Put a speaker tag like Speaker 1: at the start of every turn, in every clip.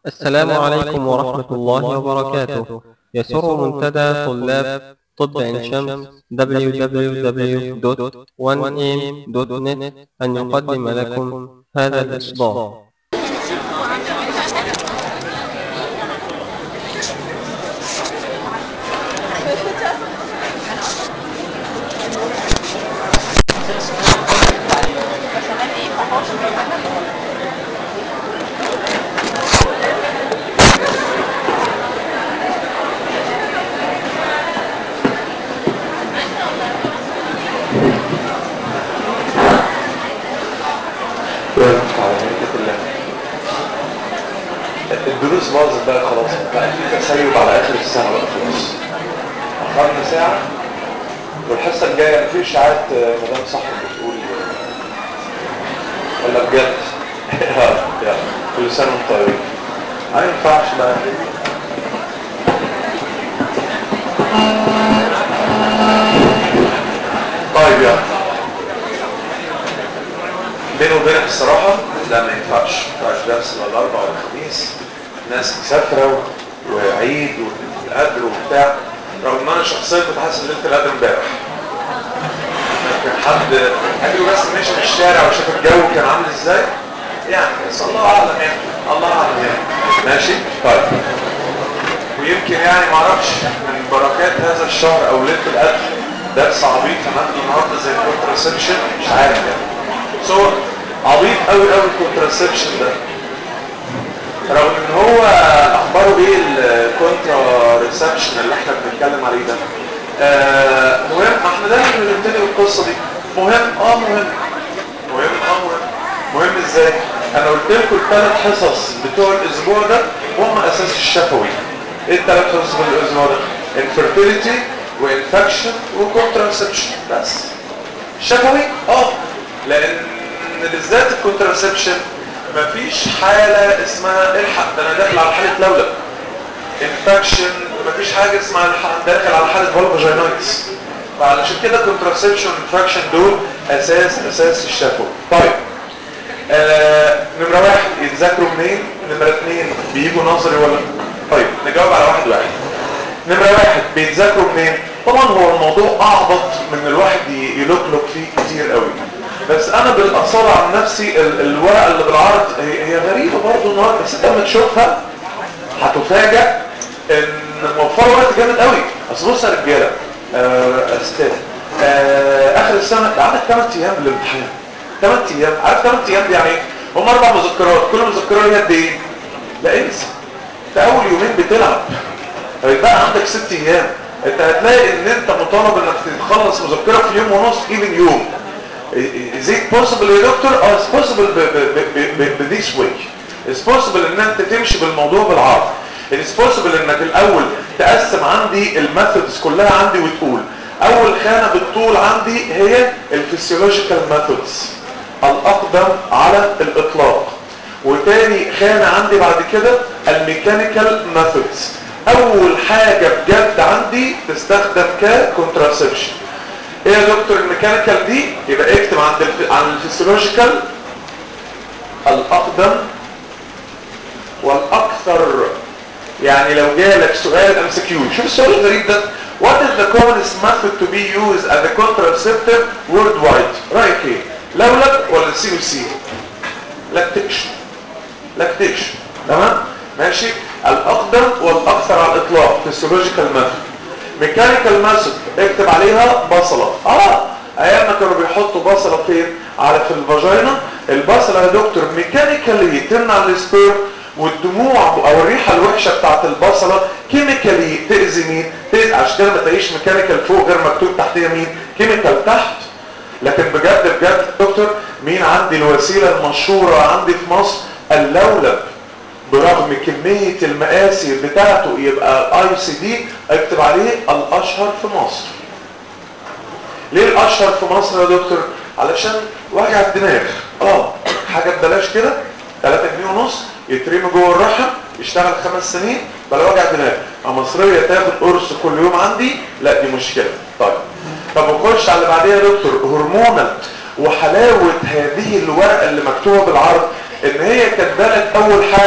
Speaker 1: السلام عليكم ورحمة الله وبركاته يسر منتدى طلاب طب عين شمس www.1am.net أن يقدم لكم هذا الإصدار
Speaker 2: الدروس باظت بقى خلاص بقى في تسيب على اخر السنه بقى خلاص اخرنا ساعه والحصه الجايه في اشاعات مدام صاحب بتقول ولا بجد يلا كل سنه وانتم طيبين ما ينفعش بقى طيب يلا بيني وبينك الصراحة لا ما ينفعش ما ينفعش درس ولا الأربع ولا الخميس ناس مسافرة وعيد والقدر وبتاع رغم ان انا شخصيا كنت حاسس ان ليله القدر امبارح كان حد قال بس ماشي في الشارع وشاف الجو كان عامل ازاي يعني بس الله اعلم يعني الله اعلم يعني ماشي طيب ويمكن يعني ما اعرفش من بركات هذا الشهر او ليله القدر درس عبيط هناخده النهارده زي الكونتراسبشن مش عارف يعني صور عبيط قوي قوي الكونتراسبشن ده رغم ان هو اخباره ايه الكونترا ريسبشن اللي احنا بنتكلم عليه ده آه مهم احنا دايما بنبتدي بالقصه دي مهم اه مهم مهم اه مهم مهم ازاي انا قلت لكم الثلاث حصص بتوع الاسبوع ده هم اساس الشفوي ايه الثلاث حصص في الاسبوع ده انفيرتيليتي وانفكشن وكونتراسبشن بس الشفوي اه لان بالذات الكونتراسبشن مفيش حالة اسمها الحق ده انا داخل على حالة لولب انفكشن مفيش حاجة اسمها الحق داخل على حالة فولفاجينايتس فعلشان كده كونتراسبشن انفكشن دول اساس اساس الشفوي طيب آه نمرة واحد يتذاكروا منين نمرة اثنين بيجوا نظري ولا طيب نجاوب على واحد واحد نمرة واحد بيتذاكروا منين طبعا هو الموضوع اعبط من الواحد يلوكلوك فيه كتير قوي بس انا بالاصالة عن نفسي ال الورقة اللي بالعرض هي, هي غريبة برضه النهارده بس انت لما تشوفها هتفاجأ ان موفرة وقت جامد قوي اصل بص يا رجالة آه استاذ آه اخر السنة ده عندك 8 ايام للامتحان 8 ايام عارف 8 ايام دي يعني ايه؟ هم اربع مذكرات كل مذكرة ليها قد ايه؟ لا انسى انت اول يومين بتلعب هيبقى عندك ست ايام انت هتلاقي ان انت مطالب انك تخلص مذكرة في يوم ونص ايفن يوم is it possible يا دكتور اه it's possible ب this way it's possible ان انت تمشي بالموضوع بالعرض it's possible انك الاول تقسم عندي الميثودز كلها عندي وتقول اول خانة بالطول عندي هي الفسيولوجيكال ميثودز الاقدم على الاطلاق وتاني خانة عندي بعد كده الميكانيكال ميثودز اول حاجة بجد عندي تستخدم ككونتراسبشن ايه يا دكتور الميكانيكال دي يبقى اكتب عند الف... عن الفسيولوجيكال الاقدم والاكثر يعني لو جالك سؤال ام كيو شوف السؤال الغريب ده what is the commonest method to be used as a contraceptive worldwide رايك ايه لولب ولا سي او سي لاكتيشن لاكتيشن تمام ماشي الاقدم والاكثر على الاطلاق فسيولوجيكال ميثود ميكانيكال ميثود اكتب عليها بصلة اه ايام ما كانوا بيحطوا بصلة فين على في الفاجينا البصلة يا دكتور ميكانيكالي تمنع السبير والدموع او الريحة الوحشة بتاعت البصلة كيميكالي تأذي مين تأذي عشان كده ما تلاقيش ميكانيكال فوق غير مكتوب تحتيها مين كيميكال تحت لكن بجد بجد دكتور مين عندي الوسيلة المشهورة عندي في مصر اللولب برغم كمية المقاسي بتاعته يبقى اي سي دي اكتب عليه الاشهر في مصر ليه الاشهر في مصر يا دكتور علشان وجع الدماغ اه حاجة ببلاش كده 3 جنيه ونص يترمي جوه الرحم يشتغل خمس سنين بلا وجع دماغ مصرية تاخد قرص كل يوم عندي لا دي مشكلة طيب طب نخش على اللي بعديها يا دكتور هرمونال وحلاوة هذه الورقة اللي مكتوبة بالعرض ان هي كاتبه لك اول حاجة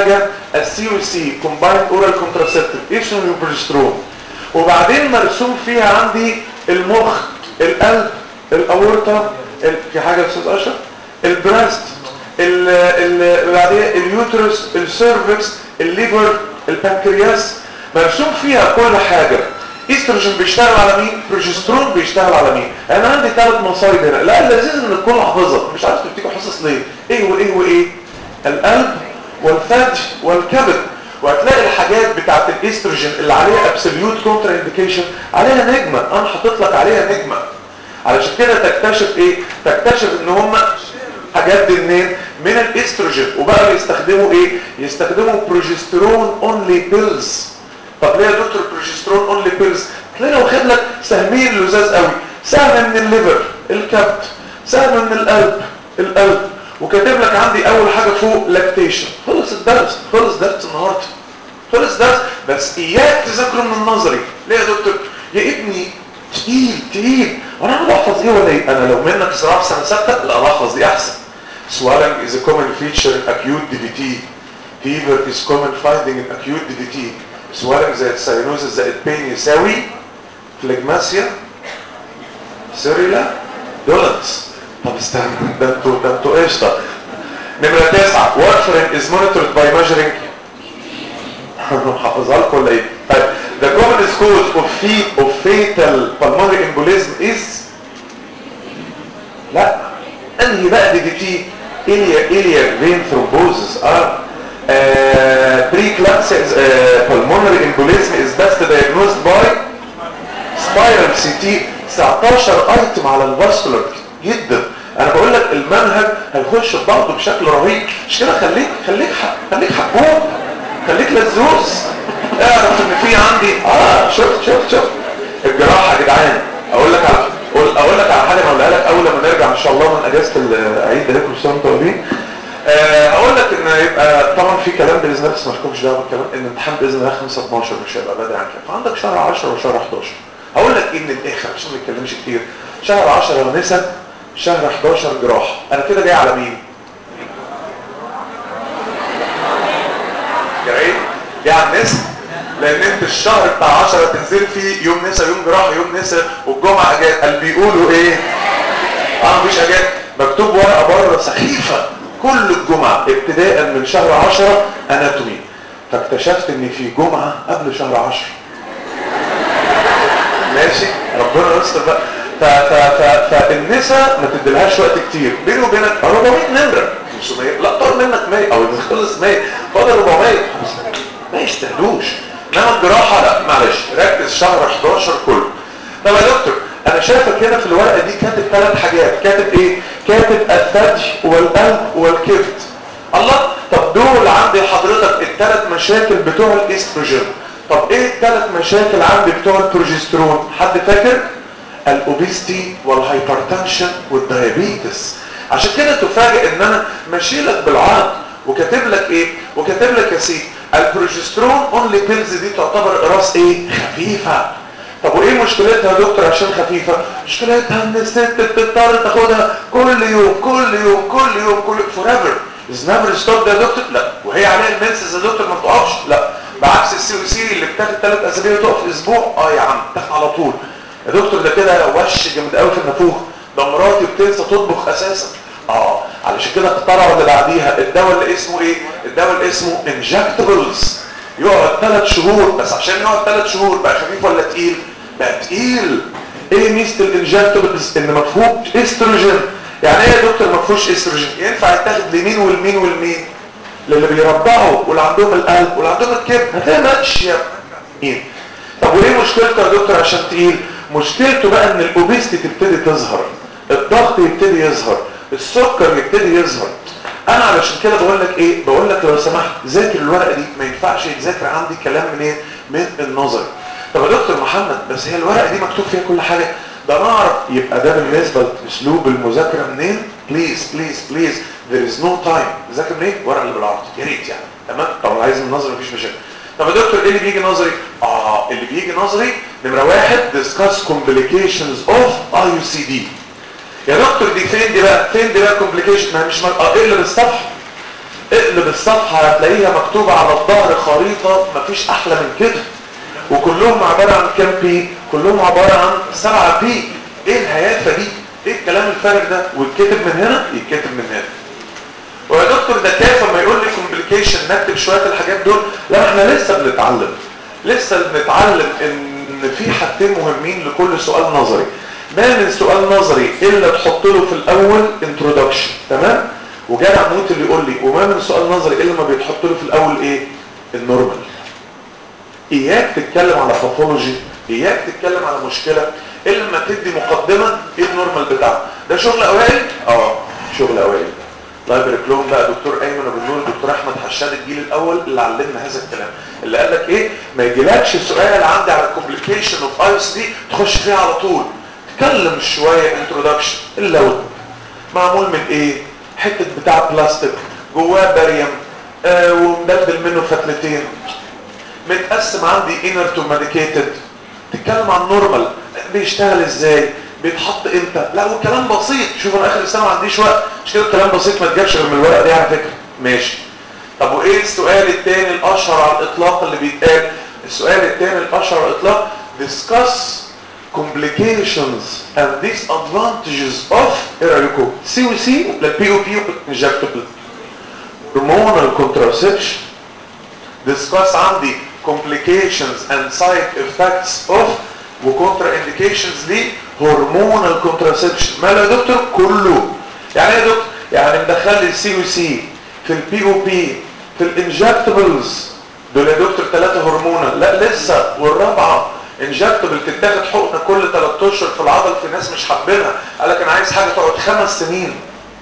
Speaker 2: السي او سي كومبايند اورال كونتراسبتيف ايستروجين وبروجسترون وبعدين مرسوم فيها عندي المخ القلب الاورطه ال... في حاجه يا استاذ اشرف البراست ال ال بعدين اليوترس السيرفكس الليفر البنكرياس مرسوم فيها كل حاجه استروجين بيشتغل على مين بروجسترون بيشتغل على مين انا عندي ثلاث مصايد هنا لا اللذيذ ان الكل حافظها مش عارف تفتكروا حصص ليه ايه وايه وايه القلب والثدي والكبد وهتلاقي الحاجات بتاعت الاستروجين اللي عليها ابسوليوت كونتر انديكيشن عليها نجمه انا حاطط لك عليها نجمه علشان كده تكتشف ايه تكتشف ان هم حاجات دي منين من الاستروجين وبقى يستخدموا ايه يستخدموا بروجسترون اونلي بيلز طب ليه يا دكتور بروجسترون اونلي بيلز تلاقي لو خد لك سهمين لزاز قوي سهم من الليفر الكبد سهم من القلب القلب وكاتب لك عندي اول حاجه فوق لاكتيشن خلص الدرس خلص درس النهارده خلص درس بس اياك تذاكره من النظري ليه يا دكتور يا ابني تقيل تقيل وانا عم بحفظ ايه ولا ايه انا لو منك صراحه في سنه سته لا بحفظ دي احسن swelling is a common feature in acute DVT fever is common finding in acute DVT swelling زائد cyanosis زائد pain يساوي فليجماسيا سيريلا دولنس طب استنى ده انتوا ده انتوا قشطه نمره تسعه warfarin is monitored by measuring حافظها لكم ولا ايه؟ طيب the commonest cause of feet of fatal pulmonary embolism is لا انهي بقى دي تي إليا إليا فين ثرومبوزس اه preeclampsia uh, pulmonary embolism is best diagnosed by spiral CT 19 ايتم على الفاسكولار جدا انا بقول لك المنهج هيخش في بعضه بشكل رهيب مش كده خليك خليك خليك حبوب خليك لزوز اعرف ان في عندي اه شفت شفت شفت الجراحه يا جدعان اقول لك على اقول اقول لك على حاجه هقولها لك اول ما نرجع ان شاء الله من اجازه العيد ده كل سنه وانتم طيبين هقول لك ان يبقى طبعا في كلام باذن الله بس ما لكمش دعوه بالكلام ان الامتحان باذن الله 5 12 مش هيبقى بدري عن كده فعندك شهر 10 وشهر 11 هقول لك ايه من الاخر عشان ما نتكلمش كتير شهر 10 نسب شهر 11 جراحه انا كده جاي على مين جاي جاي على النسب لان انت الشهر بتاع 10 تنزل فيه يوم نسا يوم جراحه يوم نسا والجمعه اجازه قال بيقولوا ايه اه مفيش اجازه مكتوب ورقه بره سخيفه كل الجمعه ابتداء من شهر 10 اناتومي فاكتشفت ان في جمعه قبل شهر 10 ماشي ربنا يستر بقى ف ف ف فالنساء ما تديلهاش وقت كتير بيني وبينك 400 نمره 500 لا طار منك 100 او خلص 100 فاضل 400 ما يستاهلوش انما الجراحه لا معلش ركز شهر 11 كله طب يا دكتور انا شايفك هنا في الورقه دي كاتب ثلاث حاجات كاتب ايه كاتب الثدي والقلب والكبد الله طب دول عندي حضرتك الثلاث مشاكل بتوع الاستروجين طب ايه الثلاث مشاكل عندي بتوع البروجسترون حد فاكر الاوبيستي والهايبرتنشن والديابيتس عشان كده تفاجئ ان انا ماشي لك بالعرض وكاتب لك ايه وكاتب لك يا سيدي البروجسترون اونلي بيلز دي تعتبر اقراص ايه خفيفه طب وايه مشكلتها يا دكتور عشان خفيفه مشكلتها ان الست بتضطر تاخدها كل يوم كل يوم كل يوم كل فور ايفر از نيفر ستوب ده يا دكتور لا وهي عليها المنسز يا دكتور ما بتقفش لا بعكس السي او سي اللي بتاخد ثلاث اسابيع وتقف اسبوع اه يا عم تاخد على طول يا دكتور ده كده وش جامد قوي في النافوخ ده مراتي بتنسى تطبخ اساسا اه علشان كده اخترعوا اللي بعديها الدواء اللي اسمه ايه الدواء اللي اسمه انجكتبلز يقعد ثلاث شهور بس عشان يقعد ثلاث شهور بقى خفيف ولا تقيل بقى تقيل ايه ميزه الانجكتبلز ان ما فيهوش استروجين يعني ايه يا دكتور ما فيهوش استروجين ينفع يتاخد لمين والمين والمين للي بيرضعوا واللي عندهم القلب واللي عندهم الكبد هتلاقي ماشيه مين طب وايه مشكلته يا دكتور عشان تقيل مشكلته بقى ان الاوبيستي تبتدي تظهر الضغط يبتدي يظهر السكر يبتدي يظهر انا علشان كده بقول لك ايه بقول لك لو سمحت ذاكر الورقه دي ما ينفعش يتذاكر عندي كلام من ايه من النظر طب يا دكتور محمد بس هي الورقه دي مكتوب فيها كل حاجه ده انا اعرف يبقى ده بالنسبه لاسلوب المذاكره منين بليز بليز بليز there is no time ذاكر منين ورقه اللي بالعرض يا ريت يعني تمام طب عايز من النظر مفيش مشاكل طب يا دكتور ايه اللي بيجي نظري اه اللي بيجي نظري نمره واحد discuss complications of IUCD يا دكتور دي فين دي بقى فين دي بقى كومبليكيشن ما مش اه اقلب الصفحه اقلب الصفحة هتلاقيها مكتوبة على الظهر خريطة مفيش احلى من كده وكلهم عبارة عن كام بي كلهم عبارة عن سبعة بي ايه الهيافة دي ايه الكلام الفارغ ده ويتكتب من هنا يتكتب من هنا ويا دكتور ده كيف لما يقول لي كومبليكيشن نكتب شوية الحاجات دول لا احنا لسه بنتعلم لسه بنتعلم ان في حاجتين مهمين لكل سؤال نظري ما من سؤال نظري الا تحط له في الاول انترودكشن تمام وجدع موت اللي يقول لي وما من سؤال نظري الا ما بيتحط له في الاول ايه النورمال اياك تتكلم على باثولوجي اياك تتكلم على مشكله الا لما تدي مقدمه ايه النورمال بتاعها ده شغل اوائل اه شغل اوائل الله يبارك لهم بقى دكتور ايمن ابو النور دكتور احمد حشاد الجيل الاول اللي علمنا هذا الكلام اللي قال لك ايه ما يجيلكش سؤال عندي على كومبليكيشن اوف اي اس دي تخش فيها على طول تكلم شويه انترودكشن اللون معمول من ايه حته بتاع بلاستيك جواه باريوم آه ومدلدل منه فتلتين متقسم عندي انر تو ميديكيتد تتكلم عن نورمال بيشتغل ازاي بيتحط امتى لا والكلام بسيط شوف انا اخر السنه ما عنديش وقت مش كده الكلام بسيط ما تجيبش غير من الورقه دي على فكره ماشي طب وايه السؤال الثاني الاشهر على الاطلاق اللي بيتقال السؤال الثاني الاشهر على الاطلاق discuss complications and disadvantages of ايه رايكم سي و سي ولا بي او بي injectable hormonal contraception discuss عندي complications and side effects of وكونترا انديكيشنز ليه هرمونال كونتراسبشن ماله يا دكتور كله يعني ايه يا دكتور يعني مدخل لي السي او سي في البي او بي في الانجكتبلز دول يا دكتور ثلاثه هرمونال لا لسه والرابعه انجكتبل تتاخد حقنه كل 3 اشهر في العضل في ناس مش حابينها قال لك انا عايز حاجه تقعد خمس سنين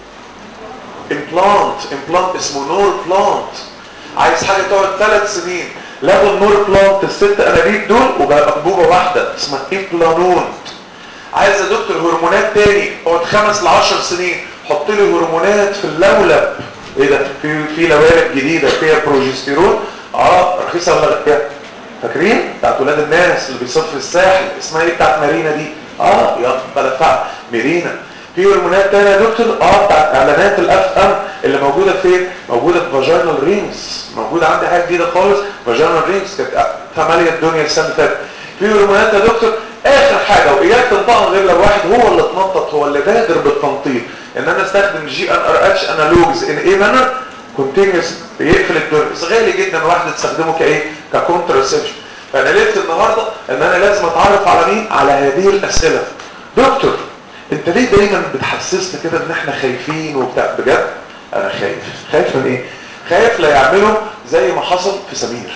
Speaker 2: امبلانت امبلانت اسمه نور بلانت عايز حاجه تقعد ثلاث سنين لغوا النور بلانت الست انابيب دول وبقى انبوبه واحده اسمها امبلانون عايز يا دكتور هرمونات تاني اقعد خمس ل 10 سنين حط لي هرمونات في اللولب ايه ده في في لوالب جديده فيها بروجستيرون اه رخيصه ولا غاليه فاكرين بتاعت ولاد الناس اللي بيصف في الساحل اسمها ايه بتاعت مارينا دي اه يا بلفع مارينا في هرمونات تانية يا دكتور اه بتاعت اعلانات الاف ام اللي موجوده فين موجوده في فاجينال رينجز موجوده عندي حاجه جديده خالص فاجينال رينجز كانت ثمانية الدنيا السنه اللي فاتت في هرمونات يا دكتور اخر حاجه واياك تنطقها غير لو واحد هو اللي اتنطط هو اللي بادر بالتنطيط ان انا استخدم جي ان ار اتش انالوجز ان ايه مانر كونتينيوس بيقفل الدنيا بس غالي جدا واحد تستخدمه كايه ككونتراسبشن فانا لقيت النهارده ان انا لازم اتعرف على مين على هذه الاسئله دكتور انت ليه دايما بتحسسنا كده ان احنا خايفين وبتاع بجد انا خايف خايف من ايه خايف لا يعملوا زي ما حصل في سمير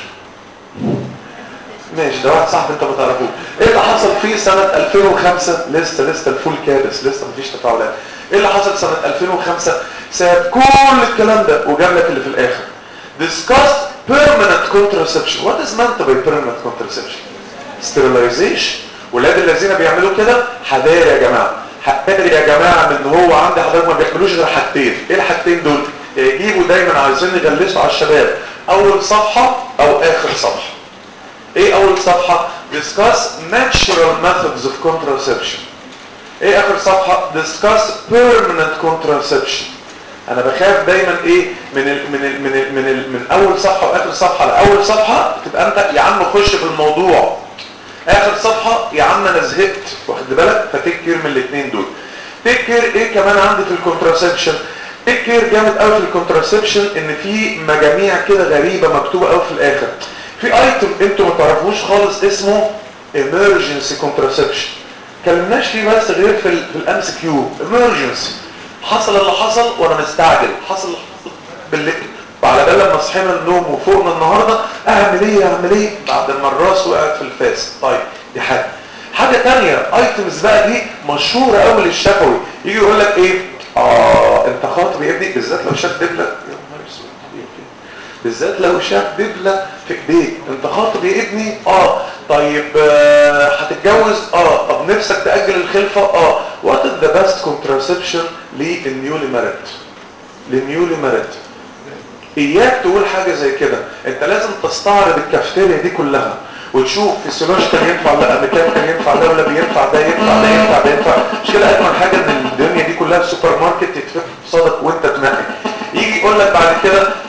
Speaker 2: ماشي ده واحد صاحبي انت ما تعرفوش ايه اللي حصل فيه سنة 2005 لسه لسه الفول كابس لسه مفيش تفاعلات ايه اللي حصل سنة 2005 ساب كل الكلام ده وجاب لك اللي في الاخر discuss permanent contraception what is meant by permanent contraception sterilization ولاد الذين بيعملوا كده حذار يا جماعه حذار يا جماعه من ان هو عند حضرتك ما بيعملوش غير حاجتين ايه الحاجتين دول يجيبوا دايما عايزين يغلسوا على الشباب اول صفحه او اخر صفحه ايه اول صفحة discuss natural methods of contraception ايه اخر صفحة discuss permanent contraception انا بخاف دايما ايه من ال من ال من ال من, ال من اول صفحة واخر صفحة لاول صفحة تبقى انت يا عم خش في الموضوع اخر صفحة يا عم انا زهقت واخد بالك فتكر من الاثنين دول تكر ايه كمان عندي في الكونتراسبشن تكر جامد قوي في الكونتراسبشن ان في مجاميع كده غريبة مكتوبة قوي في الاخر في ايتم انتوا ما تعرفوش خالص اسمه emergency contraception كلمناش فيه بس غير في ال في الام سي كيو emergency حصل اللي حصل وانا مستعجل حصل اللي حصل بالليل وعلى بال لما صحينا من النوم وفوقنا النهارده اعمل ايه اعمل ايه بعد ما الراس وقعت في الفاس طيب دي حاجه حاجه ثانيه ايتمز بقى دي مشهوره قوي للشفوي يجي يقول لك ايه اه انت خاطب يا ابني بالذات لو شاف دبله يا نهار اسود بالذات لو شاف دبلة في ايديك انت خاطب يا ابني اه طيب آه هتتجوز اه طب نفسك تأجل الخلفة اه what is the best contraception للنيولي مارد للنيولي مارد اياك تقول حاجة زي كده انت لازم تستعرض الكافتيريا دي كلها وتشوف فيسيولوجيكال ينفع لا ميكانيكال ينفع ده ولا بينفع ده ينفع ده ينفع ده ينفع مش كده اجمل حاجه ان الدنيا دي كلها سوبر ماركت يتفتح قصادك وانت تنقي يجي يقول لك بعد كده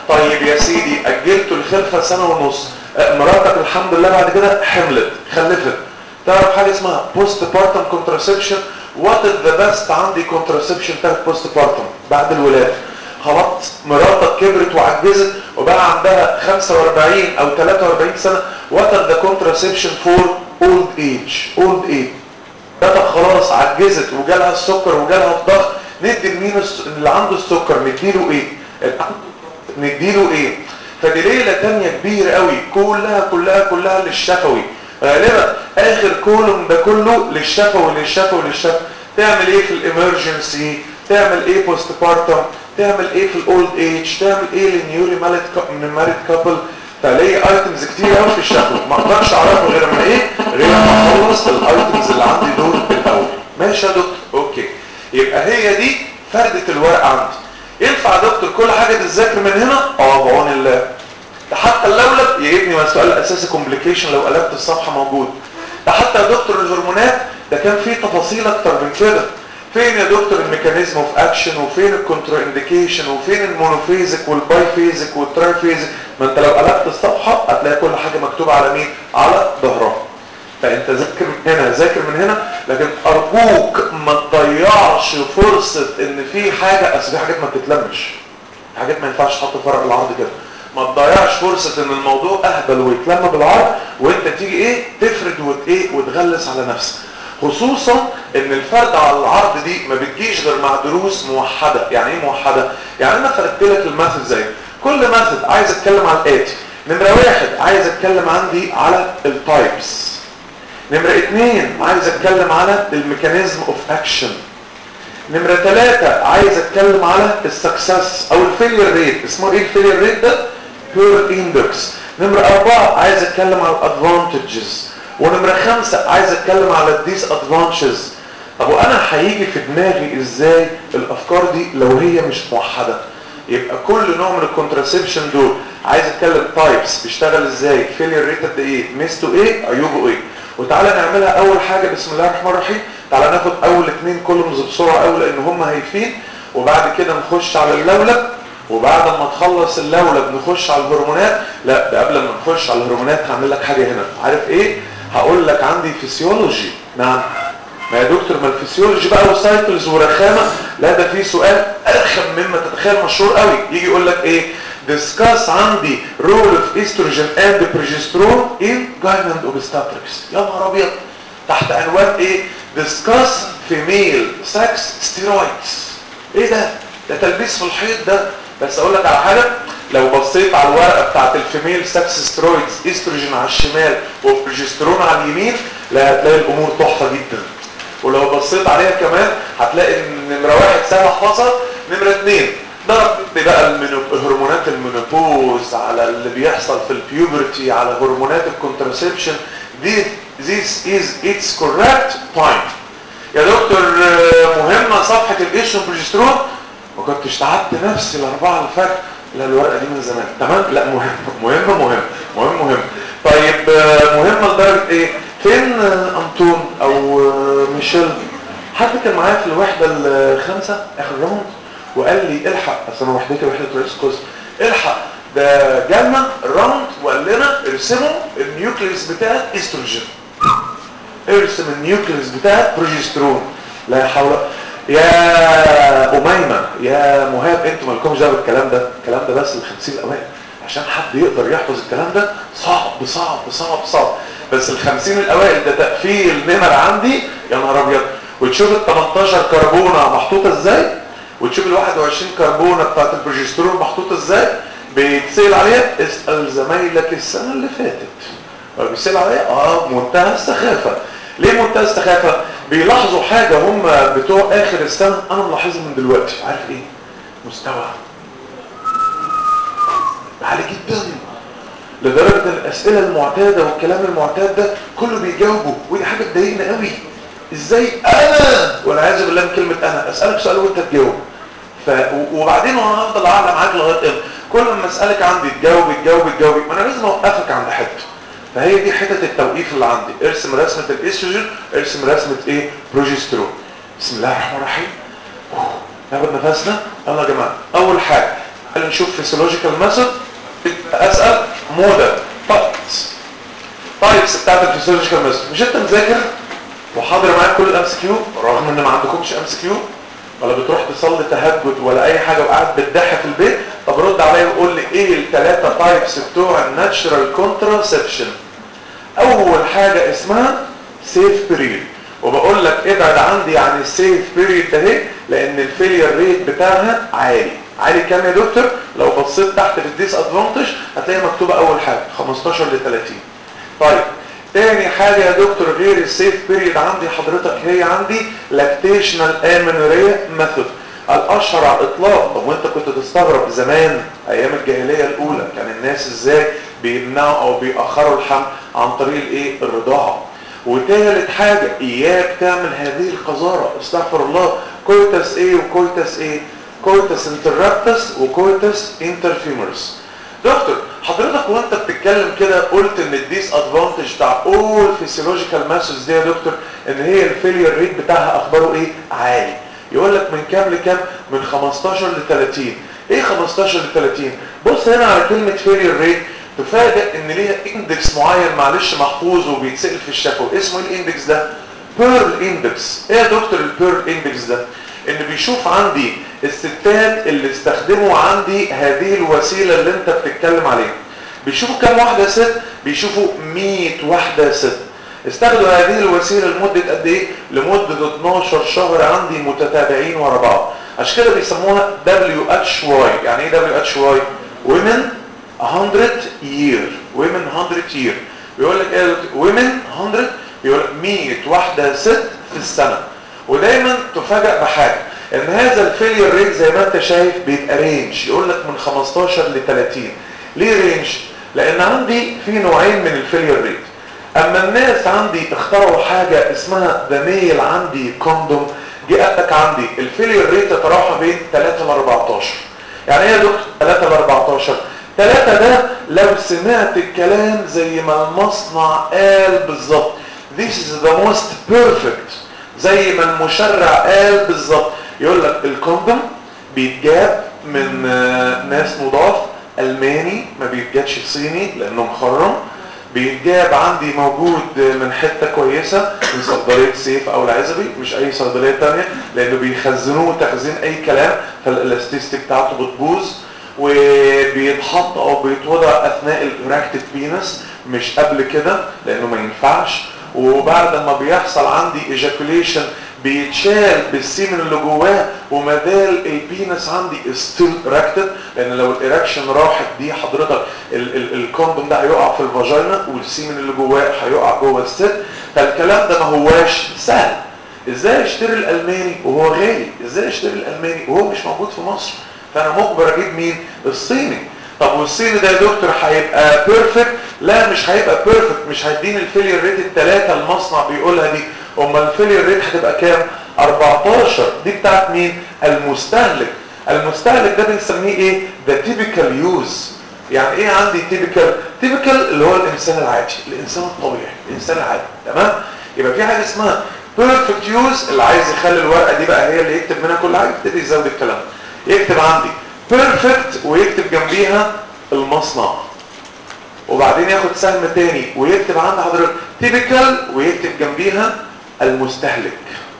Speaker 2: طيب يا سيدي اجلت الخلفه سنه ونص آه، مراتك الحمد لله بعد كده حملت خلفت تعرف حاجه اسمها بوست بارتم كونتراسبشن وات ذا بيست عندي كونتراسبشن بتاعت بوست بارتم بعد الولاده خلاص مراتك كبرت وعجزت وبقى عندها 45 او 43 سنه وات ذا كونتراسبشن فور اولد ايج اولد ايج بقى خلاص عجزت وجالها السكر وجالها الضغط ندي لمين الس- اللي عنده السكر نديله ايه نديله ايه فدي ليله تانية كبيره قوي كلها كلها كلها للشفوي غالبا اخر كولوم ده كله للشفوي للشفوي للشفوي تعمل ايه في الامرجنسي تعمل ايه بوست بارتم تعمل ايه في الاولد ايج تعمل ايه للنيوري ماريد كابل فليه ايتمز كتير قوي في الشفوي ما اقدرش اعرفه غير لما ايه غير لما اخلص الايتمز اللي عندي دول الاول ماشي يا دكتور اوكي يبقى هي دي فردة الورق عندي ينفع يا دكتور كل حاجة تتذاكر من هنا اه بعون الله ده حتى اللولب يا ابني ما السؤال الاساسي كومبليكيشن لو قلبت الصفحة موجود ده حتى يا دكتور الهرمونات ده كان فيه تفاصيل اكتر من كده فين يا دكتور الميكانيزم اوف اكشن وفين الكونترا انديكيشن وفين المونوفيزك والبايفيزك والترايفيزك ما انت لو قلبت الصفحة هتلاقي كل حاجة مكتوبة على مين على ظهرها فانت ذاكر من هنا ذاكر من هنا لكن ارجوك ما تضيعش فرصة ان في حاجة اصل في حاجات ما بتتلمش في حاجات ما ينفعش تحط في ورق العرض كده ما تضيعش فرصة ان الموضوع اهبل ويتلم بالعرض وانت تيجي ايه تفرد وت ايه وتغلس على نفسك خصوصا ان الفرد على العرض دي ما بتجيش غير مع دروس موحدة يعني ايه موحدة يعني انا فردت لك الماثل زي كل ماثل عايز اتكلم عن الاتي نمرة واحد عايز اتكلم عندي على التايبس نمرة اتنين عايز اتكلم على الميكانيزم اوف اكشن نمرة ثلاثة عايز اتكلم على السكسس او الفيلير ريت اسمه ايه الفيلير ريت ده بير اندكس نمرة اربعة عايز اتكلم على الادفانتجز ونمرة خمسة عايز اتكلم على الديس ادفانتجز طب وانا هيجي في دماغي ازاي الافكار دي لو هي مش موحدة يبقى كل نوع من الكونتراسبشن دول عايز اتكلم تايبس بيشتغل ازاي فيلير ريت قد ايه ميزته ايه عيوبه ايه وتعالى نعملها اول حاجة بسم الله الرحمن الرحيم تعالى ناخد اول اتنين كولومز بسرعة اول لان هم هايفين وبعد كده نخش على اللولب وبعد ما تخلص اللولب نخش على الهرمونات لا ده قبل ما نخش على الهرمونات هعمل لك حاجة هنا عارف ايه هقول لك عندي فيسيولوجي نعم ما يا دكتور ما الفسيولوجي بقى وسايكلز ورخامه لا ده في سؤال ارخم مما تتخيل مشهور قوي يجي يقول لك ايه discuss عندي role of estrogen and progesterone in gynecological obstetrics يا نهار ابيض تحت عنوان ايه discuss female sex steroids ايه ده ده تلبيس في الحيط ده بس اقول لك على حاجه لو بصيت على الورقه بتاعت الفيميل سكس سترويدز استروجين على الشمال وبروجسترون على اليمين لا هتلاقي الامور تحفه جدا ولو بصيت عليها كمان هتلاقي ان نمره واحد سهل احفظها نمره اثنين ضرب لي بقى المينو- هرمونات المينوبوز على اللي بيحصل في البيوبرتي على هرمونات الكونترسبشن دي this is its correct time يا دكتور آه، مهمة صفحة الايشن بروجسترون ما كنتش تعبت نفسي الأربعة الفجر لا الورقة دي من زمان تمام لا مهم مهمة مهم مهم مهم طيب آه، مهمة لدرجة ايه فين آه، أنطون أو آه، ميشيل حد كان معايا في الوحدة الخامسة آخر راوند وقال لي الحق أصل أنا وحدتي وحدة رئيس قسم الحق ده جالنا راوند وقال لنا ارسموا النيوكليس بتاع استروجين ارسم النيوكليس بتاع بروجسترون لا حول يا أميمة يا مهاب انتوا مالكمش دعوه بالكلام ده الكلام ده بس ل 50 الاوائل عشان حد يقدر يحفظ الكلام ده صعب صعب صعب صعب بس ال 50 الاوائل ده تقفيل نمر عندي يا نهار ابيض وتشوف ال 18 كربونه محطوطه ازاي وتشوف ال 21 كربونه بتاعت البروجسترون محطوطه ازاي بيتسال عليها اسال زمايلك السنه اللي فاتت بيسال عليها اه منتهى السخافه ليه منتهى السخافه بيلاحظوا حاجه هم بتوع اخر السنه انا ملاحظها من دلوقتي عارف ايه مستوى عالي جدا لدرجه ان الاسئله المعتاده والكلام المعتاد ده كله بيجاوبه ودي حاجه تضايقنا قوي ازاي انا والعياذ بالله من كلمه انا اسالك سؤال وانت تجاوب ف... وبعدين وانا هفضل اعلى معاك لغايه امتى كل ما اسالك عندي تجاوب تجاوب تجاوب ما انا لازم اوقفك عند حته فهي دي حته التوقيف اللي عندي ارسم رسمه الاستروجين ارسم رسمه ايه بروجسترون بسم الله الرحمن الرحيم أوه. ناخد نفسنا يلا يا جماعه اول حاجه هل نشوف فيسيولوجيكال ميثود اسال موديل تايبس تايبس بتاعت الفيسيولوجيكال ميثود مش انت مذاكر وحاضر معاك كل الام سي كيو رغم ان ما عندكمش ام سي كيو ولا بتروح تصلي تهجد ولا اي حاجه وقاعد بتضحك في البيت طب رد عليا وقول لي ايه الثلاثه تايبس بتوع الناتشرال كونتراسبشن اول حاجه اسمها سيف بيريد وبقول لك ابعد عندي عن السيف بيريد ده اهي لان الفيلير ريت بتاعها عالي عالي كام يا دكتور لو بصيت تحت في الديس ادفانتج هتلاقي مكتوبه اول حاجه 15 ل 30 طيب تاني حاجة يا دكتور غير السيف بيريد عندي حضرتك هي عندي لاكتيشنال امينوريا ميثود الاشهر على الاطلاق طب وانت كنت تستغرب زمان ايام الجاهلية الاولى كان الناس ازاي بيمنعوا او بيأخروا الحمل عن طريق الايه الرضاعة وتالت حاجة اياك تعمل هذه القذارة استغفر الله كويتس ايه وكويتس ايه كويتس انترابتس وكويتس انترفيمرس دكتور حضرتك وانت بتتكلم كده قلت ان الديس ادفانتج بتاع اول فيسيولوجيكال ماسز دي يا دكتور ان هي الفيلير ريت بتاعها اخباره ايه عالي يقول لك من كام لكام من 15 ل 30 ايه 15 ل 30 بص هنا على كلمه فيلير ريت تفاجئ ان ليها اندكس معين معلش محفوظ وبيتسال في الشفوي اسمه ايه الاندكس ده بيرل اندكس ايه يا دكتور البيرل اندكس ده ان بيشوف عندي الستات اللي استخدموا عندي هذه الوسيلة اللي انت بتتكلم عليها بيشوفوا كم واحدة ست بيشوفوا 100 واحدة ست استخدموا هذه الوسيلة لمدة قد ايه لمدة 12 شهر عندي متتابعين ورا بعض عشان كده بيسموها WHY يعني ايه WHY Women 100 year Women 100 year بيقول لك ايه Women 100 بيقول لك 100 واحدة ست في السنة ودايما تفاجأ بحاجة ان هذا الفيلير ريت زي ما انت شايف بيبقى رينج يقول لك من 15 ل 30 ليه رينج لان عندي في نوعين من الفيلير ريت اما الناس عندي اخترعوا حاجة اسمها ذا ميل عندي كوندوم جه قال لك عندي الفيلير ريت يتراوح بين 3 ل 14 يعني ايه يا دكتور 3 ل 14 3 ده لو سمعت الكلام زي ما المصنع قال بالظبط This is the most perfect زي ما المشرع قال بالظبط يقول لك الكوندوم بيتجاب من ناس مضاف الماني ما بيتجابش صيني لانه مخرم بيتجاب عندي موجود من حته كويسه من صيدليه سيف او العزبي مش اي صيدليه ثانيه لانه بيخزنوه تخزين اي كلام فالالاستيستي بتاعته بتبوظ وبيتحط او بيتوضع اثناء الراكتد بينس مش قبل كده لانه ما ينفعش وبعد ما بيحصل عندي ايجاكوليشن بيتشال بالسيمن اللي جواه وما زال البينس عندي ستيل راكتد لان لو الايركشن راحت دي حضرتك الكوندوم ده هيقع في الفاجينا والسيمن اللي جواه هيقع جوه الست فالكلام ده ما هواش سهل ازاي اشتري الالماني وهو غالي ازاي اشتري الالماني وهو مش موجود في مصر فانا مجبر اجيب مين الصيني طب والصيني ده يا دكتور هيبقى بيرفكت لا مش هيبقى بيرفكت مش هيديني الفيلير ريت الثلاثه المصنع بيقولها دي امال الفيلير ريت هتبقى كام 14 دي بتاعت مين المستهلك المستهلك ده بنسميه ايه ده تيبيكال يوز يعني ايه عندي تيبيكال تيبيكال اللي هو الانسان العادي الانسان الطبيعي الانسان العادي تمام يبقى في حاجه اسمها بيرفكت يوز اللي عايز يخلي الورقه دي بقى هي اللي يكتب منها كل حاجه يبتدي يزود الكلام يكتب عندي بيرفكت ويكتب جنبيها المصنع وبعدين ياخد سهم تاني ويكتب عند حضرتك تيبيكال ويكتب جنبيها المستهلك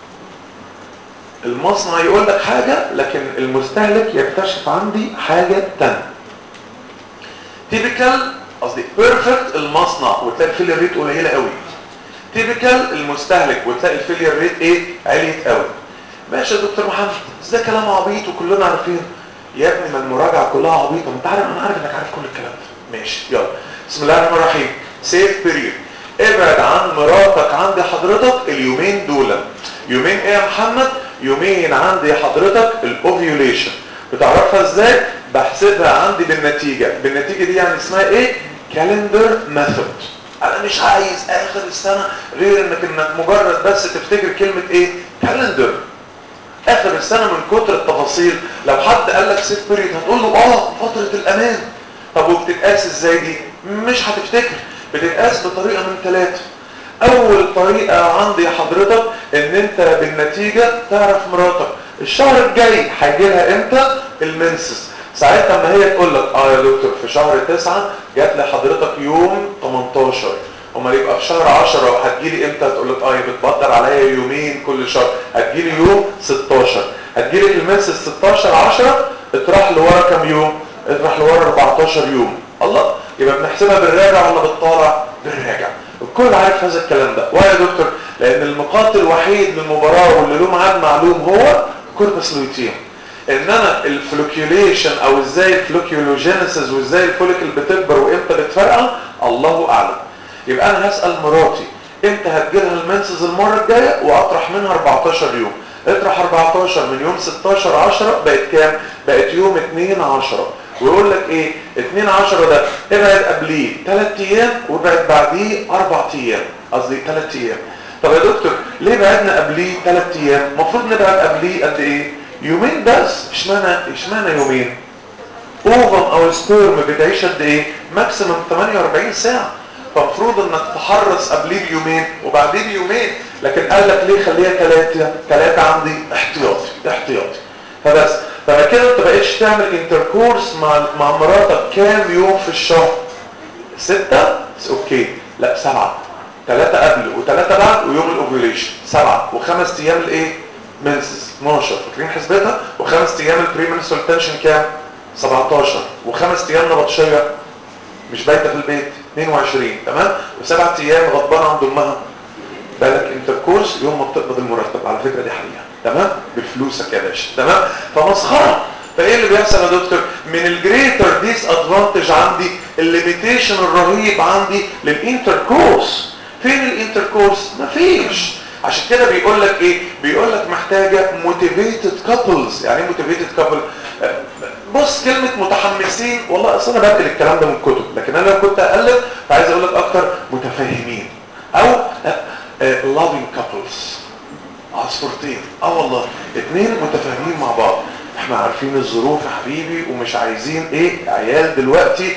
Speaker 2: المصنع يقول لك حاجة لكن المستهلك يكتشف عندي حاجة تانية تيبيكال قصدي بيرفكت المصنع وتلاقي الفيلير ريت قليلة قوي تيبيكال المستهلك وتلاقي الفيلير ريت ايه عليت قوي ماشي يا دكتور محمد ده كلام عبيط وكلنا عارفينه يا ابني ما المراجعة كلها عبيطة ما انت عارف انا عارف انك عارف كل الكلام ده ماشي يلا بسم الله الرحمن الرحيم سيف بيريد ابعد عن مراتك عند حضرتك اليومين دول يومين ايه يا محمد يومين عندي حضرتك الاوفيوليشن بتعرفها ازاي بحسبها عندي بالنتيجة بالنتيجة دي يعني اسمها ايه كالندر ميثود انا مش عايز اخر السنة غير انك انك مجرد بس تفتكر كلمة ايه كالندر اخر السنة من كتر التفاصيل لو حد قال لك سيف بيريد هتقول له اه فترة الامان طب وبتتقاس ازاي دي مش هتفتكر بتتقاس بطريقة من ثلاثة اول طريقة عندي حضرتك ان انت بالنتيجة تعرف مراتك الشهر الجاي هيجي لها امتى المنسس ساعتها ما هي تقول لك اه يا دكتور في شهر تسعة جات لي حضرتك يوم 18 امال يبقى في شهر 10 هتجيلي امتى تقول لك اه بتبدر عليا يومين كل شهر هتجيلي يوم 16 هتجيلي في المنس 16 10 اطرح لورا كام يوم اطرح لورا 14 يوم الله يبقى بنحسبها بالراجع ولا بالطالع بالراجع الكل عارف هذا الكلام ده ويا دكتور لان المقاتل الوحيد للمباراه واللي له ميعاد معلوم هو كوربس لوتيوم انما الفلوكيوليشن او ازاي الفلوكيولوجينيسيس وازاي الفوليكل بتكبر وامتى بتفرقع الله اعلم يبقى انا هسال مراتي امتى هتجيلها المنسز المره الجايه واطرح منها 14 يوم اطرح 14 من يوم 16 10 بقت كام بقت يوم 2 10 ويقول لك ايه 2 10 ده ابعد قبليه 3 ايام وابعد بعديه 4 ايام قصدي 3 ايام طب يا دكتور ليه بعدنا قبليه 3 ايام المفروض نبعد قبليه قد ايه يومين بس اشمعنى اشمعنى يومين اوفم او سبيرم بتعيش قد ايه ماكسيمم 48 ساعه فمفروض انك تحرص قبليه بيومين وبعديه بيومين لكن قال لك ليه خليها ثلاثه ثلاثه عندي احتياطي احتياطي فبس فبقى كده انت بقيتش تعمل انتركورس مع مع مراتك كام يوم في الشهر ستة اوكي لا سبعة ثلاثة قبل وثلاثة بعد ويوم الاوفيوليشن سبعة وخمس ايام الايه منسس 12 فاكرين حسبتها وخمس ايام البريمنسول تنشن كام 17 وخمس ايام نبطشيه مش بايته في البيت 22 تمام وسبع ايام غضبانه عند امها بالك انتركورس يوم ما بتقبض المرتب على فكره دي حقيقه تمام بفلوسك يا باشا تمام فمسخره فايه اللي بيحصل يا دكتور من الجريتر ديس ادفانتج عندي الليميتيشن الرهيب عندي للانتركورس فين الانتركورس مفيش عشان كده بيقول لك ايه بيقول لك محتاجه موتيفيتد كابلز يعني ايه موتيفيتد كابل بص كلمه متحمسين والله اصل انا بنقل الكلام ده من كتب لكن انا لو كنت اقلب فعايز اقول لك اكتر متفاهمين او لافينج كابلز عصفورتين اه والله اتنين متفاهمين مع بعض احنا عارفين الظروف يا حبيبي ومش عايزين ايه عيال دلوقتي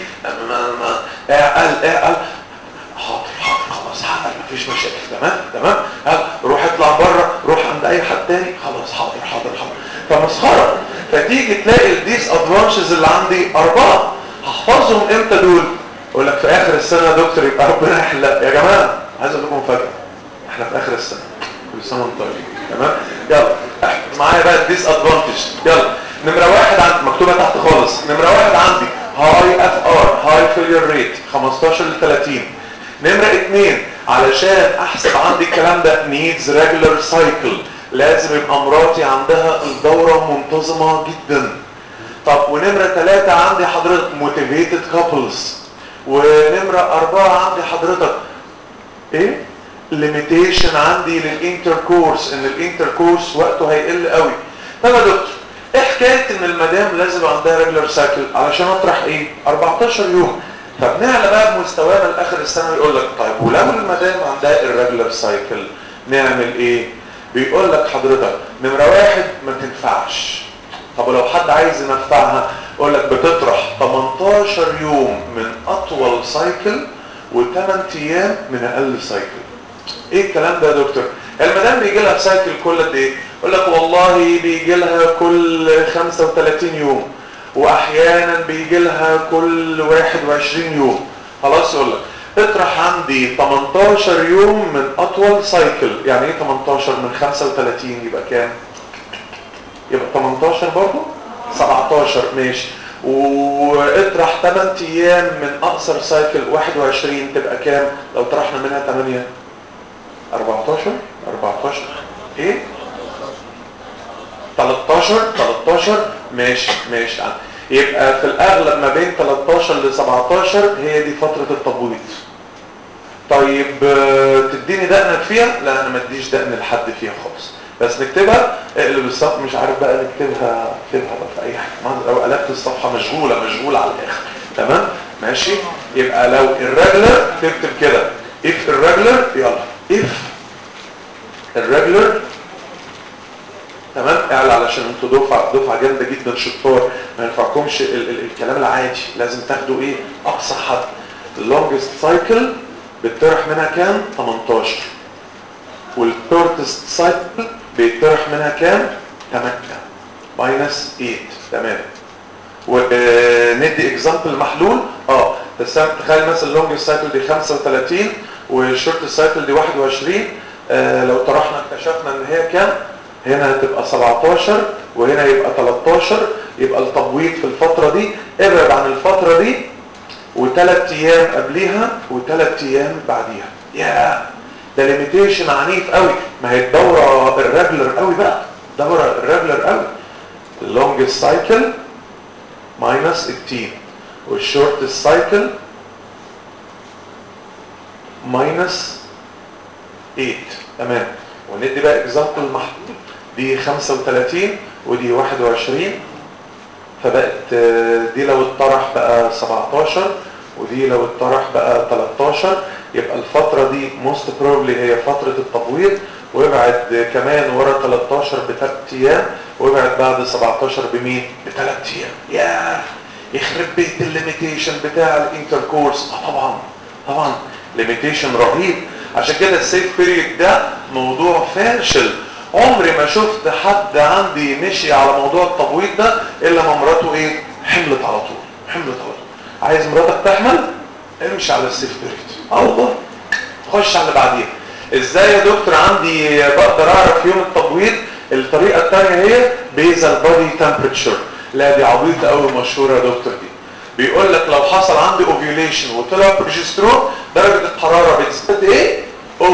Speaker 2: اعقل اعقل حاضر حاضر خلاص حاضر مفيش مشاكل تمام تمام يلا روح اطلع بره روح عند اي حد تاني خلاص حاضر حاضر حاضر فمسخره فتيجي تلاقي الديس ادفانشز اللي عندي اربعه هحفظهم امتى دول اقول لك في اخر السنه يا دكتور يبقى ربنا يحلق يا جماعه عايز اقول لكم مفاجاه احنا في اخر السنه كل سنه وانتم طيبين تمام يلا معايا بقى الديس ادفانتج يلا نمره واحد عندي مكتوبه تحت خالص نمره واحد عندي هاي اف ار هاي فيلير ريت 15 ل 30 نمره اثنين علشان احسب عندي الكلام ده نيدز ريجولار سايكل لازم يبقى مراتي عندها الدوره منتظمه جدا طب ونمره ثلاثه عندي حضرتك موتيفيتد كابلز ونمره اربعه عندي حضرتك ايه ليميتيشن عندي للانتركورس ان الانتركورس وقته هيقل قوي طب يا دكتور ايه حكايه ان المدام لازم عندها ريجولار سايكل علشان اطرح ايه 14 يوم فبنعلى بقى بمستوانا لاخر السنه يقول لك طيب ولو المدام عندها الريجولار سايكل نعمل ايه بيقول لك حضرتك نمره واحد ما تنفعش طب ولو حد عايز ينفعها يقول لك بتطرح 18 يوم من اطول سايكل و8 ايام من اقل سايكل ايه الكلام ده يا دكتور المدام بيجي لها سايكل كل قد ايه يقول لك والله بيجي لها كل 35 يوم واحيانا بيجي لها كل 21 يوم خلاص يقول لك اطرح عندي 18 يوم من اطول سايكل يعني ايه 18 من 35 يبقى كام يبقى 18 برضه 17 ماشي واطرح 8 ايام من اقصر سايكل 21 تبقى كام لو طرحنا منها 8 14 14 ايه 13 13 ماشي ماشي يبقى في الاغلب ما بين 13 ل 17 هي دي فترة التبويض طيب تديني دقنك فيها لا انا ما اديش دقن لحد فيها خالص بس نكتبها اقلب الصفحه مش عارف بقى نكتبها اكتبها بقى في اي حاجه لو قلبت الصفحه مشغوله مشغوله على الاخر تمام ماشي يبقى لو الريجولر تكتب كده اف الريجولر يلا اف الريجولر تمام اعلى علشان انتوا دفعه دفعه جامده جدا شطار ما ينفعكمش ال ال الكلام العادي لازم تاخدوا ايه اقصى حد اللونجست سايكل بتطرح منها كام 18 والشورتست سايكل بيطرح منها كام 8 ماينس 8 تمام وندي اكزامبل محلول اه بس تخيل مثلا اللونج سايكل دي 35 والشورت سايكل دي 21 آه لو طرحنا اكتشفنا ان هي كام هنا هتبقى 17 وهنا يبقى 13 يبقى التبويض في الفترة دي ابعد عن الفترة دي وثلاث ايام قبليها وثلاث ايام بعديها يا ده ليميتيشن عنيف قوي ما هي الدورة الريجولر قوي بقى دورة الريجولر قوي اللونج سايكل ماينس 18 والشورت سايكل ماينس 8 تمام وندي بقى اكزامبل محدود دي 35 ودي 21 فبقت دي لو اتطرح بقى 17 ودي لو اتطرح بقى 13 يبقى الفترة دي موست بروبلي هي فترة التبويض وابعد كمان ورا 13 بثلاث ايام وابعد بعد 17 بمين؟ بثلاث ايام ياه يخرب بيت الليميتيشن بتاع الانتركورس اه طبعا طبعا ليميتيشن رهيب عشان كده السيف بيريد ده موضوع فاشل عمري ما شفت حد عندي مشي على موضوع التبويض ده الا ما مراته ايه حملت على طول حملت على طول عايز مراتك تحمل امشي على السيف بيريد اه والله خش على اللي بعديها ازاي يا دكتور عندي بقدر اعرف يوم التبويض الطريقه الثانيه هي بيزل بودي تمبريتشر لا دي عبيطه قوي مشهوره يا دكتور دي بيقول لك لو حصل عندي اوفيوليشن وطلع بروجسترون درجه الحراره بتزيد ايه 0.3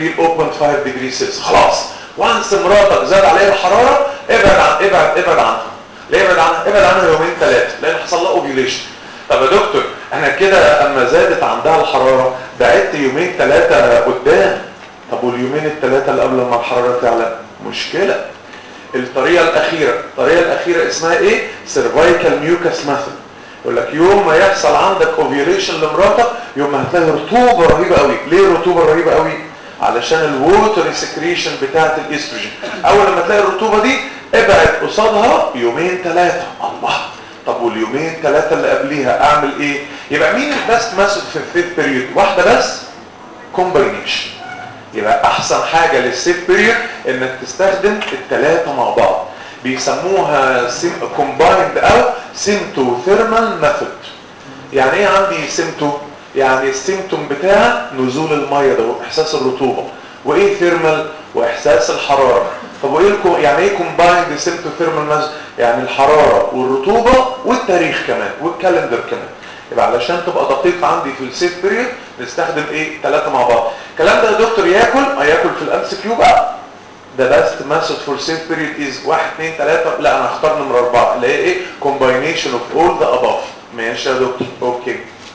Speaker 2: 0.5 ديجري سيلسيوس خلاص وانس مراتك زاد عليها الحراره ابعد عن ابعد ابعد عنها ليه ابعد عنها ابعد عنها يومين ثلاثه لان حصل لها اوفيوليشن طب يا دكتور انا كده اما زادت عندها الحراره بعدت يومين ثلاثه قدام طب واليومين الثلاثه اللي قبل ما الحراره تعلى مشكله الطريقه الاخيره الطريقه الاخيره اسمها ايه سيرفايكال ميوكاس ميثود يقول لك يوم ما يحصل عندك اوفيوليشن لمراتك يوم ما هتلاقي رطوبه رهيبه قوي ليه رطوبه رهيبه قوي علشان الووتر سكريشن بتاعه الاستروجين اول لما تلاقي الرطوبه دي ابعد قصادها يومين ثلاثه الله طب واليومين ثلاثه اللي قبليها اعمل ايه يبقى مين البست ميثود في الفيث بيريود واحده بس كومباينيشن يبقى احسن حاجه للسيف بيريود انك تستخدم الثلاثه مع بعض بيسموها كومبايند او سيمتو ثيرمال ميثود يعني ايه عندي سيمتو يعني السيمتوم بتاع نزول الميه ده واحساس الرطوبه وايه ثيرمال واحساس الحراره طب وايه الكو... يعني ايه كومبايند سيمتو ثيرمال ميثود يعني الحراره والرطوبه والتاريخ كمان والكالندر كمان يبقى علشان تبقى دقيق عندي في السيف بيريود نستخدم ايه ثلاثه مع بعض الكلام ده يا دكتور ياكل هياكل في الام سي كيو بقى the best method for safe period is 1 2 3 لا انا هختار نمرة 4 اللي هي ايه combination of all the above ماشي يا دكتور اوكي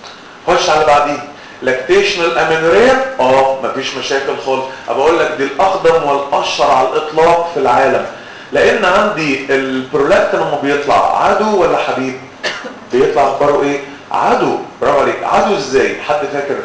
Speaker 2: خش على اللي بعديه لاكتيشنال امينوريا اه مفيش مشاكل خالص بقول لك دي الاقدم والاشهر على الاطلاق في العالم لان عندي البرولاكتين لما بيطلع عدو ولا حبيب بيطلع اخباره ايه عدو برافو عليك عدو ازاي حد فاكر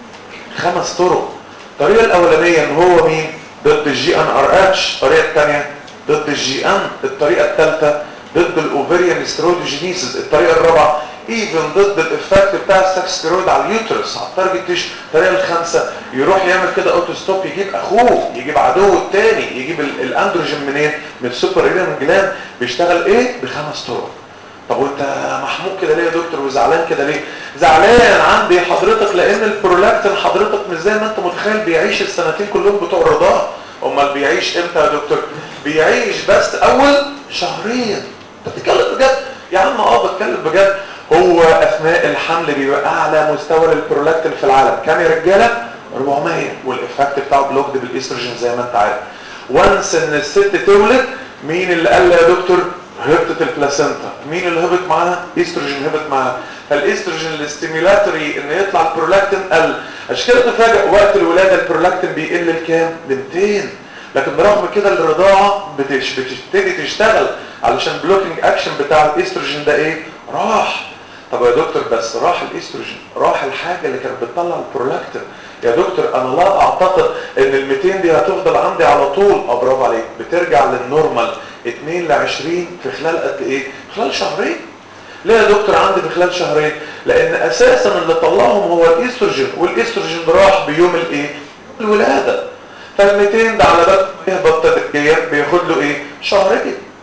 Speaker 2: خمس طرق الطريقه الاولانيه ان هو مين ضد الجي ان ار اتش الطريقه الثانيه ضد الجي ان الطريقه الثالثه ضد الاوفريان سترودوجينيسيس الطريقه الرابعه ايفن ضد الافكت بتاع السكستيرويد على اليوترس على التارجت تيش الطريقه الخامسه يروح يعمل كده اوتو ستوب يجيب اخوه يجيب عدوه الثاني يجيب الاندروجين منين من السوبر ايرين جلاند بيشتغل ايه بخمس طرق طب وانت محمود كده ليه يا دكتور وزعلان كده ليه زعلان عندي حضرتك لان البرولاكتين حضرتك مش زي ما انت متخيل بيعيش السنتين كلهم بتوع الرضاعه امال بيعيش امتى يا دكتور بيعيش بس اول شهرين انت بتتكلم بجد يا عم اه بتكلم بجد هو اثناء الحمل بيبقى اعلى مستوى للبرولاكتين في العالم كام يا رجاله 400 والافكت بتاعه بلوكد بالاستروجين زي ما انت عارف وانس ان الست تولد مين اللي قال يا دكتور هبطت البلاسنتا مين اللي هبط معاها استروجين هبط معاها فالاستروجين الاستيميلاتوري ان يطلع البرولاكتين قل عشان كده تفاجئ وقت الولاده البرولاكتين بيقل لكام ل 200 لكن برغم كده الرضاعه بتش بتبتدي تشتغل علشان بلوكينج اكشن بتاع الاستروجين ده ايه راح طب يا دكتور بس راح الاستروجين راح الحاجه اللي كانت بتطلع البرولاكتين يا دكتور انا لا اعتقد ان ال 200 دي هتفضل عندي على طول اه برافو عليك بترجع للنورمال 2 ل 20 في خلال قد ايه خلال شهرين ليه يا دكتور عندي في خلال شهرين لان اساسا اللي طلعهم هو الاستروجين والاستروجين راح بيوم الايه الولاده فال 200 ده على بال يهبط تدريجيا بياخد له ايه شهرين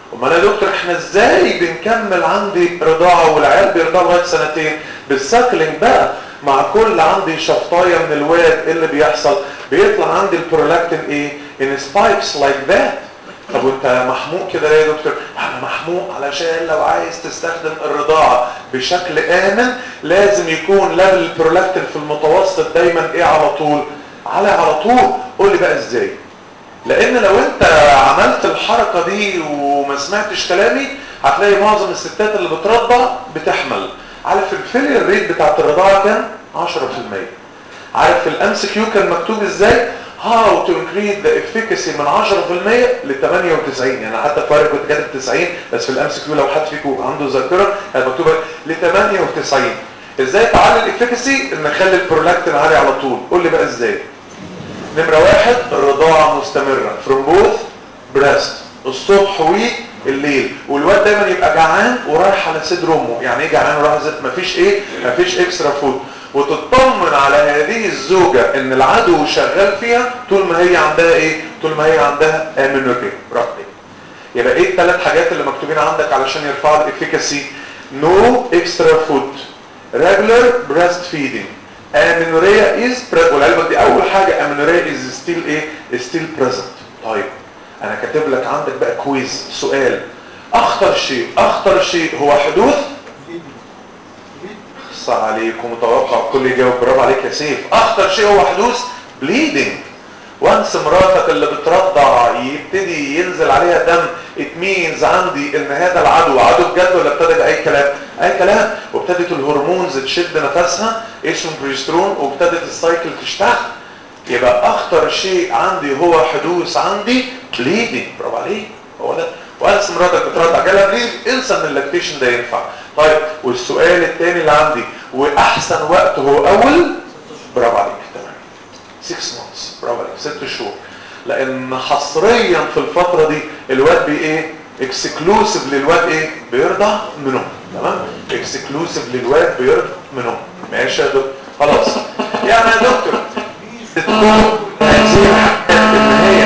Speaker 2: امال يا دكتور احنا ازاي بنكمل عندي رضاعه والعيال بيرضعوا لغايه سنتين بالساكلينج بقى مع كل عندي شفطايه من الواد ايه اللي بيحصل بيطلع عندي البرولاكتين ايه ان سبايكس لايك ذات طب وانت محموق كده ليه يا دكتور انا محموق علشان لو عايز تستخدم الرضاعه بشكل امن لازم يكون ليفل البرولاكتين في المتوسط دايما ايه على طول على على طول قول لي بقى ازاي لان لو انت عملت الحركه دي وما سمعتش كلامي هتلاقي معظم الستات اللي بترضع بتحمل عارف الفيلير ريت بتاعت الرضاعه كام 10% عارف الام سي كيو كان مكتوب ازاي how to increase the efficacy من 10% ل 98 يعني حتى في كنت كاتب 90 بس في الام سي كيو لو حد فيكم عنده ذاكره هي مكتوبه ل 98 ازاي تعلي الافيكاسي ان نخلي البرولاكتين عالي على طول قول لي بقى ازاي نمرة واحد الرضاعة مستمرة from both breast الصبح والليل والواد دايما يبقى جعان ورايح على صدر امه يعني ايه جعان ورايح زي مفيش ايه مفيش اكسترا فود وتطمن على هذه الزوجة ان العدو شغال فيها طول ما هي عندها ايه طول ما هي عندها امينوريا برافو يبقى ايه الثلاث حاجات اللي مكتوبين عندك علشان يرفعوا الافيكاسي نو اكسترا فود regular breastfeeding amenorrhea is present والعلبة دي اول حاجة amenorrhea is still ايه still present طيب انا كاتب لك عندك بقى كويز سؤال اخطر شيء اخطر شيء هو حدوث صح عليكم متوقع الكل يجاوب برافو عليك يا سيف اخطر شيء هو حدوث بليدنج وانس مراتك اللي بترضع يبتدي ينزل عليها دم ات مينز عندي ان هذا العدو عدو بجد ولا ابتدى باي كلام اي كلام وابتدت الهرمونز تشد نفسها اسمه بروجسترون وابتدت السايكل تشتغل يبقى اخطر شيء عندي هو حدوث عندي بليدنج برافو عليك هو ده وانس مراتك بترضع جالها بليد انسى ان اللاكتيشن ده ينفع طيب والسؤال الثاني اللي عندي واحسن وقت هو اول برافو عليك تمام 6 months برافو عليك 6 شهور لان حصريا في الفتره دي الواد بي ايه اكسكلوسيف للواد ايه بيرضع منهم تمام اكسكلوسيف للواد بيرضع منهم ماشي يا دكتور خلاص يعني يا دكتور تكون هذه ان هي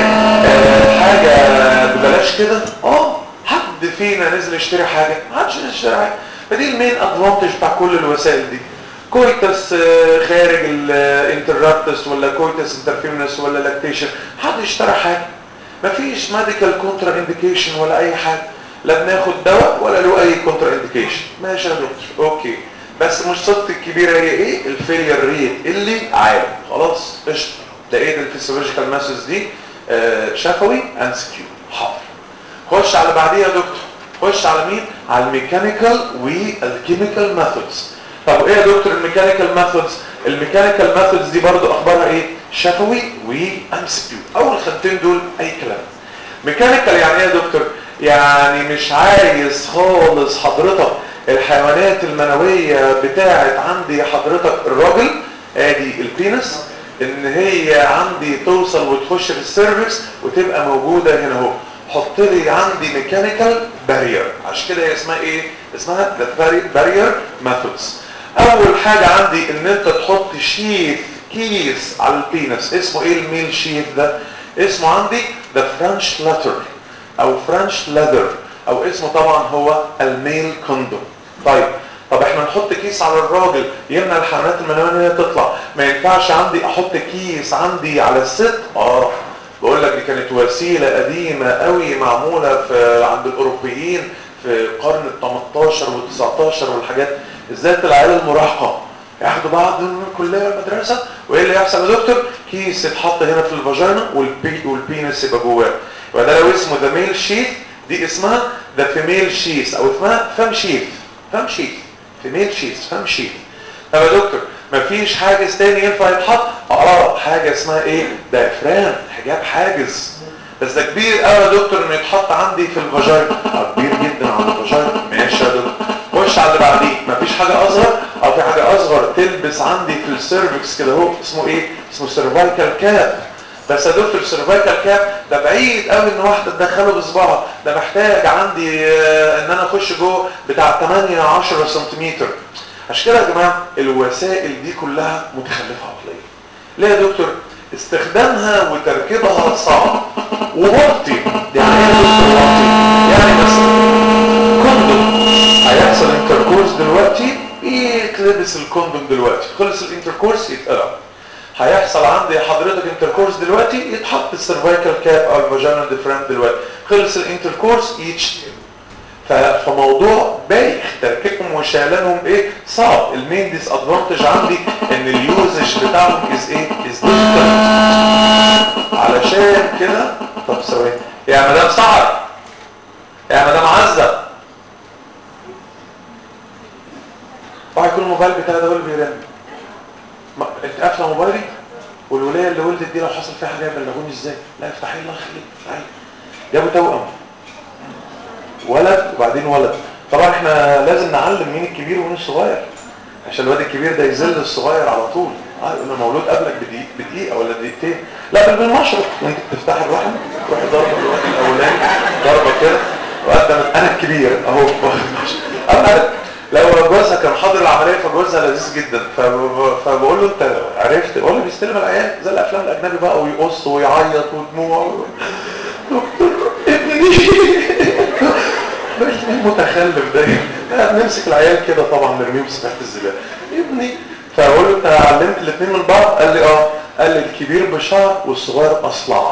Speaker 2: آه حاجه ببلاش كده اه حد فينا نزل يشتري حاجه ما حدش نزل يشتري حاجه فدي المين ادفانتج بتاع كل الوسائل دي كويتس خارج الانترابتس ولا كويتس انترفيرنس ولا لاكتيشن حد اشترى حاجه مفيش ميديكال كونترا انديكيشن ولا اي حاجه لا بناخد دواء ولا له اي كونترا انديكيشن ماشي يا دكتور اوكي بس مش صدق الكبيره هي ايه الفيلير ريت اللي عالي خلاص قشطه ده ايه الفيسيولوجيكال ماسز دي آه شفوي اند سكيو حاضر خش على بعديها يا دكتور خش على مين على الميكانيكال والكيميكال ميثودز طب ايه يا دكتور الميكانيكال ميثودز الميكانيكال ميثودز دي برضو اخبارها ايه شفوي وام سي كيو اول خانتين دول اي كلام ميكانيكال يعني ايه يا دكتور يعني مش عايز خالص حضرتك الحيوانات المنويه بتاعت عندي حضرتك الراجل ادي البينس ان هي عندي توصل وتخش في السيرفكس وتبقى موجوده هنا اهو حط لي عندي ميكانيكال بارير عشان كده هي اسمها ايه اسمها بارير ميثودز اول حاجه عندي ان انت تحط شيث كيس على البينس اسمه ايه الميل شيث ده اسمه عندي ذا فرنش لاتر او فرنش ليذر او اسمه طبعا هو الميل كوندوم طيب طب احنا نحط كيس على الراجل يمنع الحيوانات المنويه ان هي تطلع ما ينفعش عندي احط كيس عندي على الست اه بقول لك دي كانت وسيله قديمه قوي معموله في عند الاوروبيين في القرن ال 18 وال 19 والحاجات ازاي العيال المراهقه ياخدوا بعض من الكليه والمدرسه وايه اللي يحصل يا دكتور كيس يتحط هنا في الفاجينا والبي والبينس يبقى جواه يبقى ده لو اسمه ذا ميل شيث دي اسمها ذا فيميل شيث او اسمها فام شيث فام شيث فيميل شيث فام شيث طب يا دكتور مفيش حاجز تاني ينفع يتحط اه حاجه اسمها ايه دايفرام حجاب حاجز بس ده كبير قوي يا دكتور انه يتحط عندي في الفاجينا اه كبير جدا على الفاجينا ماشي يا دكتور خش على اللي بعديه مفيش حاجه اصغر او في حاجه اصغر تلبس عندي في السيرفكس كده اهو اسمه ايه اسمه سيرفايكال كاب بس يا دكتور السيرفايكال كاب ده بعيد قوي ان واحده تدخله بصباعها ده محتاج عندي ان انا اخش جوه بتاع 8 10 سنتيمتر عشان كده يا جماعه الوسائل دي كلها متخلفه عقليا ليه يا دكتور استخدامها وتركيبها صعب ووقتي يعني ايه دكتور وقتي يعني مثلا كوندوم هيحصل انتركورس دلوقتي يتلبس الكوندوم دلوقتي خلص الانتركورس يتقلع هيحصل عندي حضرتك انتركورس دلوقتي يتحط السيرفايكال كاب او الفاجينال ديفرام دلوقتي خلص الانتركورس يتشتم فموضوع بايخ تركيبهم وشيلانهم ايه صعب المين ديس ادفانتج عندي ان اليوزج بتاعهم از ايه از علشان كده طب ثواني يا مدام سعر يا مدام عزه اوعى يكون الموبايل بتاعي ده هو اللي بيرن ما- انت قافله موبايلي والولايه اللي ولدت دي لو حصل فيها حاجه يبلغوني ازاي لا افتحي الله يخليك افتحي جابوا توأم ولد وبعدين ولد طبعا احنا لازم نعلم مين الكبير ومين الصغير عشان الواد الكبير ده يذل الصغير على طول اه يقول له مولود قبلك بدقيق بدقيقه ولا دقيقتين لا بل بالمشرط وانت بتفتح الرحم تروح ضربه الواد الاولاني ضربه كده وقدم انا الكبير اهو انا لو جوزها كان حاضر العمليه فجوزها لذيذ جدا فب- فبقول له انت عرفت بقول له بيستلم العيال زي الافلام الاجنبي بقى ويقص ويعيط ودموع دكتور ابني المتخلف ده لا بنمسك العيال كده طبعا نرميهم في تحت الزباله ابني فاقول له انت علمت الاثنين من بعض قال لي اه قال لي الكبير بشعر والصغير اصلع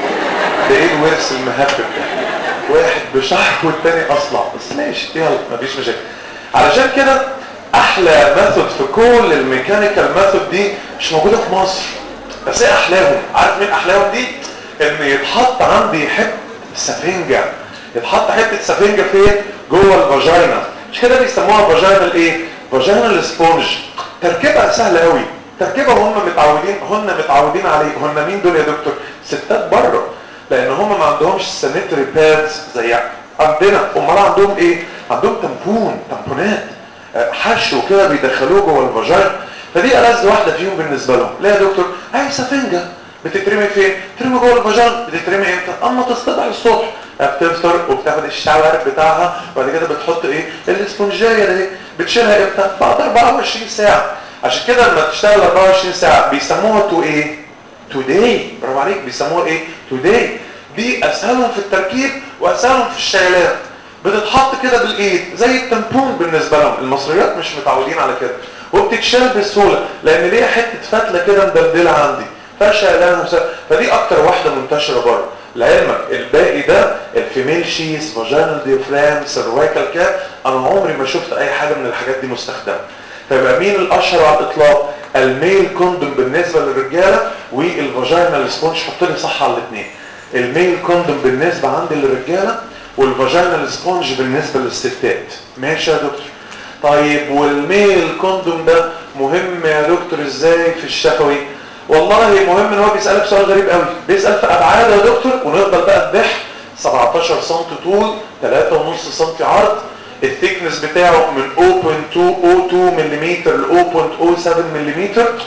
Speaker 2: ده ايه الورث المهبب ده واحد بشعر والتاني اصلع بس ماشي يلا مفيش مشاكل علشان كده احلى ميثود في كل الميكانيكال ميثود دي مش موجوده في مصر بس ايه احلاهم عارف مين احلاهم دي ان يتحط عندي حته سفنجه يتحط حته سفنجه فين جوه الفاجينا مش كده بيسموها فاجينال ايه فاجينال سبونج تركيبها سهله قوي تركيبها هم متعودين هن متعودين عليه هن مين دول يا دكتور ستات بره لان هم ما عندهمش سانيتري بادز زي عندنا امال عندهم ايه عندهم تمبون تمبونات آه، حشو كده بيدخلوه جوه الفاجينا فدي ألذ واحده فيهم بالنسبه لهم ليه يا دكتور اي سفنجه بتترمي فين ترمي جوه الفاجينا بتترمي امتى اما تصطبح الصبح بتفطر وبتاخد الشاور بتاعها وبعد كده بتحط ايه الاسفنجيه دي بتشيلها امتى بعد 24 ساعه عشان كده لما تشتغل 24 ساعه بيسموها تو ايه توداي برافو عليك بيسموها ايه توداي دي اسهلهم في التركيب واسهلهم في الشيلان بتتحط كده بالايد زي التمبون بالنسبه لهم المصريات مش متعودين على كده وبتتشال بسهوله لان ليها حته فتله كده مدلدله عندي فشيلان وس... فدي اكتر واحده منتشره بره لعلمك الباقي ده الفيميل شيس فاجينال ديفرام سيروايكال كاب انا عمري ما شفت اي حاجه من الحاجات دي مستخدمه فيبقى مين الاشهر على الاطلاق الميل كوندوم بالنسبه للرجاله والفاجينال سبونج حط لي صح على الاثنين الميل كوندوم بالنسبه عندي للرجاله والفاجينال سبونج بالنسبه للستات ماشي يا دكتور طيب والميل كوندوم ده مهم يا دكتور ازاي في الشفوي والله مهم ان هو بيسالك سؤال غريب قوي بيسال في ابعاد يا دكتور ونفضل بقى نضح 17 سم طول 3.5 سم عرض الثيكنس بتاعه من 0.202 ملم ل 0.07 ملم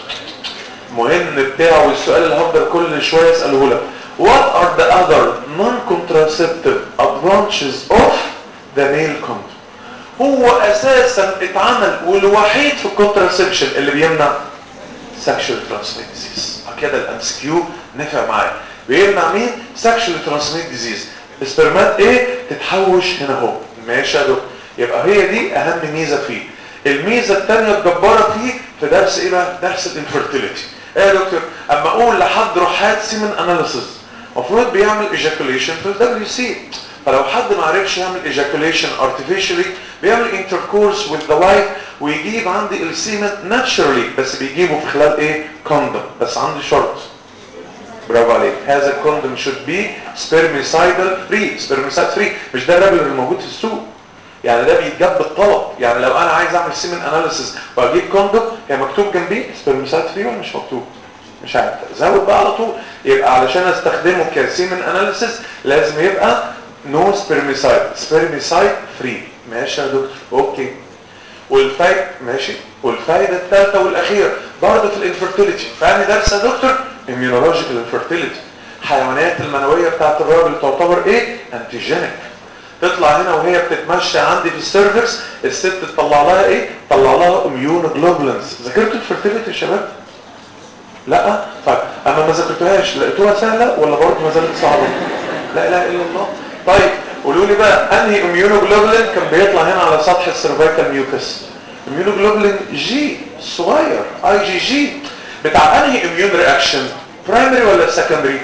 Speaker 2: مهم بتاعه والسؤال اللي هفضل كل شويه اساله لك What are the other non-contraceptive advantages of the male condom هو اساسا اتعمل والوحيد في الكونتراسبشن اللي بيمنع sexually transmitted disease كده الام اس كيو نفع معايا بيمنع مين sexually transmitted disease السبرمات ايه تتحوش هنا اهو ماشي يا دكتور يبقى هي دي اهم ميزه فيه الميزه الثانيه الجباره فيه في درس ايه بقى درس الانفيرتيليتي ايه يا دكتور اما اقول لحد روح هات سيمن اناليسيس المفروض بيعمل ايجاكوليشن في الدبليو سي فلو حد ما عرفش يعمل ايجاكوليشن artificially بيعمل intercourse with the wife ويجيب عندي السيمن naturally بس بيجيبه في خلال ايه كوندوم بس عندي شرط برافو عليك هذا الكوندوم should be spermicidal free spermicide free مش ده الرابل اللي موجود في السوق يعني ده بيتجاب بالطلب يعني لو انا عايز اعمل سيمن اناليسيس واجيب كوندوم هي مكتوب جنبيه سبرميسايد فري ولا مش مكتوب مش عارف زود بقى على طول يبقى علشان استخدمه كسيمن اناليسيس لازم يبقى نو سبرميسايد سبرميسايد فري ماشي يا دكتور اوكي والفايدة ماشي والفايدة الثالثة والأخيرة برضه في الانفرتيليتي فأني درس يا دكتور immunological infertility حيوانات المنوية بتاعت الراجل تعتبر ايه انتيجينيك تطلع هنا وهي بتتمشى عندي في السيرفكس الست تطلع لها ايه تطلع لها اميون جلوبولينز ذاكرتوا الفرتيليتي يا شباب لا طيب اما اما ما ذاكرتوهاش لقيتوها سهله ولا برضه ما زالت صعبه لا اله الا الله طيب قولوا لي بقى انهي اميونوجلوبولين كان بيطلع هنا على سطح السيرفيكال ميوكس اميونوجلوبولين جي صغير اي جي جي بتاع انهي اميون رياكشن برايمري ولا سكندري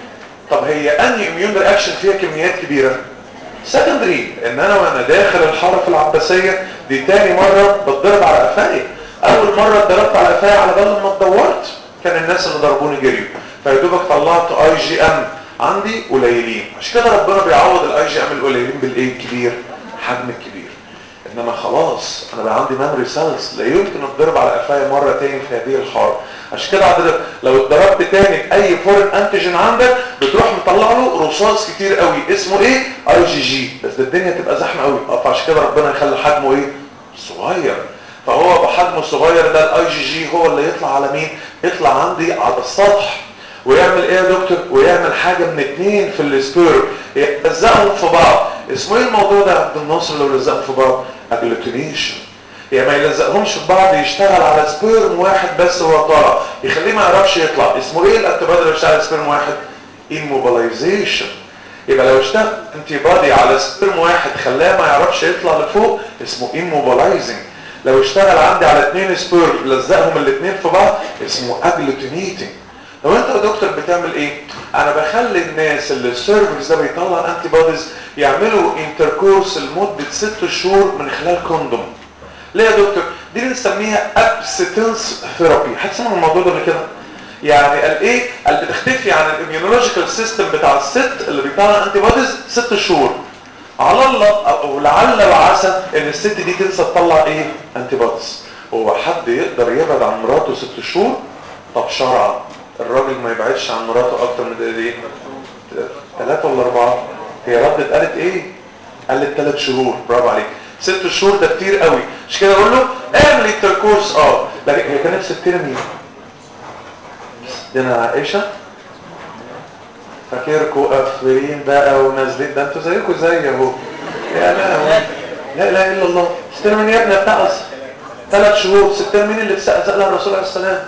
Speaker 2: طب هي انهي اميون رياكشن فيها كميات كبيره سكندري ان انا وانا داخل الحاره في العباسيه دي تاني مره بتضرب على قفايا اول مره اتضربت على قفايا على بال ما اتدورت كان الناس اللي ضربوني جريوا فيا دوبك طلعت اي جي ام عندي قليلين عشان كده ربنا بيعوض الاي جي ام القليلين بالايه الكبير حجم الكبير انما خلاص انا بقى عندي ميموري سيلز لا يمكن اتضرب على قفايا مره تاني في هذه الحاره عشان كده حضرتك لو اتضربت تاني باي فورن انتيجين عندك بتروح مطلع له رصاص كتير قوي اسمه ايه اي جي جي بس الدنيا تبقى زحمه قوي فعشان كده ربنا يخلي حجمه ايه صغير فهو بحجمه الصغير ده الاي جي جي هو اللي يطلع على مين يطلع عندي على السطح ويعمل ايه يا دكتور ويعمل حاجه من اتنين في السبير يلزقهم في بعض اسمه ايه الموضوع ده يا عبد الناصر لو لزقهم في بعض اجلوتينيشن يعني ما يلزقهمش في بعض يشتغل على سبيرم واحد بس وهو طالع يخليه ما يعرفش يطلع اسمه ايه الانتيبادي اللي بيشتغل على سبيرم واحد immobilization يبقى لو اشتغل انتي بادي على سبيرم واحد خلاه ما يعرفش يطلع لفوق اسمه immobilizing لو اشتغل عندي على اثنين سبيرم لزقهم الاثنين في بعض اسمه agglutinating لو انت يا دكتور بتعمل ايه انا بخلي الناس اللي السيرفكس ده بيطلع انتي بوديز يعملوا انتركورس لمده ست شهور من خلال كوندوم ليه يا دكتور دي بنسميها ابستنس ثيرابي هتسمعوا الموضوع ده قبل كده يعني قال ايه قال بتختفي عن الاميونولوجيكال سيستم بتاع الست اللي بيطلع انتي بوديز ست شهور على الله او لعل وعسى ان الست دي تنسى تطلع ايه انتي بوديز هو حد يقدر يبعد عن مراته ست شهور طب شرعا الراجل ما يبعدش عن مراته اكتر من قد ايه ثلاثة ولا اربعة هي ردت قالت ايه قالت ثلاث شهور برافو عليك ست شهور ده كتير قوي مش كده اقول له اعمل التركورس اه لكن هي كانت ستنا مين دينا عائشة فاكركوا قافلين بقى ونازلين ده انتوا زيكوا زي اهو يا لا لا اله الا الله ستنا مين يا ابني بتاع ثلاث شهور ستنا مين اللي سألها الرسول عليه السلام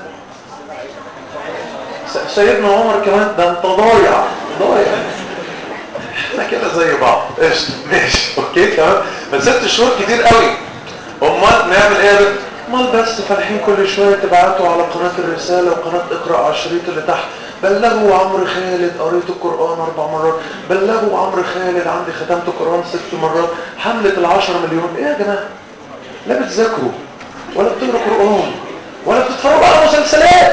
Speaker 2: سيدنا عمر كمان ده انت ضايع ضايع احنا كده زي بعض قشطه ماشي اوكي تمام بس ست شهور كتير قوي امال نعمل ايه يا امال بس فالحين كل شويه تبعتوا على قناه الرساله وقناه اقرا على الشريط اللي تحت بلغوا عمرو خالد قريت القران اربع مرات بلغوا عمرو خالد عندي ختمت القران ست مرات حمله العشرة مليون ايه يا جماعه لا بتذاكروا ولا بتقروا قران ولا بتتفرجوا على مسلسلات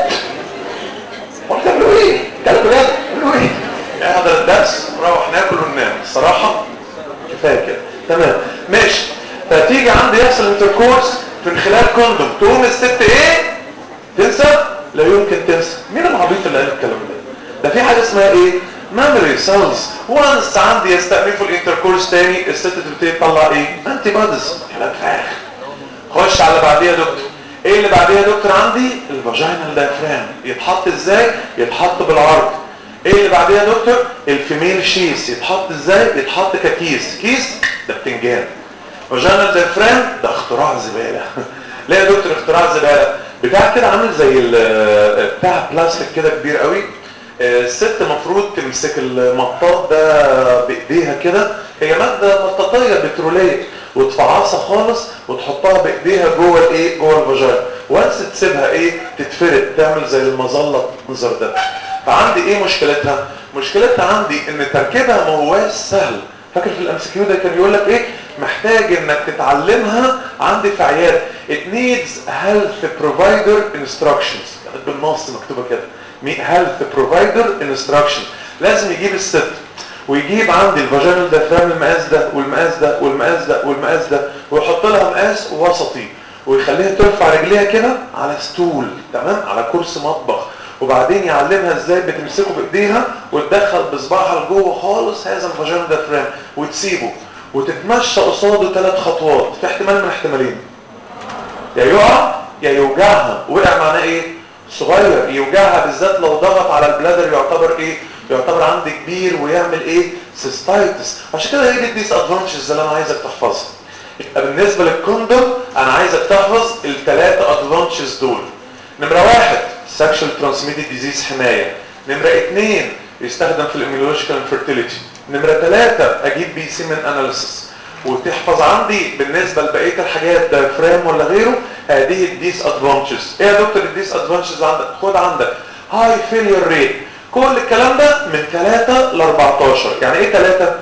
Speaker 2: وانت بتعملوا ايه؟ كانوا بجد بتعملوا ايه؟ احضر الدرس نروح ناكل وننام الصراحة كفاية كده تمام ماشي فتيجي عندي يحصل انتركورس من خلال كوندوم تقوم الست ايه؟ تنسى؟ لا يمكن تنسى مين العبيط اللي قال الكلام ده؟ ده في حاجة اسمها ايه؟ ميموري سيلز وانس عندي يستأنفوا الانتركورس تاني الست تبتدي تطلع ايه؟ انتي بوديز كلام فارغ خش على بعديها يا دكتور ايه اللي بعديها يا دكتور عندي الفاجينال دايفرام يتحط ازاي يتحط بالعرض ايه اللي بعديها يا دكتور الفيميل شيس يتحط ازاي يتحط ككيس كيس ده بتنجان فاجينال دايفرام ده اختراع زباله ليه يا دكتور اختراع زباله بتاع كده عامل زي بتاع بلاستيك كده كبير قوي الست المفروض تمسك المطاط ده بايديها كده هي ماده مطاطيه بتروليه وتفعصها خالص وتحطها بايديها جوه الايه جوه الفاجينا وانس تسيبها ايه تتفرد تعمل زي المظله المنظر ده فعندي ايه مشكلتها مشكلتها عندي ان تركيبها ما هواش سهل فاكر في الام كيو ده كان يقول لك ايه محتاج انك تتعلمها عندي في عيادة it needs health provider instructions بالنص مكتوبه كده health provider instruction لازم يجيب الست ويجيب عندي الفاجينال دافرام المقاس ده والمقاس ده والمقاس ده والمقاس ده ويحط لها مقاس وسطي ويخليها ترفع رجليها كده على ستول تمام على كرسي مطبخ وبعدين يعلمها ازاي بتمسكه بايديها وتدخل بصباعها لجوه خالص هذا الفاجينال دافرام وتسيبه وتتمشى قصاده ثلاث خطوات في احتمال من احتمالين يا يقع يا يوجعها وقع معناه ايه صغير يوجعها بالذات لو ضغط على البلادر يعتبر ايه يعتبر عندي كبير ويعمل ايه سيستايتس عشان كده هي دي الديس ادفانتجز اللي انا عايزك تحفظها يبقى بالنسبه للكوندوم انا عايزك تحفظ الثلاثه ادفانتجز دول نمره واحد سكشوال ترانسميتد ديزيز حمايه نمره اثنين يستخدم في الاميولوجيكال انفيرتيليتي نمره ثلاثه اجيب بي سي من اناليسيس وتحفظ عندي بالنسبه لبقيه الحاجات دايفرام ولا غيره هذه الديس ادفانتجز ايه يا دكتور الديس ادفانتجز عندك خد عندك هاي فيلير ريت كل الكلام ده من 3 ل 14 يعني ايه 3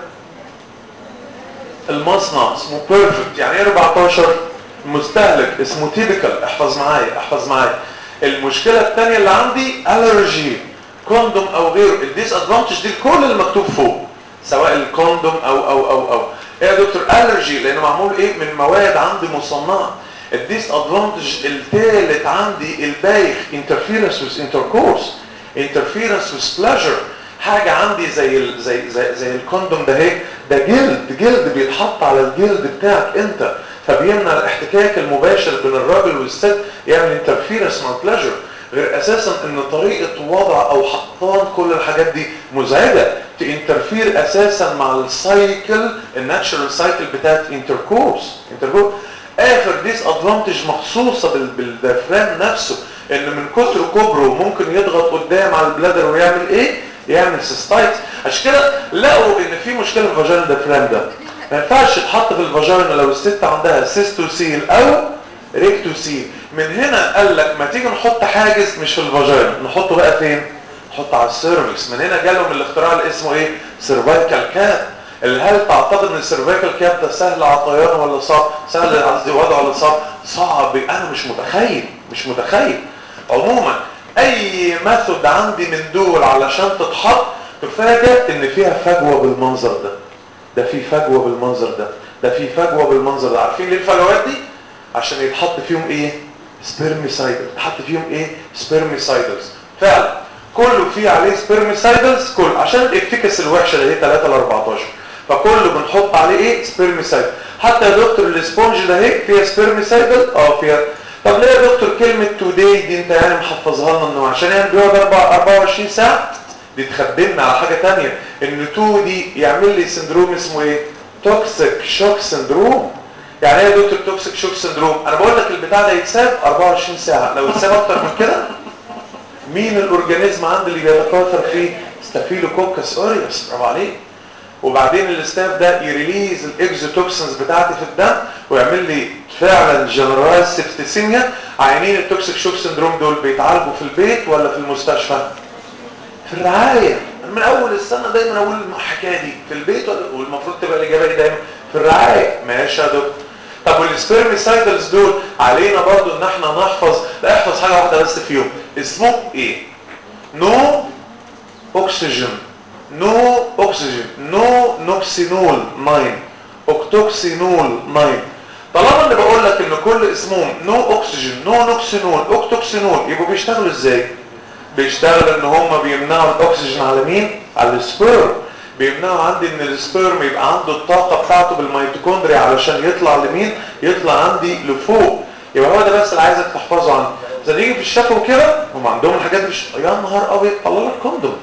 Speaker 2: المصنع اسمه بيرفكت يعني ايه 14 المستهلك اسمه تيبيكال احفظ معايا احفظ معايا المشكله الثانيه اللي عندي الرجي كوندوم او غيره الديس ادفانتج دي كل اللي مكتوب فوق سواء الكوندوم او او او او ايه يا دكتور الرجي لانه معمول ايه من مواد عندي مصنعه الديس ادفانتج الثالث عندي البايخ انترفيرنس ويز انتركورس انترفيرنس ويز بلاجر حاجه عندي زي ال زي زي زي الكوندوم ده اهي ده جلد جلد بيتحط على الجلد بتاعك انت فبيمنع الاحتكاك المباشر بين الراجل والست يعمل انترفيرنس مع البلاجر غير اساسا ان طريقه وضع او حطان كل الحاجات دي مزعجه تانترفير اساسا مع السايكل الناتشرال سايكل بتاعت انتركورس انتركورس اخر ديس ادفانتج مخصوصه بالديافرام نفسه ان من كتر كبره ممكن يضغط قدام على البلادر ويعمل ايه يعمل سيستايتس عشان كده لقوا ان في مشكله في الفاجينا الديافرام ده ما ينفعش يتحط في الفاجينا لو الست عندها سيستوسيل او ريكتوسيل من هنا قال لك ما تيجي نحط حاجز مش في الفاجينا نحطه بقى فين نحطه على السيرفكس من هنا جالهم الاختراع اللي اسمه ايه سيرفايكال كاب اللي هل تعتقد ان السيرفايكال كاب ده سهل عطيانه ولا صعب سهل قصدي وضعه ولا صعب صعب انا مش متخيل مش متخيل عموما اي ميثود عندي من دول علشان تتحط تفاجئ ان فيها فجوه بالمنظر ده ده في فجوه بالمنظر ده ده في فجوه بالمنظر ده عارفين ليه الفجوات دي عشان يتحط فيهم ايه سبيرميسايدل يتحط فيهم ايه سبيرميسايدلز فعلا كله فيه عليه سبيرميسايدلز كل عشان الافكس الوحشه اللي هي 3 ل 14 فكله بنحط عليه ايه سبيرميسايدل حتى يا دكتور الاسبونج ده اهي فيها سبيرميسايدل اه فيها طب ليه يا دكتور كلمه توداي دي انت يعني محفظها لنا انه عشان يعني بيقعد 24 ساعه دي تخدمنا على حاجه ثانيه ان 2 دي يعمل لي سندروم اسمه ايه توكسيك شوك سندروم يعني ايه يا دكتور توكسيك شوك سندروم انا بقول لك البتاع ده يتساب 24 ساعه لو اتساب اكتر من كده مين الاورجانيزم عندي اللي بيتكاثر فيه ستافيلوكوكس اوريوس برافو عليك وبعدين الاستاف ده يريليز الاكزوتوكسنز بتاعتي في الدم ويعمل لي فعلا جنرالايز سيبتسيميا عيانين التوكسيك شوك سندروم دول بيتعالجوا في البيت ولا في المستشفى في الرعايه انا من اول السنه دايما اقول الحكايه دي في البيت ولا والمفروض تبقى الاجابه دي دايما في الرعايه ماشي يا دكتور طب والسبيرميسايدلز دول علينا برضو ان احنا نحفظ لا احفظ حاجه واحده بس فيهم اسمه ايه نو اكسجين نو اكسجين نو نوكسينول 9 اوكتوكسينول 9 طالما اللي بقول لك ان كل اسمهم نو اكسجين نو نوكسينول اوكتوكسينول يبقوا بيشتغلوا ازاي بيشتغلوا ان هم بيمنعوا الاكسجين على مين على السبيرم بيمنعوا عندي ان السبيرم يبقى عنده الطاقه بتاعته بالميتوكوندريا علشان يطلع لمين يطلع عندي لفوق يبقى هو ده بس اللي عايزك تحفظه عنه اذا نيجي في الشفا كده هم عندهم الحاجات مش يا نهار ابيض طلع لك كوندوم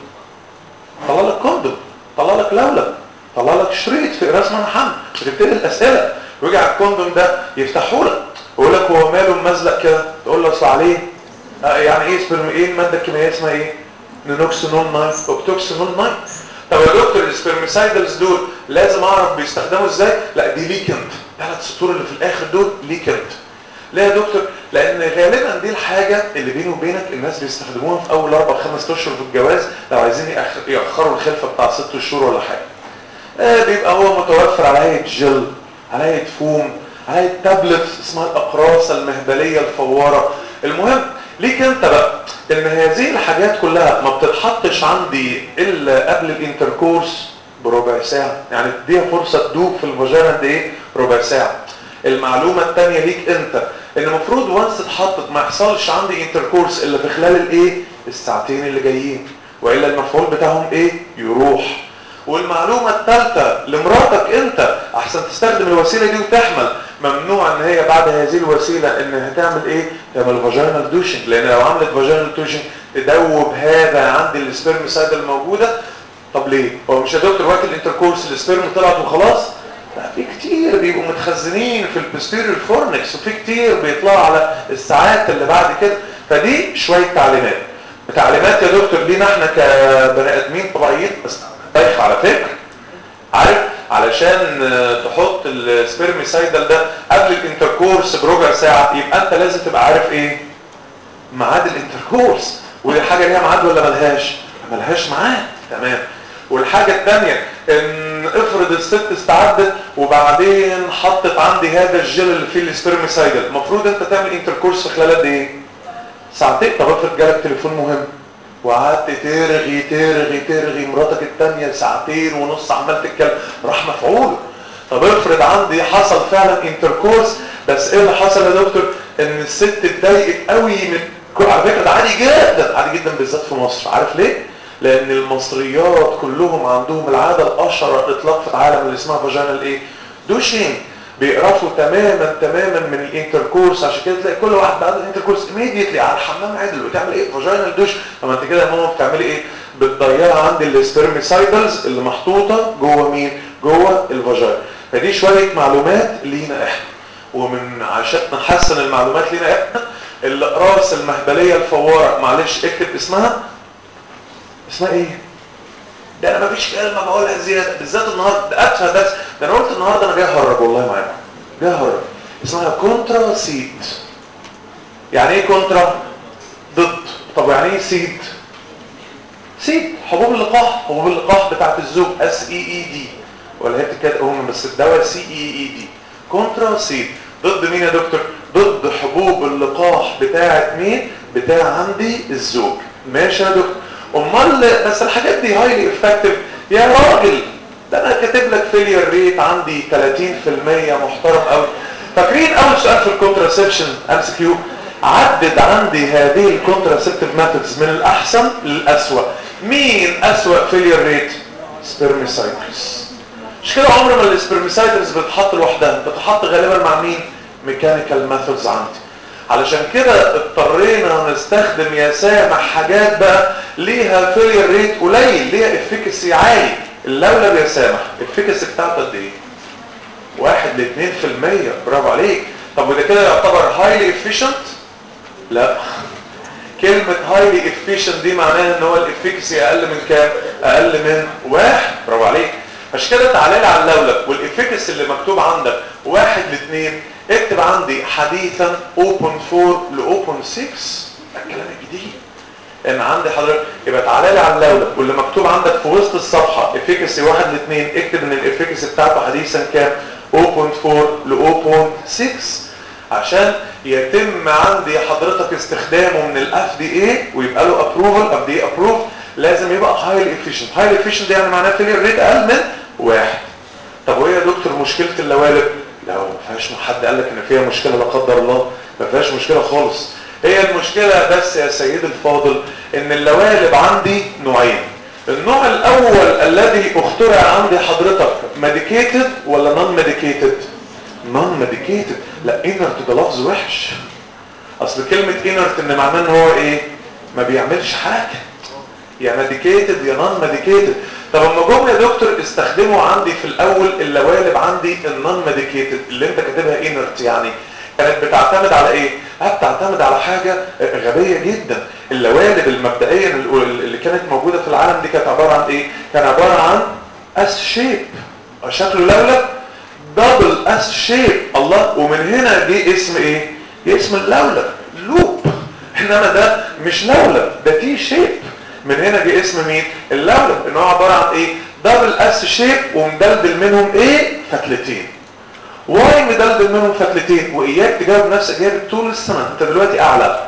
Speaker 2: طلع لك كوندوم طلع لك لولب طلع لك شريط في راس منحم بتبتدي الاسئله ويجي الكوندوم ده يفتحوا لك ويقول لك هو ماله ممزلق كده تقول له اصل عليه آه يعني ايه سبرم ايه الماده الكيميائيه اسمها ايه نونوكسينول 9 اوكتوكسينول 9 طب يا دكتور السبرميسايدلز دول لازم اعرف بيستخدموا ازاي لا دي ليكنت ثلاث سطور اللي في الاخر دول ليكنت ليه يا دكتور لان غالبا دي الحاجه اللي بيني وبينك الناس بيستخدموها في اول اربع خمس اشهر في الجواز لو عايزين يأخر ياخروا الخلفه بتاع ست شهور ولا حاجه آه بيبقى هو متوفر على هيئه جل على هيئه فوم على هيئه تابلت اسمها الاقراص المهبليه الفواره المهم ليك انت بقى ان هذه الحاجات كلها ما بتتحطش عندي الا قبل الانتركورس بربع ساعه يعني تديها فرصه تدوب في الفاجينا قد ايه ربع ساعه المعلومه الثانيه ليك انت ان المفروض وانس اتحطت ما يحصلش عندي انتركورس الا في خلال الايه الساعتين اللي جايين والا المفعول بتاعهم ايه يروح والمعلومة الثالثة لمراتك انت احسن تستخدم الوسيلة دي وتحمل ممنوع ان هي بعد هذه الوسيلة انها تعمل ايه تعمل فاجينال دوشنج لان لو عملت فاجينال دوشنج تدوب هذا عند السبرميسايد الموجودة طب ليه هو مش يا دكتور وقت الانتركورس السبرم طلعت وخلاص لا في كتير بيبقوا متخزنين في البستيريور فورنكس وفي كتير بيطلعوا على الساعات اللي بعد كده فدي شويه تعليمات تعليمات يا دكتور لينا احنا كبني ادمين طبيعيين بس بايخه على فكره عارف علشان تحط السبيرميسايدل ده قبل الانتركورس بربع ساعه يبقى انت لازم تبقى عارف ايه ميعاد الانتركورس ودي حاجه ليها ميعاد ولا ملهاش ملهاش ميعاد تمام والحاجه الثانيه ان افرض الست استعدت وبعدين حطت عندي هذا الجل اللي فيه السبيرميسايدل المفروض انت تعمل انتركورس في خلال قد ايه ساعتين طب افرض جالك تليفون مهم وقعدت ترغي ترغي ترغي مراتك التانية ساعتين ونص عمال تتكلم راح مفعول طب افرض عندي حصل فعلا انتركورس بس ايه اللي حصل يا دكتور ان الست اتضايقت قوي من على فكره ده عادي جدا عادي جدا بالذات في مصر عارف ليه لان المصريات كلهم عندهم العاده الاشهر على الاطلاق في العالم اللي اسمها فاجينال ايه دوشين بيقرفوا تماما تماما من الانتركورس عشان كده تلاقي كل واحد بعد الانتركورس ايميديتلي على الحمام عدل وتعمل ايه فاجينال دوش طب انت كده يا ماما بتعملي ايه بتضيعي عندي السبرميسايدلز اللي محطوطه جوه مين جوه الفاجينا فدي شويه معلومات لينا احنا ومن عشان نحسن المعلومات لينا احنا الاقراص المهبليه الفواره معلش اكتب اسمها اسمها ايه ده انا مفيش كلمه بقولها زياده بالذات النهارده ده اتفه بس ده انا قلت النهارده انا جاي اهرج والله معاكم جاي اهرج اسمها كونترا سيد يعني ايه كونترا ضد طب يعني ايه سيد سيد حبوب اللقاح حبوب اللقاح بتاعت الزوج اس اي اي دي ولا هي بتتكتب هم بس الدواء سي اي اي دي كونترا سيد ضد مين يا دكتور ضد حبوب اللقاح بتاعت مين بتاع عندي الزوج ماشي يا دكتور امال بس الحاجات دي هايلي افكتيف يا راجل ده انا كاتب لك فيلير ريت عندي 30% محترم قوي فاكرين اول سؤال في الكونتراسبشن ام سي كيو عدد عندي هذه الكونتراسبتيف ميثودز من الاحسن للاسوأ مين اسوأ فيلير ريت سبيرميسايدرز مش كده عمر ما السبيرميسايدرز بتتحط لوحدها بتتحط غالبا مع مين ميكانيكال ميثودز عندي علشان كده اضطرينا نستخدم يا سامح حاجات بقى ليها فيلير ريت قليل ليها افكسي عالي اللولب يا سامح الافكسي بتاعته قد ايه واحد لاثنين في المية برافو عليك طب وده كده يعتبر هايلي افيشنت لا كلمة هايلي افيشنت دي معناها ان هو الافكسي اقل من كام اقل من واحد برافو عليك عشان كده تعالى لي على اللولب والافكسي اللي مكتوب عندك واحد لاثنين اكتب عندي حديثا 0.4 ل 0.6 الكلام الجديد ان عندي حضرتك يبقى تعالى لي على اللولب واللي مكتوب عندك في وسط الصفحه افيكسي 1 ل 2 اكتب ان الافيكسي بتاعته حديثا كام 0.4 ل 0.6 عشان يتم عندي حضرتك استخدامه من الاف دي اي ويبقى له ابروفل اف دي ابروف لازم يبقى هايلي افيشنت هايلي افيشنت يعني معناه فيلير ريت اقل من واحد طب وايه يا دكتور مشكله اللوالب لا ما فيهاش حد قال لك ان فيها مشكله لا قدر الله ما فيهاش مشكله خالص هي المشكله بس يا سيدي الفاضل ان اللوالب عندي نوعين النوع الاول الذي اخترع عندي حضرتك ميديكيتد ولا نون ميديكيتد نون ميديكيتد لا انرت ده لفظ وحش اصل كلمه انرت ان معناه ان هو ايه ما بيعملش حاجه يا ميديكيتد يا نون ميديكيتد طب اما جم يا دكتور استخدموا عندي في الاول اللوالب عندي النون ميديكيتد اللي انت كاتبها انرت يعني كانت بتعتمد على ايه ها بتعتمد على حاجة غبية جدا اللوالب المبدئيا اللي كانت موجودة في العالم دي كانت عبارة عن ايه كان عبارة عن اس شيب شكله لولب دبل اس شيب الله ومن هنا جه اسم ايه جه اسم اللولب لوب انما ده مش لولب ده تي شيب من هنا جه اسم مين اللولب ان هو عباره عن ايه دبل اس شيب ومدلدل منهم ايه فتلتين واي مدلدل منهم فتلتين واياك تجاوب نفس اجابه طول السنه انت دلوقتي اعلى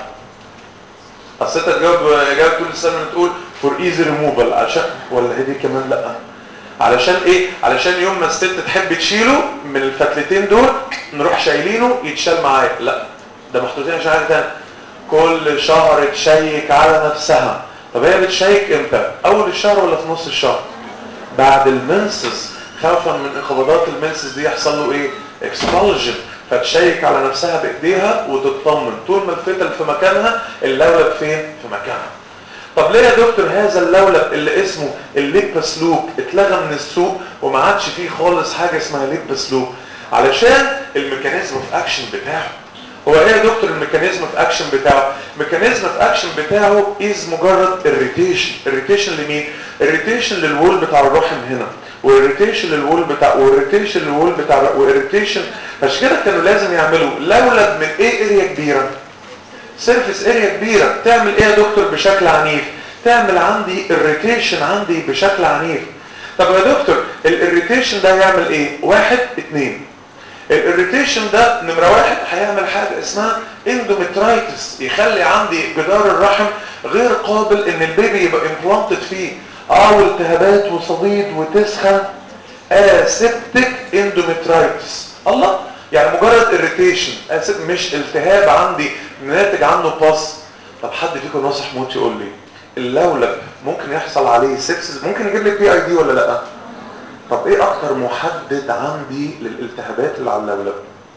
Speaker 2: اصل انت تجاوب اجابه طول السنه تقول فور ايزي ريموفال عشان ولا هي دي كمان لا علشان ايه علشان يوم ما الست تحب تشيله من الفتلتين دول نروح شايلينه يتشال معاك لا ده محطوطين عشان حاجه ثانيه كل شهر تشيك على نفسها طب هي بتشيك امتى اول الشهر ولا في نص الشهر بعد المنسس خوفا من انقباضات المنسس دي يحصل له ايه اكسبالجن فتشيك على نفسها بايديها وتطمن طول ما الفتل في مكانها اللولب فين في مكانها طب ليه يا دكتور هذا اللولب اللي اسمه الليبس لوب اتلغى من السوق وما عادش فيه خالص حاجه اسمها ليبس لوب علشان الميكانيزم اوف اكشن بتاعه هو ايه يا دكتور الميكانيزم في اكشن بتاعه الميكانيزم في اكشن بتاعه از مجرد اريتيشن اريتيشن لمين اريتيشن للوول بتاع الرحم هنا واريتيشن للوول بتاع واريتيشن للوول بتاع واريتيشن عشان كده كانوا لازم يعملوا لولب من ايه اريا كبيره سيرفيس اريا كبيره تعمل ايه يا دكتور بشكل عنيف تعمل عندي اريتيشن عندي بشكل عنيف طب يا دكتور الاريتيشن ده هيعمل ايه واحد اتنين الاريتيشن ده نمره واحد هيعمل حاجه اسمها اندومترايتس يخلي عندي جدار الرحم غير قابل ان البيبي يبقى امبلانتد فيه اه والتهابات وصديد وتسخن اسيبتك اندومترايتس الله يعني مجرد اريتيشن مش التهاب عندي ناتج عنه باص طب حد فيكم ناصح موت يقول لي اللولب ممكن يحصل عليه سيبسس ممكن يجيب لك بي اي دي ولا لا طب ايه اكتر محدد عندي للالتهابات اللي على اللولب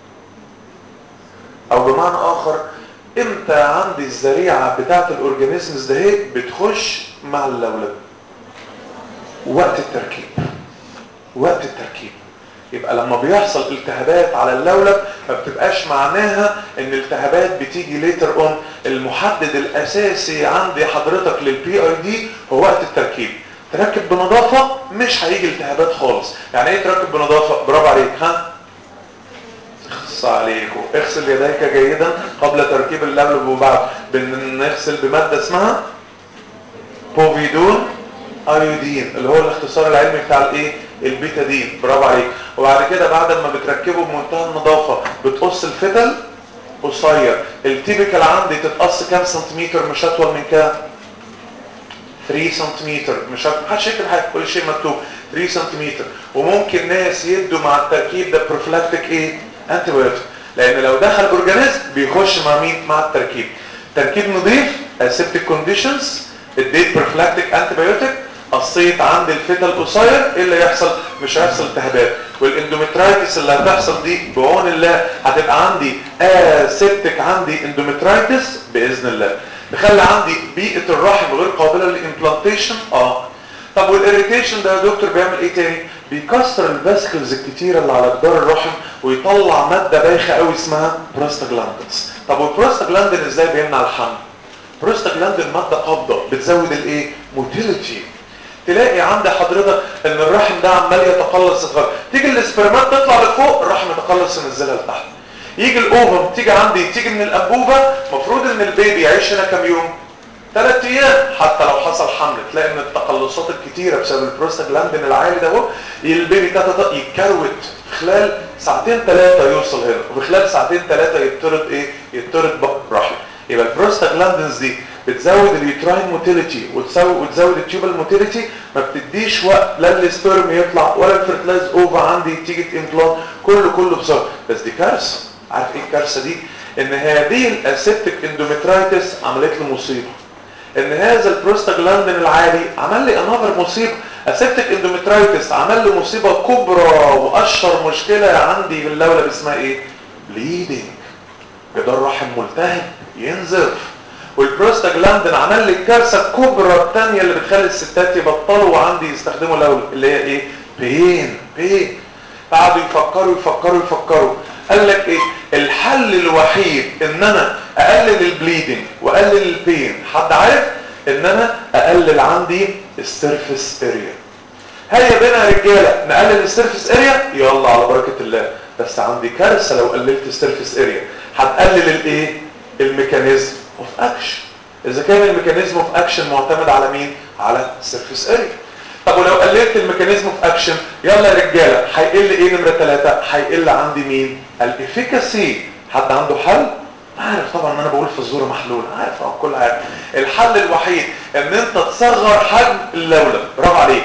Speaker 2: او بمعنى اخر امتى عندي الذريعه بتاعه الاورجانيزمز ده هي بتخش مع اللولب وقت التركيب وقت التركيب يبقى لما بيحصل التهابات على اللولب ما بتبقاش معناها ان التهابات بتيجي ليتر اون المحدد الاساسي عندي حضرتك للبي اي دي هو وقت التركيب تركب بنظافة مش هيجي التهابات خالص يعني ايه تركب بنظافة برافو عليك ها اخص عليكم اغسل يديك جيدا قبل تركيب اللولب وبعد بنغسل بمادة اسمها بوفيدون ايودين اللي هو الاختصار العلمي بتاع الايه البيتادين برافو عليك وبعد كده بعد ما بتركبه بمنتهى النظافه بتقص الفتل قصير التيبيكال عندي تتقص كام سنتيمتر مش اطول من كام 3 سنتيمتر مش محدش يكتب حاجه كل شيء مكتوب 3 سنتيمتر وممكن ناس يدوا مع التركيب ده بروفلاكتيك ايه انتي بايوتيك لان لو دخل اورجانيزم بيخش مع مين مع التركيب تركيب نظيف اسيبتيك كونديشنز اديت بروفلاكتيك انتي بايوتيك قصيت عند الفتى القصير ايه اللي يحصل مش هيحصل التهابات والاندومترايتس اللي هتحصل دي بعون الله هتبقى عندي اسيبتك عندي اندومترايتس باذن الله تخلي عندي بيئه الرحم غير قابله للامبلانتيشن اه طب والاريتيشن ده يا دكتور بيعمل ايه تاني بيكسر الفاسكلز الكتيره اللي على جدار الرحم ويطلع ماده بايخه قوي اسمها بروستاجلاندنز طب والبروستاجلاندين ازاي بيمنع الحمل بروستاجلاندين ماده قابضه بتزود الايه موتيليتي تلاقي عند حضرتك ان الرحم ده عمال يتقلص يتقلص تيجي الاسبرمات تطلع لفوق الرحم يتقلص ينزلها لتحت يجي الاوفم تيجي عندي تيجي من الانبوبه المفروض ان البيبي يعيش هنا كام يوم ثلاث ايام حتى لو حصل حمل تلاقي ان التقلصات الكتيره بسبب البروستاجلاندين العالي ده اهو البيبي تاتا يتكروت خلال ساعتين ثلاثه يوصل هنا وخلال ساعتين ثلاثه يطرد ايه يطرد بقى الرحم يبقى البروستاجلاندينز دي بتزود اليوتراين موتيليتي وتزود وتزود التيوبال موتيليتي ما بتديش وقت لا السبرم يطلع ولا الفيرتلايز اوفر عندي تيجي امبلانت كله كله بسرعه بس دي كارثه عارف ايه الكارثه دي ان هذه الاسيبتيك اندومترايتس عملت لي مصيبه ان هذا البروستاجلاندين العالي عمل لي انذر مصيبه اسيبتيك اندومترايتس عمل لي مصيبه كبرى واشهر مشكله عندي في اللولب اسمها ايه بليدنج جدار رحم ملتهب ينزف والبروستاجلاندين عمل لي الكارثه الكبرى الثانيه اللي بتخلي الستات يبطلوا وعندي يستخدموا لولب اللي هي ايه بين بين قعدوا يفكروا يفكروا يفكروا قال لك ايه الحل الوحيد ان انا اقلل البليدنج واقلل البين حد عارف ان انا اقلل عندي السيرفيس اريا هيا بينا يا رجاله نقلل السيرفيس اريا يلا على بركه الله بس عندي كارثه لو قللت السيرفيس اريا هتقلل الايه الميكانيزم اوف اكشن اذا كان الميكانيزم اوف اكشن معتمد على مين على السيرفيس اريا طب ولو قللت الميكانيزم اوف اكشن يلا يا رجاله هيقل ايه نمره ثلاثة هيقل عندي مين الافيكاسي حد عنده حل عارف طبعا ان انا بقول في الزوره محلول عارف اه كل عارف الحل الوحيد ان انت تصغر حجم اللولب برافو عليك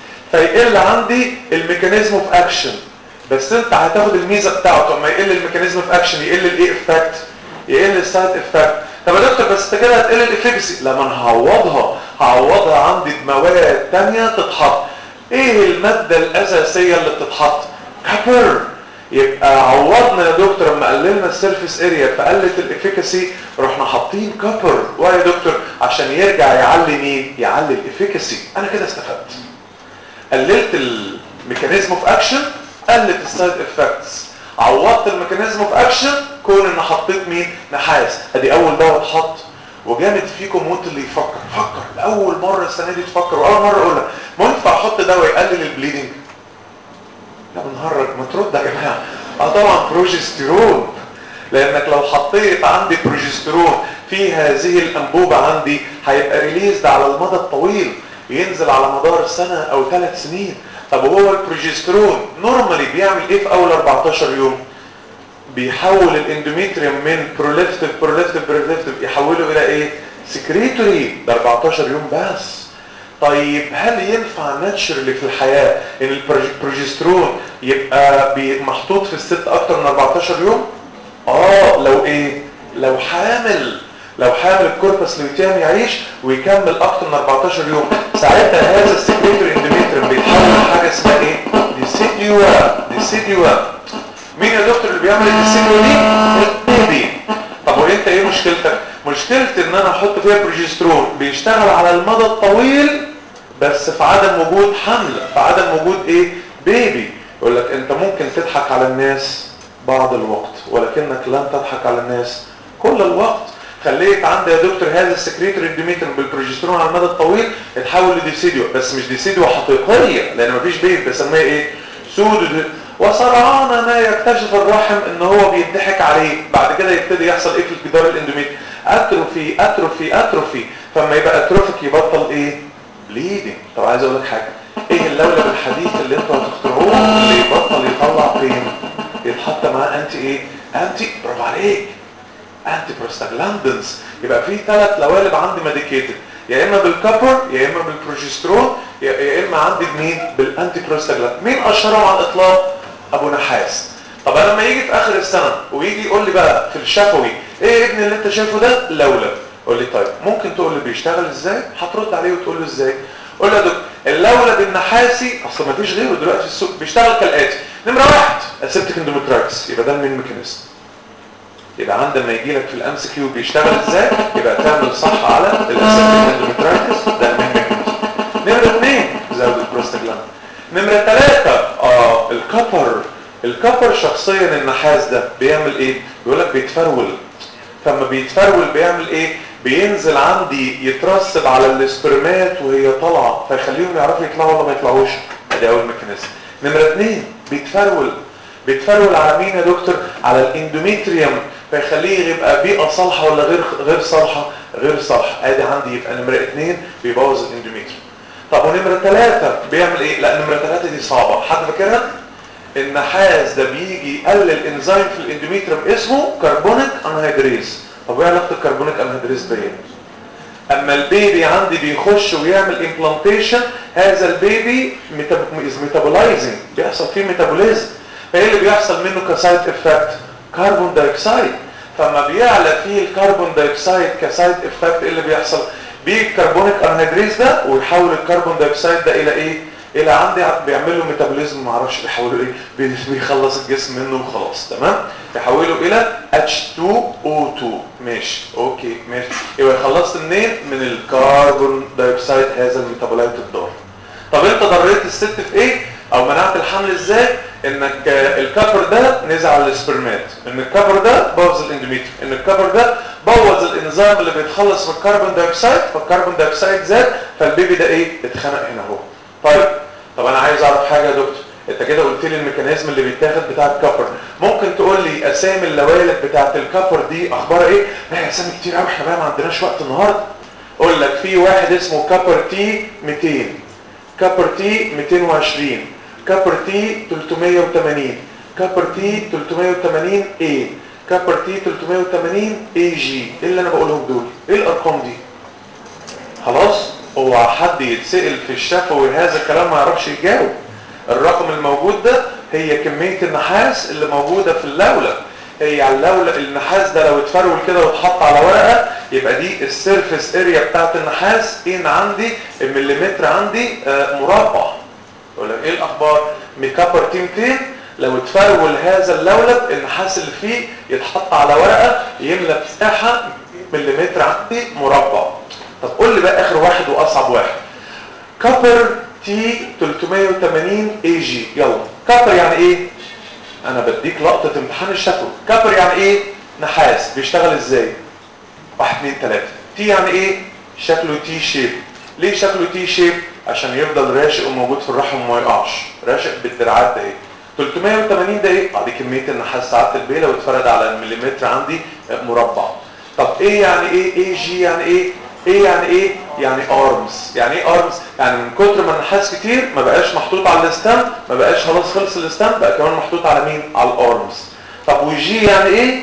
Speaker 2: فيقل عندي الميكانيزم اوف اكشن بس انت هتاخد الميزه بتاعته لما يقل الميكانيزم اوف اكشن يقل الايه افكت يقل السايد افكت طب يا دكتور بس انت كده هتقل الافكسي لما انا هعوضها هعوضها عندي بمواد تانية تتحط ايه المادة الاساسية اللي بتتحط كابر يبقى عوضنا يا دكتور لما قللنا السيرفيس اريا فقلت الافيكاسي رحنا حاطين كابر وايه يا دكتور عشان يرجع يعلي مين يعلي الافيكاسي انا كده استفدت قللت الميكانيزم اوف اكشن قلت السايد افكتس عوضت الميكانيزم اوف اكشن كون ان حطيت مين نحاس ادي اول دواء اتحط وجامد فيكم موت اللي يفكر فكر لاول مره السنه دي تفكر واول مره اقولها ما ينفع احط دواء يقلل البليدنج لا بنهرج ما ترد يا جماعه اه طبعا بروجستيرون لانك لو حطيت عندي بروجستيرون في هذه الانبوبه عندي هيبقى ريليزد على المدى الطويل ينزل على مدار سنه او ثلاث سنين طب وهو البروجستيرون نورمالي بيعمل ايه في اول 14 يوم بيحول الاندوميتريوم من بروليفتيف بروليفتيف بروليفتيف يحوله الى ايه سكريتوري ده 14 يوم بس طيب هل ينفع ناتشرلي في الحياه ان البروجسترون يبقى محطوط في الست اكتر من 14 يوم اه لو ايه لو حامل لو حامل الكوربس لوتيام يعيش ويكمل اكتر من 14 يوم ساعتها هذا السكريتوري اندوميتريوم بيتحول لحاجه اسمها ايه ديسيديوا ديسيديوا مين يا دكتور اللي بيعمل الديسيديوا دي البيبي طب وانت ايه مشكلتك مشكلتي ان انا احط فيها بروجسترون بيشتغل على المدى الطويل بس في عدم وجود حمل في عدم وجود ايه بيبي يقول لك انت ممكن تضحك على الناس بعض الوقت ولكنك لن تضحك على الناس كل الوقت خليت عندي يا دكتور هذا السكريتوري اندوميتريوم بالبروجسترون على المدى الطويل اتحول لديسيديو بس مش ديسيديو حقيقيه لان مفيش بيبي بسميها ايه سودو وسرعان ما يكتشف الرحم ان هو بيضحك عليه بعد كده يبتدي يحصل ايه في الجدار الاندوميتري اتروفي اتروفي اتروفي فما يبقى اتروفيك يبطل ايه بليدنج طب عايز اقول لك حاجه ايه اللولب الحديث اللي انتوا هتخترعوه اللي يبطل يطلع فين يتحط معاه انتي ايه انتي برافو عليك انتي بروستاجلاندنز يبقى في ثلاث لوالب عندي ميديكيتد يا اما بالكابر يا اما بالبروجسترون يا اما عندي بمين بالانتي بروستاجلاند مين اشهرهم على الاطلاق ابو نحاس طب انا لما يجي في اخر السنه ويجي يقول لي بقى في الشفوي ايه يا ابني اللي انت شايفه ده لولب قول لي طيب ممكن تقول لي بيشتغل ازاي هترد عليه وتقول له ازاي قول له يا دكتور اللولب النحاسي اصل ما فيش غيره دلوقتي في السوق بيشتغل كالاتي نمره واحد اسيبتك اندومترايتس يبقى ده المين ميكانيزم يبقى عندما يجي لك في الام سي كيو بيشتغل ازاي يبقى تعمل صح على الاسيبتك اندومترايتس ده المين ميكانيزم نمره اثنين زود البروستاجلاند نمره ثلاثه اه الكبر الكبر شخصيا النحاس ده بيعمل ايه بيقول لك بيتفرول فما بيتفرول بيعمل ايه بينزل عندي يترسب على الاسبرمات وهي طالعه فيخليهم يعرفوا يطلعوا ولا ما يطلعوش ادي اول ميكانيزم نمره اثنين بيتفرول بيتفرول على مين يا دكتور على الاندوميتريوم فيخليه يبقى بيئه صالحه ولا غير غير صالحه غير صالحه ادي عندي يبقى نمره اثنين بيبوظ الاندوميتريوم طب ونمره ثلاثه بيعمل ايه لا نمره ثلاثه دي صعبه حد فاكرها النحاس ده بيجي يقلل انزيم في الاندوميتريوم اسمه كربونيك انهيدريز طب ايه علاقه الكربونيك انهيدريز بايه اما البيبي عندي بيخش ويعمل امبلانتيشن هذا البيبي ميتابولايزنج بيحصل فيه ميتابوليزم فايه اللي بيحصل منه كسايد افكت كربون دايوكسيد فما بيعلى فيه الكربون دايوكسيد كسايد افكت ايه اللي بيحصل بيجي الكربونيك انهيدريز ده ويحول الكربون دايوكسيد ده الى ايه الى عندي بيعمل له ميتابوليزم ما اعرفش بيحوله ايه بيخلص الجسم منه وخلاص تمام يحوله الى H2O2 ماشي اوكي ماشي يبقى خلصت منين من الكربون دايوكسيد هذا الميتابولايت الضار طب انت ضريت الست في ايه او منعت الحمل ازاي انك الكبر ده نزع على الاسبرمات ان الكبر ده بوظ الاندوميتريوم ان الكبر ده بوظ الانزيم اللي بيتخلص من الكربون دايوكسيد فالكربون دايوكسيد زاد فالبيبي ده ايه اتخنق هنا اهو طيب طب انا عايز اعرف حاجه يا دكتور انت كده قلت لي الميكانيزم اللي بيتاخد بتاع الكفر ممكن تقول لي اسامي اللوالب بتاعه الكفر دي اخبارها ايه لا اسامي كتير قوي احنا بقى ما عندناش وقت النهارده اقول لك في واحد اسمه كابر تي 200 كابر تي 220 كابر تي 380 كابر تي 380 اي كابر تي 380 اي جي ايه اللي انا بقولهم دول ايه الارقام دي خلاص هو حد يتسأل في الشفوي هذا الكلام ما يعرفش يجاوب الرقم الموجود ده هي كمية النحاس اللي موجودة في اللولب هي اللولب النحاس ده لو اتفرول كده واتحط على ورقة يبقى دي السيرفيس اريا بتاعت النحاس ان عندي المليمتر عندي آه مربع يقول لك ايه الاخبار ميكابر تي 200 لو اتفرول هذا اللولب النحاس اللي فيه يتحط على ورقة يملى مساحة مليمتر عندي مربع طب قول لي بقى اخر واحد واصعب واحد كابر تي 380 اي جي يلا كابر يعني ايه انا بديك لقطة امتحان الشفوي كابر يعني ايه نحاس بيشتغل ازاي واحد اتنين تلاتة تي يعني ايه شكله تي شيب ليه شكله تي شيب عشان يفضل راشق وموجود في الرحم وما يقعش راشق بالدراعات ده ايه 380 ده ايه اه دي كميه النحاس ساعات البيله واتفرد على المليمتر عندي مربع طب ايه يعني ايه ايه جي يعني ايه ايه يعني ايه يعني ارمز يعني ايه ارمز يعني من كتر ما النحاس كتير ما بقاش محطوط على الاستام ما بقاش خلاص خلص الاستام بقى كمان محطوط على مين على الارمز طب وجي يعني ايه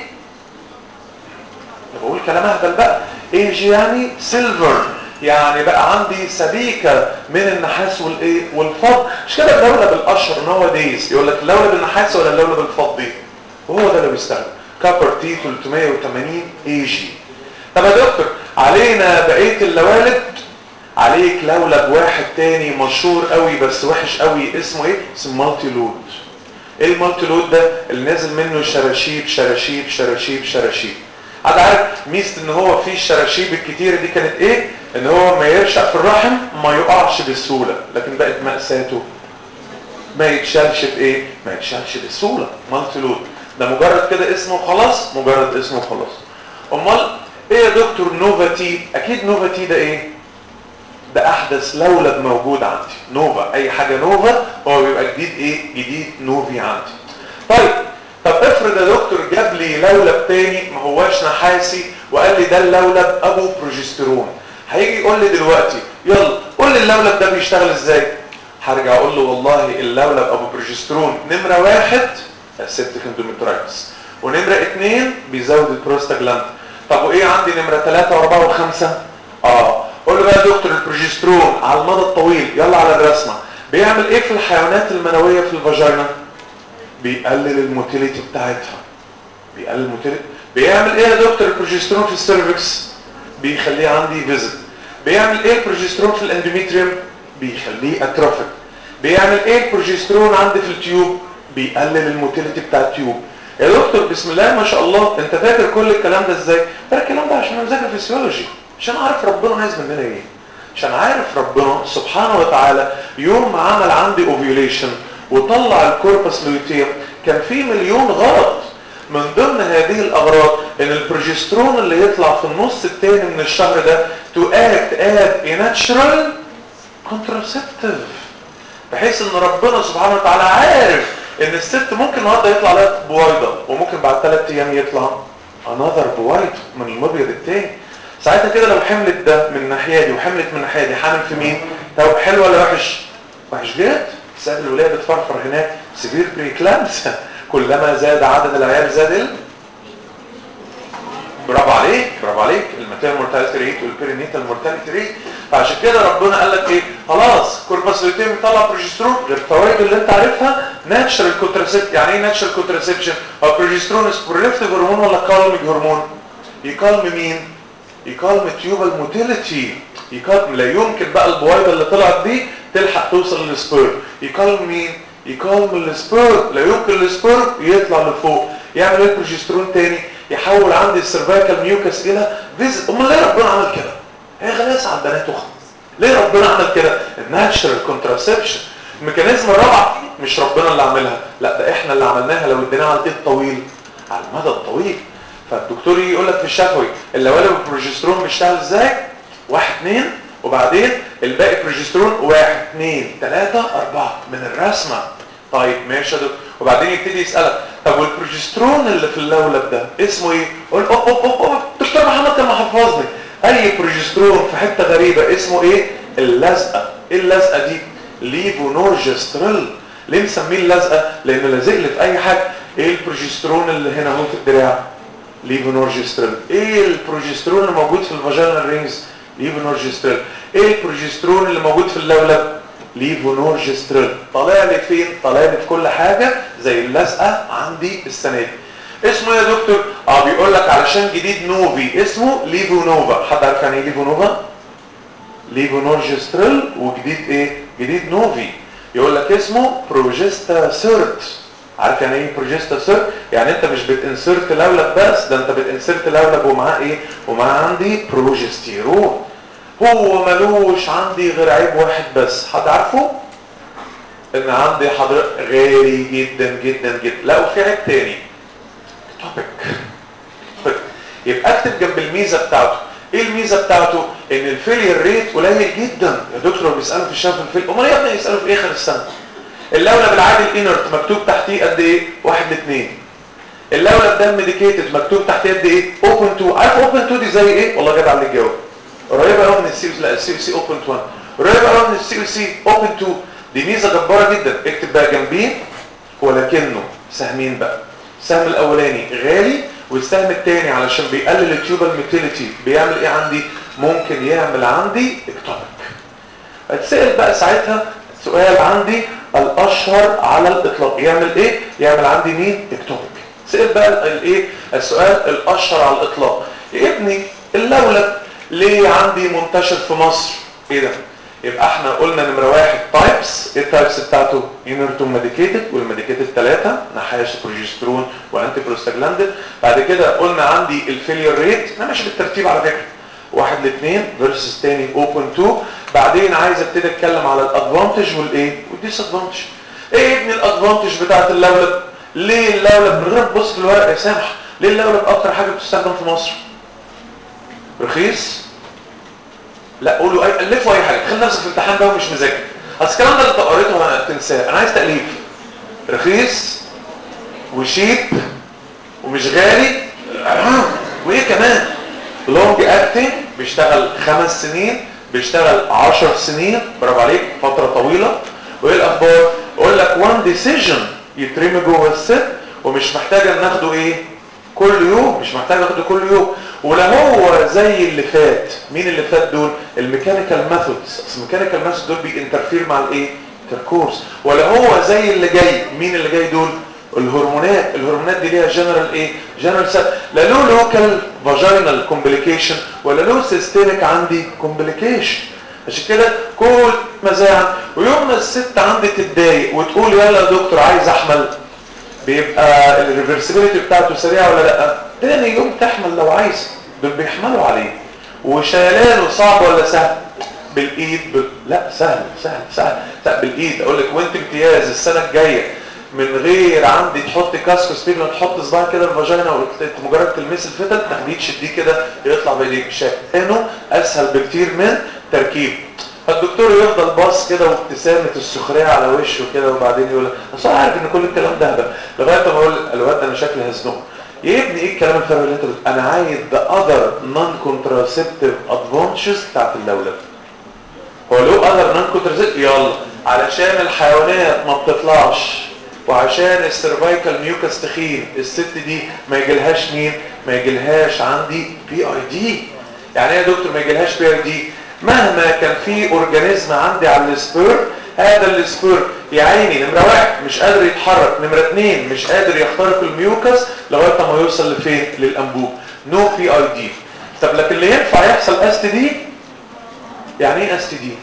Speaker 2: بقول كلام اهبل بقى ايه جي يعني سيلفر يعني بقى عندي سبيكه من النحاس والايه والفضه مش كده اللولب الاشهر ان هو ديز يقول لك اللولب النحاس ولا اللولب الفضي وهو ده اللي بيستخدم كابر تي 380 اي جي طب يا دكتور علينا بقيه اللوالب عليك لولب واحد تاني مشهور قوي بس وحش قوي اسمه ايه اسمه مالتي لود ايه المالتي لود ده اللي نازل منه شراشيب شراشيب شراشيب شراشيب حد عارف ميزه ان هو فيه الشراشيب الكتيره دي كانت ايه ان هو ما يرشق في الرحم ما يقعش بسهوله لكن بقت مأساته ما يتشالش بايه ما يتشالش بسهوله مالتي لود ده مجرد كده اسمه خلاص مجرد اسمه خلاص امال ايه يا دكتور نوفا تي اكيد نوفا تي ده ايه ده احدث لولب موجود عندي نوفا اي حاجه نوفا هو بيبقى جديد ايه جديد نوفي عندي طيب طب افرض يا دكتور جاب لي لولب تاني ما هواش نحاسي وقال لي ده اللولب ابو بروجسترون هيجي يقول لي دلوقتي يلا قول لي اللولب ده بيشتغل ازاي هرجع اقول له والله اللولب ابو بروجسترون نمره واحد السبتيك اندوميترايتس ونمره اثنين بيزود البروستاجلاند طب وايه عندي نمره ثلاثة واربعة وخمسة اه قول له بقى يا دكتور البروجسترون على المدى الطويل يلا على الرسمه بيعمل ايه في الحيوانات المنويه في الفاجينا بيقلل الموتيليتي بتاعتها بيقلل الموتيليتي بيعمل ايه يا دكتور البروجسترون في السيرفكس بيخليه عندي فيزيت بيعمل ايه البروجسترون في الاندوميتريوم بيخليه اتروفيك بيعمل ايه البروجسترون عندي في التيوب بيقلل الموتيليتي بتاع التيوب يا دكتور بسم الله ما شاء الله انت فاكر كل الكلام ده ازاي فاكر الكلام ده عشان انا مذاكر فيسيولوجي عشان اعرف ربنا عايز مننا ايه عشان عارف ربنا سبحانه وتعالى يوم ما عمل عندي اوفيوليشن وطلع الكوربس لوتيم كان في مليون غرض من ضمن هذه الاغراض ان البروجسترون اللي يطلع في النص الثاني من الشهر ده تو اكت اد a natural contraceptive بحيث ان ربنا سبحانه وتعالى عارف ان الست ممكن النهارده يطلع لها بويضه وممكن بعد ثلاث ايام يطلع انذر بويضه من المبيض الثاني ساعتها كده لو حملت ده من الناحيه دي وحملت من الناحيه دي حامل في مين طب حلو ولا وحش وحش جدا سبب الولايه بتفرفر هناك سيفير بريكلامس كلما زاد عدد العيال زاد ال برافو عليك برافو عليك الماتيريال مورتاليتي ريت والبيرينيتال مورتاليتي ريت فعشان كده ربنا قال لك ايه خلاص كوربس لوتيم يطلع بروجسترون غير الفوائد اللي انت عارفها ناتشرال كونتراسيبت يعني ايه ناتشرال كونتراسيبشن هو بروجسترون سبروليفتيف هرمون ولا كالمينج هرمون يكالم مين يكالم تيوبال موتيليتي يكالم لا يمكن بقى البويضه اللي طلعت دي تلحق توصل للسبير يكالم مين يكالم السبير لا يمكن السبير يطلع لفوق يعمل ايه البروجسترون تاني يحول عندي السيرفايكال ميوكس الى فيز امال ليه ربنا عمل كده هي غلاسه على البنات وخلاص ليه ربنا عمل كده الناتشرال كونتراسبشن الميكانيزم الرابعه مش ربنا اللي عاملها لا ده احنا اللي عملناها لو اديناها على الايد طويل على المدى الطويل فالدكتور يجي يقول لك في الشفوي اللوالب البروجسترون بيشتغل ازاي واحد اثنين وبعدين الباقي بروجسترون واحد اثنين ثلاثة أربعة من الرسمة طيب ماشي يا دكتور وبعدين يبتدي يسألك طب والبروجسترون اللي في اللولب ده اسمه ايه؟ قول اوب اوب اوب اوب دكتور محمد كان محفظني اي بروجسترون في حتة غريبة اسمه ايه؟ اللزقة ايه اللزقة دي؟ ليفونورجستريل ليه مسميه اللزقة؟ لانه لازق لي في اي حاجة ايه البروجسترون اللي هنا اهو في الدراع؟ ليفونورجستريل ايه البروجسترون اللي موجود في الفاجينال رينجز؟ ليفونورجستريل ايه البروجسترون اللي موجود في اللولب؟ ليفونورجستريل طالع لي فين طالع لي في كل حاجة زي اللزقة عندي السنة دي اسمه يا دكتور اه بيقول لك علشان جديد نوفي اسمه ليفونوفا حد عارف يعني ايه ليفونوفا ليفونورجستريل وجديد ايه جديد نوفي يقول لك اسمه بروجستا سيرت عارف يعني ايه بروجستا سيرت يعني انت مش بتنسرت لولب بس ده انت بتنسرت لولب ومعاه ايه ومعاه عندي بروجستيرون هو ملوش عندي غير عيب واحد بس حد عارفه ان عندي حضرتك غالي جدا جدا جدا لا وفي عيب تاني توبيك يبقى اكتب جنب الميزه بتاعته ايه الميزه بتاعته ان الفيلير ريت قليل جدا يا دكتور بيسالوا في الشهر في الفيل امال يا ابني يسالوا في اخر السنه اللولب العادي الانرت مكتوب تحتيه قد ايه 1 ل 2 اللولب ده الميديكيتد مكتوب تحتيه قد ايه اوبن 2 عارف اوبن 2 دي زي ايه والله جدع اللي جاوب قريبه قوي من السي لا السي سي اوبن 1 قريبه قوي من السي سي اوبن 2 دي ميزه جباره جدا اكتب بقى جنبيه ولكنه سهمين بقى السهم الاولاني غالي والسهم الثاني علشان بيقلل التيوبال موتيليتي بيعمل ايه عندي ممكن يعمل عندي اكتوبك اتسال بقى ساعتها سؤال عندي الاشهر على الاطلاق يعمل ايه يعمل عندي مين اكتوبك سال بقى الايه السؤال الاشهر على الاطلاق يا ابني اللولب ليه عندي منتشر في مصر ايه ده يبقى احنا قلنا نمره واحد تايبس ايه التايبس بتاعته يونرتون ميديكيتد والميديكيتد ثلاثه نحاش بروجسترون وانتي بروستاجلاندين بعد كده قلنا عندي الفيلير ريت انا ماشي بالترتيب على فكره واحد لاثنين فيرسس تاني اوبن 2 بعدين عايز ابتدي اتكلم على الادفانتج والايه والديس ادفانتج ايه يا ابني الادفانتج بتاعت اللولب ليه اللولب من غير تبص في الورق يا سامح ليه اللولب اكتر حاجه بتستخدم في مصر رخيص لا قولوا اي الفوا اي حاجه خلي نفسك في الامتحان بقى ومش مذاكر اصل الكلام ده اللي انت قريته هتنساه انا عايز تاليف رخيص وشيب ومش غالي وايه كمان لونج اكتنج بيشتغل خمس سنين بيشتغل 10 سنين برافو عليك فتره طويله وايه الاخبار اقول لك وان ديسيجن يترمي جوه الست ومش محتاجه ناخده ايه كل يوم مش محتاج اخده كل يوم ولا هو زي اللي فات مين اللي فات دول الميكانيكال ميثودز الميكانيكال ميثودز دول بينترفير مع الايه الكورس ولا هو زي اللي جاي مين اللي جاي دول الهرمونات الهرمونات دي ليها جنرال ايه جنرال لا له لوكال فاجينال كومبليكيشن ولا له سيستميك عندي كومبليكيشن عشان كده كل مزايا ويوم ما الست عندي تتضايق وتقول يلا يا دكتور عايز احمل بيبقى الريفرسبيليتي بتاعته سريعه ولا لا تاني يوم تحمل لو عايز دول بيحملوا عليه وشيلانه صعب ولا سهل بالايد بال... لا سهل سهل سهل سهل بالايد اقول لك وانت امتياز السنه الجايه من غير عندي تحط كاسكو ستيفن تحط صباع كده الفاجينا مجرد تلمس الفتل تاخديه تشديه كده يطلع بايديك شقانه اسهل بكتير من تركيب فالدكتور يفضل باص كده وابتسامه السخريه على وشه كده وبعدين يقول لك اصل عارف ان كل الكلام ده هبل لغايه ما اقول الواد ده انا شكلي هزنقه يا ابني ايه الكلام الفارغ اللي انت بت... انا عايز ذا اذر نون كونتراسبتيف ادفانتجز بتاعت اللولب هو له اذر نون كونتراسبتيف يلا علشان الحيوانات ما بتطلعش وعشان السيرفايكال ميوكس تخين الست دي ما يجيلهاش مين ما يجيلهاش عندي بي اي دي يعني ايه يا دكتور ما يجيلهاش بي اي دي مهما كان في اورجانيزم عندي على السبير هذا السبير يا عيني نمرة واحد مش قادر يتحرك نمرة اتنين مش قادر يخترق الميوكس لغاية ما يوصل لفين للانبوب نو بي اي دي طب لكن اللي ينفع يحصل اس تي دي يعني ايه اس تي دي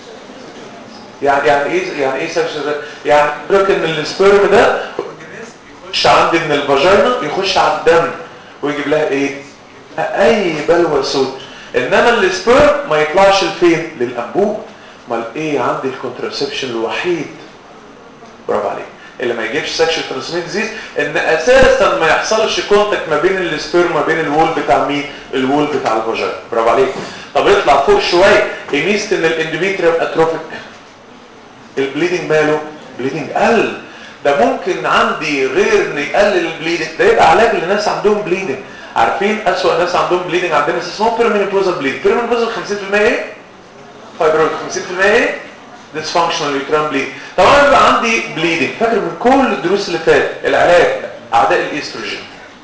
Speaker 2: يعني يعني ايه يعني ايه سكشن يعني لك ان السبيرم ده يخش عندي من الفاجينا يخش على الدم ويجيب لها ايه اي بلوى سود انما السبيرم ما يطلعش لفين للانبوب امال ايه عندي الكونترسبشن الوحيد برافو عليك اللي ما يجيبش سكشوال ترانسميت ديزيز ان اساسا ما يحصلش كونتاكت ما بين السبيرم ما بين الوول بتاع مين الوول بتاع الفاجينا برافو عليك طب اطلع فوق شويه ايه ميزه ان الاندوميتريوم اتروفيك البليدنج ماله بليدنج قل ده ممكن عندي غير ان يقلل البليدنج ده يبقى علاج لناس عندهم بليدنج عارفين اسوأ ناس عندهم بليدنج عندنا اسمه بيرمينيبوزال بليد بيرمينيبوزال 50% ايه فايبرويد 50% ايه ديسفانكشنال يوتران بليد طبعا بيبقى عندي بليدنج فاكر من كل الدروس اللي فاتت العلاج اعداء الاستروجين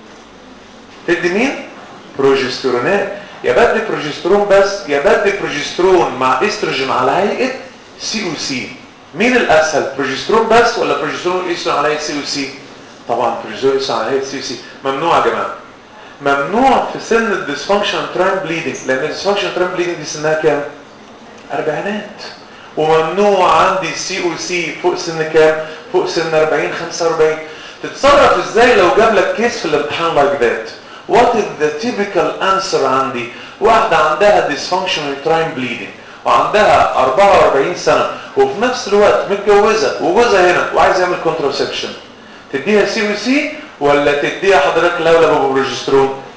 Speaker 2: تدي مين بروجسترونات يا بدي بروجسترون بس يا بدي بروجسترون مع استروجين على هيئه سي او سي مين الاسهل بروجسترون بس ولا بروجسترون استروجين على هيئه سي او سي طبعا بروجسترون استروجين على هيئه سي او سي ممنوع يا جماعه ممنوع في سن الديسفانكشن تراين بليدنج لان الديسفانكشن تراين بليدنج دي سنها كام اربعينات وممنوع عندي سي او سي فوق سن كام فوق سن 40 45 تتصرف ازاي لو جاب لك كيس في الامتحان لايك ذات وات از ذا تيبيكال انسر عندي واحده عندها ديسفانكشن تراين بليدنج وعندها 44 سنه وفي نفس الوقت متجوزه وجوزها هنا وعايز يعمل كونتراسبشن تديها سي او سي ولا تديها حضرتك لولب بروجسترون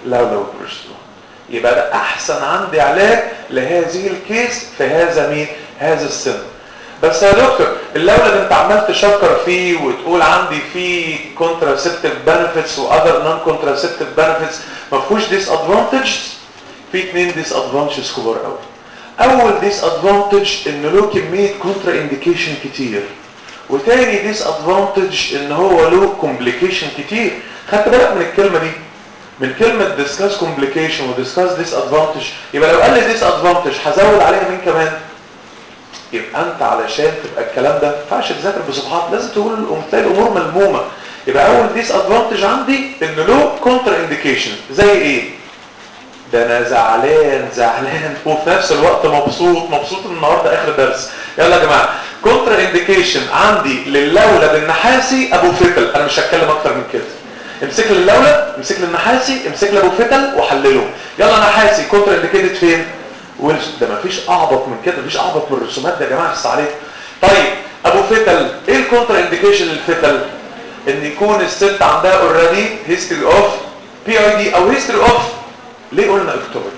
Speaker 2: لولب والبروجسترون يبقى ده احسن عندي علاج لهذه الكيس في هذا مين هذا السن بس يا دكتور اللولب انت عمال تشكر فيه وتقول عندي فيه كونتراسبتيف بنفيتس واذر نون كونتراسبتيف بنفيتس ما فيهوش ديس ادفانتجز في اثنين ديس ادفانتجز كبار قوي اول ديس ادفانتج ان له كميه كونترا انديكيشن كتير وتاني ديس ادفانتج ان هو له كومبليكيشن كتير خدت بالك من الكلمه دي من كلمه ديسكاس كومبليكيشن وديسكاس ديس ادفانتج يبقى لو قال لي ديس ادفانتج هزود عليها مين كمان يبقى انت علشان تبقى الكلام ده ما ينفعش تذاكر بصفحات لازم تقول الأم- تلاقي الامور ملمومه يبقى اول ديس ادفانتج عندي ان له كونتر انديكيشن زي ايه ده انا زعلان زعلان وفي نفس الوقت مبسوط مبسوط ان النهارده اخر درس يلا يا جماعه كونتر انديكيشن عندي للولد النحاسي ابو فتل انا مش هتكلم اكتر من كده امسك لي اللولب امسك لي النحاسي امسك لي ابو فتل وحلله يلا نحاسي كونتر انديكيتد فين ويلز ده مفيش اعبط من كده مفيش اعبط من الرسومات ده يا جماعه بس عليكم طيب ابو فتل ايه الكونتر انديكيشن للفتل ان يكون الست عندها اوريدي هيستوري اوف بي اي دي او هيستوري اوف ليه قلنا اكتوبك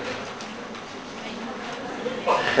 Speaker 2: 50%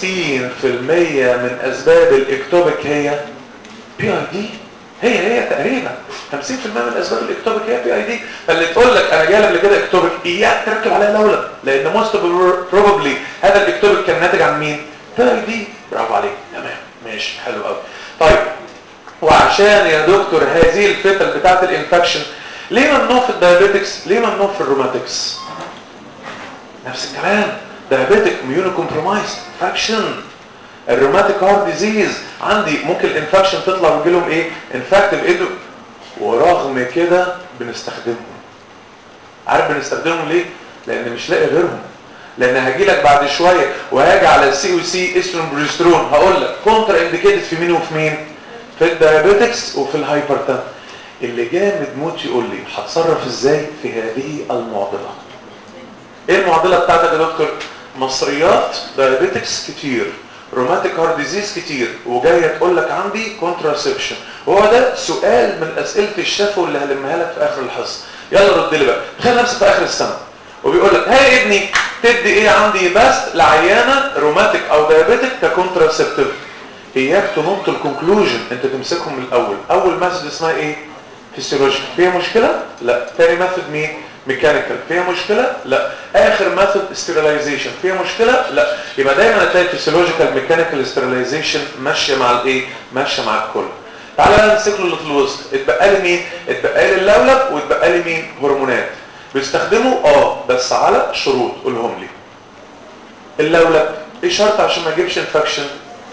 Speaker 2: من اسباب الاكتوبك هي بي اي دي هي هي تقريبا 50% من اسباب الاكتوبك هي بي اي دي فاللي تقول لك انا جاي قبل كده اكتوبك اياك تركب عليها لولب لان موست بروبلي هذا الاكتوبك كان ناتج عن مين بي اي دي برافو عليك تمام ماشي حلو قوي طيب وعشان يا دكتور هذه الفتل بتاعت الانفكشن ليه ممنوع في الدايابيتكس ليه ممنوع في الروماتكس نفس الكلام دايابيتك ميونو كومبرومايز انفكشن الروماتيك هارت ديزيز عندي ممكن الانفكشن تطلع ويجي لهم ايه انفكتيف ايدو ورغم كده بنستخدمهم عارف بنستخدمهم ليه لان مش لاقي غيرهم لان هاجي لك بعد شويه وهاجي على السي او سي استرون بروجسترون هقول لك كونتر انديكيتد في مين وفي مين في الدايابيتكس وفي الهايبرتن اللي جامد موت يقول لي هتصرف ازاي في هذه المعضله ايه المعضله بتاعتك يا دكتور مصريات دايابيتكس كتير روماتيك هارت ديزيز كتير وجايه تقول لك عندي كونتراسبشن هو ده سؤال من اسئله الشفوي اللي هلمها لك في اخر الحصه يلا رد لي بقى تخيل نفسك في اخر السنه وبيقول لك هاي يا ابني تدي ايه عندي بس لعيانه روماتيك او دايابيتك ككونتراسبتيف اياك تنط الكونكلوجن انت تمسكهم من الاول اول ميثود اسمها ايه فيسيولوجيكال فيها مشكله لا تاني ميثود مين ميكانيكال فيها مشكله لا اخر ميثود ستيرلايزيشن فيها مشكله لا يبقى دايما هتلاقي فيسيولوجيكال ميكانيكال ستيرلايزيشن ماشيه مع الايه ماشيه مع الكل تعالى بقى نمسك له اللي في الوسط اتبقى لي مين اتبقى لي اللولب واتبقى لي مين هرمونات بيستخدموا اه بس على شروط قولهم لي اللولب ايه شرط عشان ما يجيبش انفكشن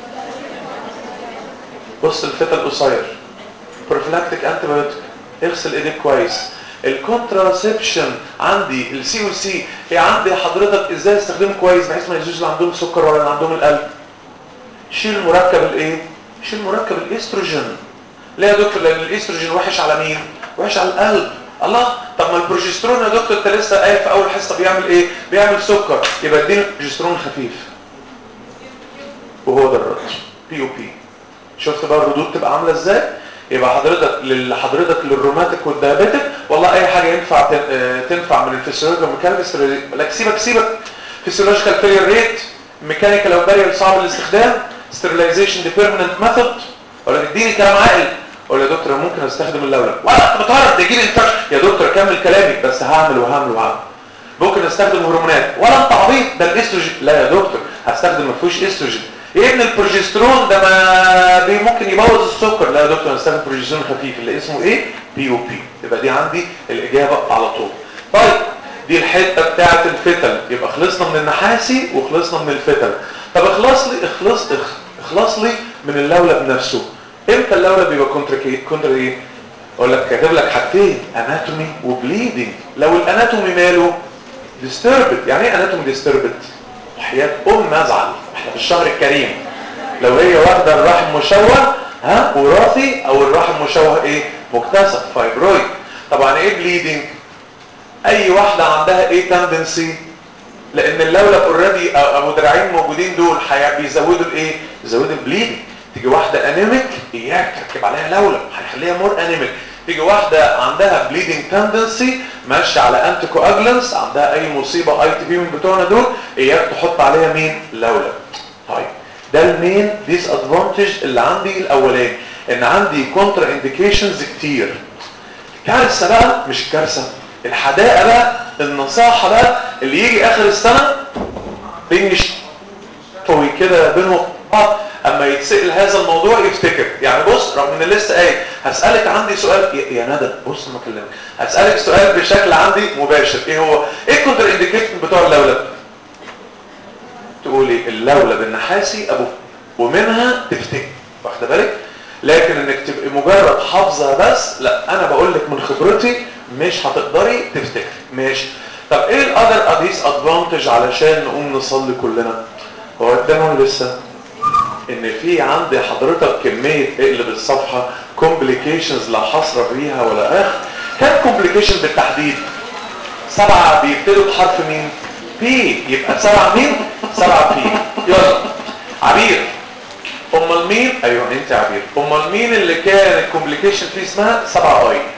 Speaker 2: بص الفتى القصير بروفلاكتيك انتيبيوتيك اغسل ايديك كويس الكونتراسبشن عندي السي او سي هي عندي حضرتك ازاي استخدمه كويس بحيث ما يزوج اللي عندهم سكر ولا اللي عندهم القلب شيل مركب الايه شيل مركب الاستروجين ليه يا دكتور لان الاستروجين وحش على مين وحش على القلب الله طب ما البروجسترون يا دكتور انت لسه قايل في اول حصه بيعمل ايه بيعمل سكر يبقى اديله بروجسترون خفيف وهو ده الرد بي او بي شفت بقى الردود تبقى عامله ازاي يبقى حضرتك لحضرتك للروماتيك والدايابيتك والله اي حاجه ينفع تنفع من الفسيولوجيكال ميكانيكال لك سيبك سيبك فيسيولوجيكال فيلير ريت ميكانيكال او بارير صعب الاستخدام ستيرلايزيشن دي بيرمننت ميثود ولا تديني كلام عاقل ولا يا دكتور ممكن استخدم اللولب ولا انت بتعرف ده يجي لي انفكشن يا دكتور كمل كلامي بس هعمل وهعمل وهعمل ممكن استخدم هرمونات ولا انت عبيط ده الاستروجين لا يا دكتور هستخدم ما فيهوش استروجين ايه ابن البروجسترون ده ما بي ممكن يبوظ السكر لا يا دكتور هستخدم بروجسترون خفيف اللي اسمه ايه بي او بي يبقى دي عندي الاجابه على طول طيب دي الحته بتاعه الفتل يبقى خلصنا من النحاسي وخلصنا من الفتل طب اخلص لي اخلص اخلص لي من اللولب نفسه امتى اللولب بيبقى كونتر كونتر ايه اقول لك كاتب لك حاجتين اناتومي وبليدنج لو الاناتومي ماله ديستربد يعني ايه اناتومي ديستربد وحياه ام ازعل احنا في الشهر الكريم لو هي واخده الرحم مشوه ها وراثي او الرحم مشوه ايه مكتسب فايبرويد طبعا ايه بليدنج اي واحده عندها ايه تندنسي لان اللولب اوريدي ابو دراعين موجودين دول بيزودوا الايه بيزودوا البليدنج تيجي واحده انيميك اياك تركب عليها لولب هيخليها مور انيميك تيجي واحده عندها بليدنج تندنسي ماشيه على انتي كواجلانس عندها اي مصيبه اي تي بي من بتوعنا دول اياك تحط عليها مين لولب طيب ده المين ديس ادفانتج اللي عندي الاولاني ان عندي كونترا انديكيشنز كتير كارثه بقى مش كارثه الحدائق بقى النصاحه بقى اللي يجي اخر السنه بين طوي كده بينهم بعض اما يتسال هذا الموضوع يفتكر يعني بص رغم ان لسه قايل هسالك عندي سؤال يا ندى بص ما اكلمك هسالك سؤال بشكل عندي مباشر ايه هو ايه الكونتر انديكيشن بتوع اللولب تقولي اللولب النحاسي ابو ومنها تفتكر واخده بالك لكن انك تبقي مجرد حافظه بس لا انا بقول لك من خبرتي مش هتقدري تفتكري ماشي طب ايه الاذر اديس ادفانتج علشان نقوم نصلي كلنا هو قدامه لسه ان في عندي حضرتك كميه اقلب الصفحه كومبليكيشنز لا حصر فيها ولا اخر كم كومبليكيشن بالتحديد سبعه بيبتدوا بحرف مين بي يبقى سبعه مين سبعه بي يلا عبير امال مين ايوه انت عبير امال مين اللي كان الكومبليكيشن فيه اسمها سبعه اي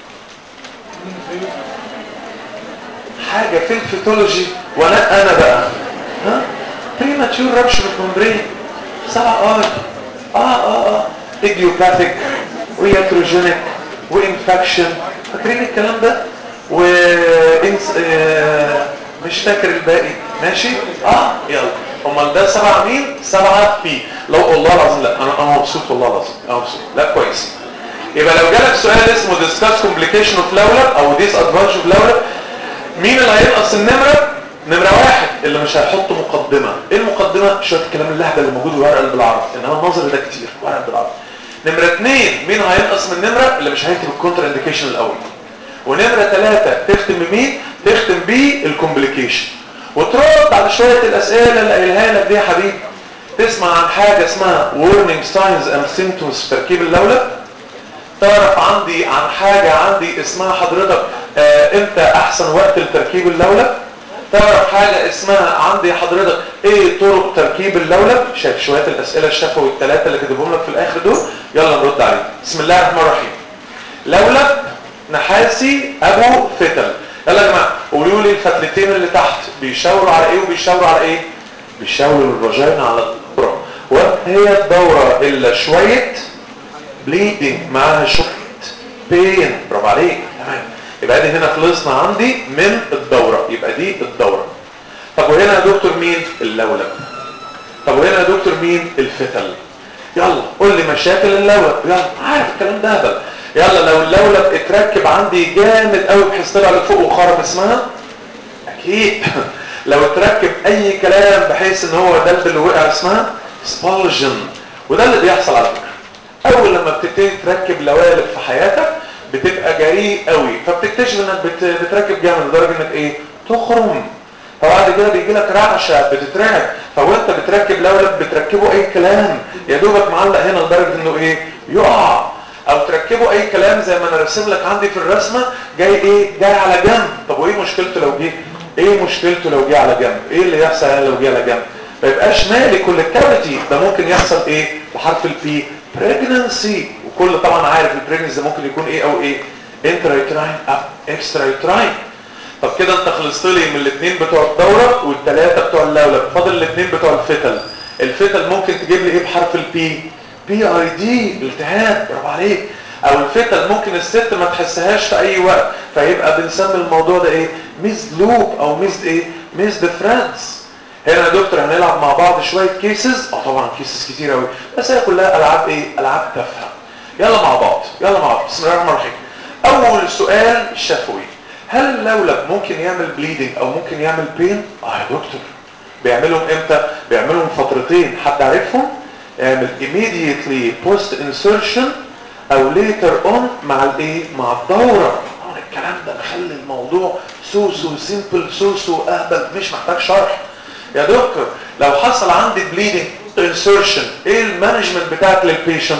Speaker 2: حاجه في الفيتولوجي وانا انا بقى ها بريماتيور رابشر ممبرين سبعه اي اه اه اه ايديوباثيك وياتروجينيك وانفكشن فاكرين الكلام ده و إنس... آه مش فاكر الباقي ماشي اه يلا امال ده سبعة مين سبعة بي لو والله العظيم لا انا انا مبسوط والله العظيم انا مبسوط لا كويس يبقى لو جالك سؤال اسمه discuss complication of لولب او disadvantage of لولب مين اللي هينقص النمرة نمرة واحد اللي مش هيحط مقدمة ايه المقدمة شوية الكلام اللهبة اللي موجود ورقة بالعرض انما النظر ده كتير ورقة بالعرض نمرة اثنين مين هينقص من نمرة اللي مش هيكتب الكونتر انديكيشن الاول ونمرة ثلاثة تختم بمين تختم بيه الكومبليكيشن وترد على شوية الاسئلة اللي قايلها لك دي يا حبيبي تسمع عن حاجة اسمها warning signs and symptoms في تركيب اللولب تعرف عندي عن حاجة عندي اسمها حضرتك آه امتى احسن وقت لتركيب اللولب تعرف حاجة اسمها عندي حضرتك ايه طرق تركيب اللولب شايف شوية الاسئلة الشفوي الثلاثة اللي كتبهم لك في الاخر دول يلا نرد عليهم بسم الله الرحمن الرحيم لولب نحاسي ابو فتل يلا يا جماعه قولوا لي الفتلتين اللي تحت بيشاوروا على ايه وبيشاوروا على ايه بيشاوروا الفاجينا على الدوره وهي الدوره الا شويه بليدنج معاها شويه بين برافو عليك تمام يبقى دي هنا خلصنا عندي من الدوره يبقى دي الدوره طب وهنا يا دكتور مين اللولب طب وهنا يا دكتور مين الفتل يلا قول لي مشاكل اللولب يلا عارف الكلام ده هبل يلا لو اللولب اتركب عندي جامد قوي بحيث طلع لفوق وخرم اسمها اكيد لو اتركب اي كلام بحيث ان هو دلب اللي وقع اسمها سبالجن وده اللي بيحصل على فكره اول لما بتبتدي تركب لوالب في حياتك بتبقى جريء قوي فبتكتشف انك بت... بتركب جامد لدرجه انك ايه تخرم فبعد كده بيجي لك رعشه بتترعب فوانت بتركب لولب بتركبه اي كلام يا دوبك معلق هنا لدرجه انه ايه يقع او تركبوا اي كلام زي ما انا راسم لك عندي في الرسمه جاي ايه جاي على جنب طب وايه مشكلته لو جه ايه مشكلته لو جه على جنب ايه اللي يحصل لو جه على جنب ما يبقاش مالي كل الكافيتي ده ممكن يحصل ايه بحرف البي بريجننسي وكل طبعا عارف البريجننسي ده ممكن يكون ايه او ايه انترايتراين او اكسترايتراين طب كده انت خلصت لي من الاثنين بتوع الدوره والثلاثه بتوع اللولب فاضل الاثنين بتوع الفتل الفتل ممكن تجيب لي ايه بحرف البي بي اي دي التهاب برافو عليك او الفتل ممكن الست ما تحسهاش في اي وقت فيبقى بنسمي الموضوع ده ايه ميزد لوب او ميزد ايه ميزد فريندز هنا يا دكتور هنلعب مع بعض شويه كيسز اه طبعا كيسز كتير قوي بس هي كلها العاب ايه العاب تافهه يلا مع بعض يلا مع بعض بسم الله الرحمن الرحيم اول سؤال شفوي هل اللولب ممكن يعمل بليدنج او ممكن يعمل بين اه يا دكتور بيعملهم امتى بيعملهم فترتين حد عارفهم اعمل immediately post insertion او later on مع الايه مع الدورة طبعا الكلام ده مخلي الموضوع سو سو سيمبل سو سو اهبل مش محتاج شرح يا دكتور لو حصل عندي bleeding insertion ايه المانجمنت بتاعك للبيشنت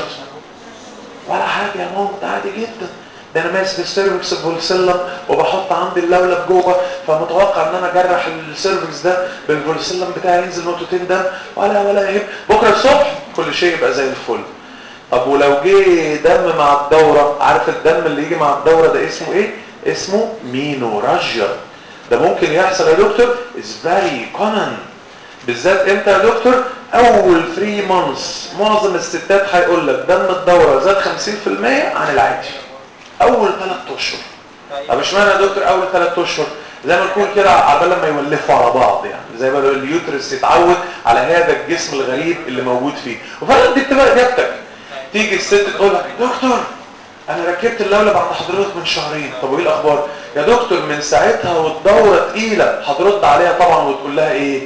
Speaker 2: ولا حاجة يا ماما ده عادي جدا ده انا ماسك السيرفكس الفولسيلم وبحط عندي اللولب جوه فمتوقع ان انا اجرح السيرفكس ده بالفولسيلم بتاعي ينزل نقطتين دم ولا ولا يهم بكره الصبح كل شيء يبقى زي الفل طب ولو جه دم مع الدورة عارف الدم اللي يجي مع الدورة ده اسمه ايه اسمه مينوراجيا ده ممكن يحصل يا دكتور is very common بالذات امتى يا دكتور اول 3 months معظم الستات هيقول لك دم الدورة زاد 50% عن العادي اول 3 اشهر طب اشمعنى يا دكتور اول 3 اشهر زي ما نكون كده عبال لما يولفوا على بعض يعني زي ما اليوترس يتعود على هذا الجسم الغريب اللي موجود فيه وفعلا دي بتبقى اجابتك تيجي الست تقول لك دكتور انا ركبت اللولب عند حضرتك من شهرين طب وايه الاخبار يا دكتور من ساعتها والدوره تقيله هترد عليها طبعا وتقول لها ايه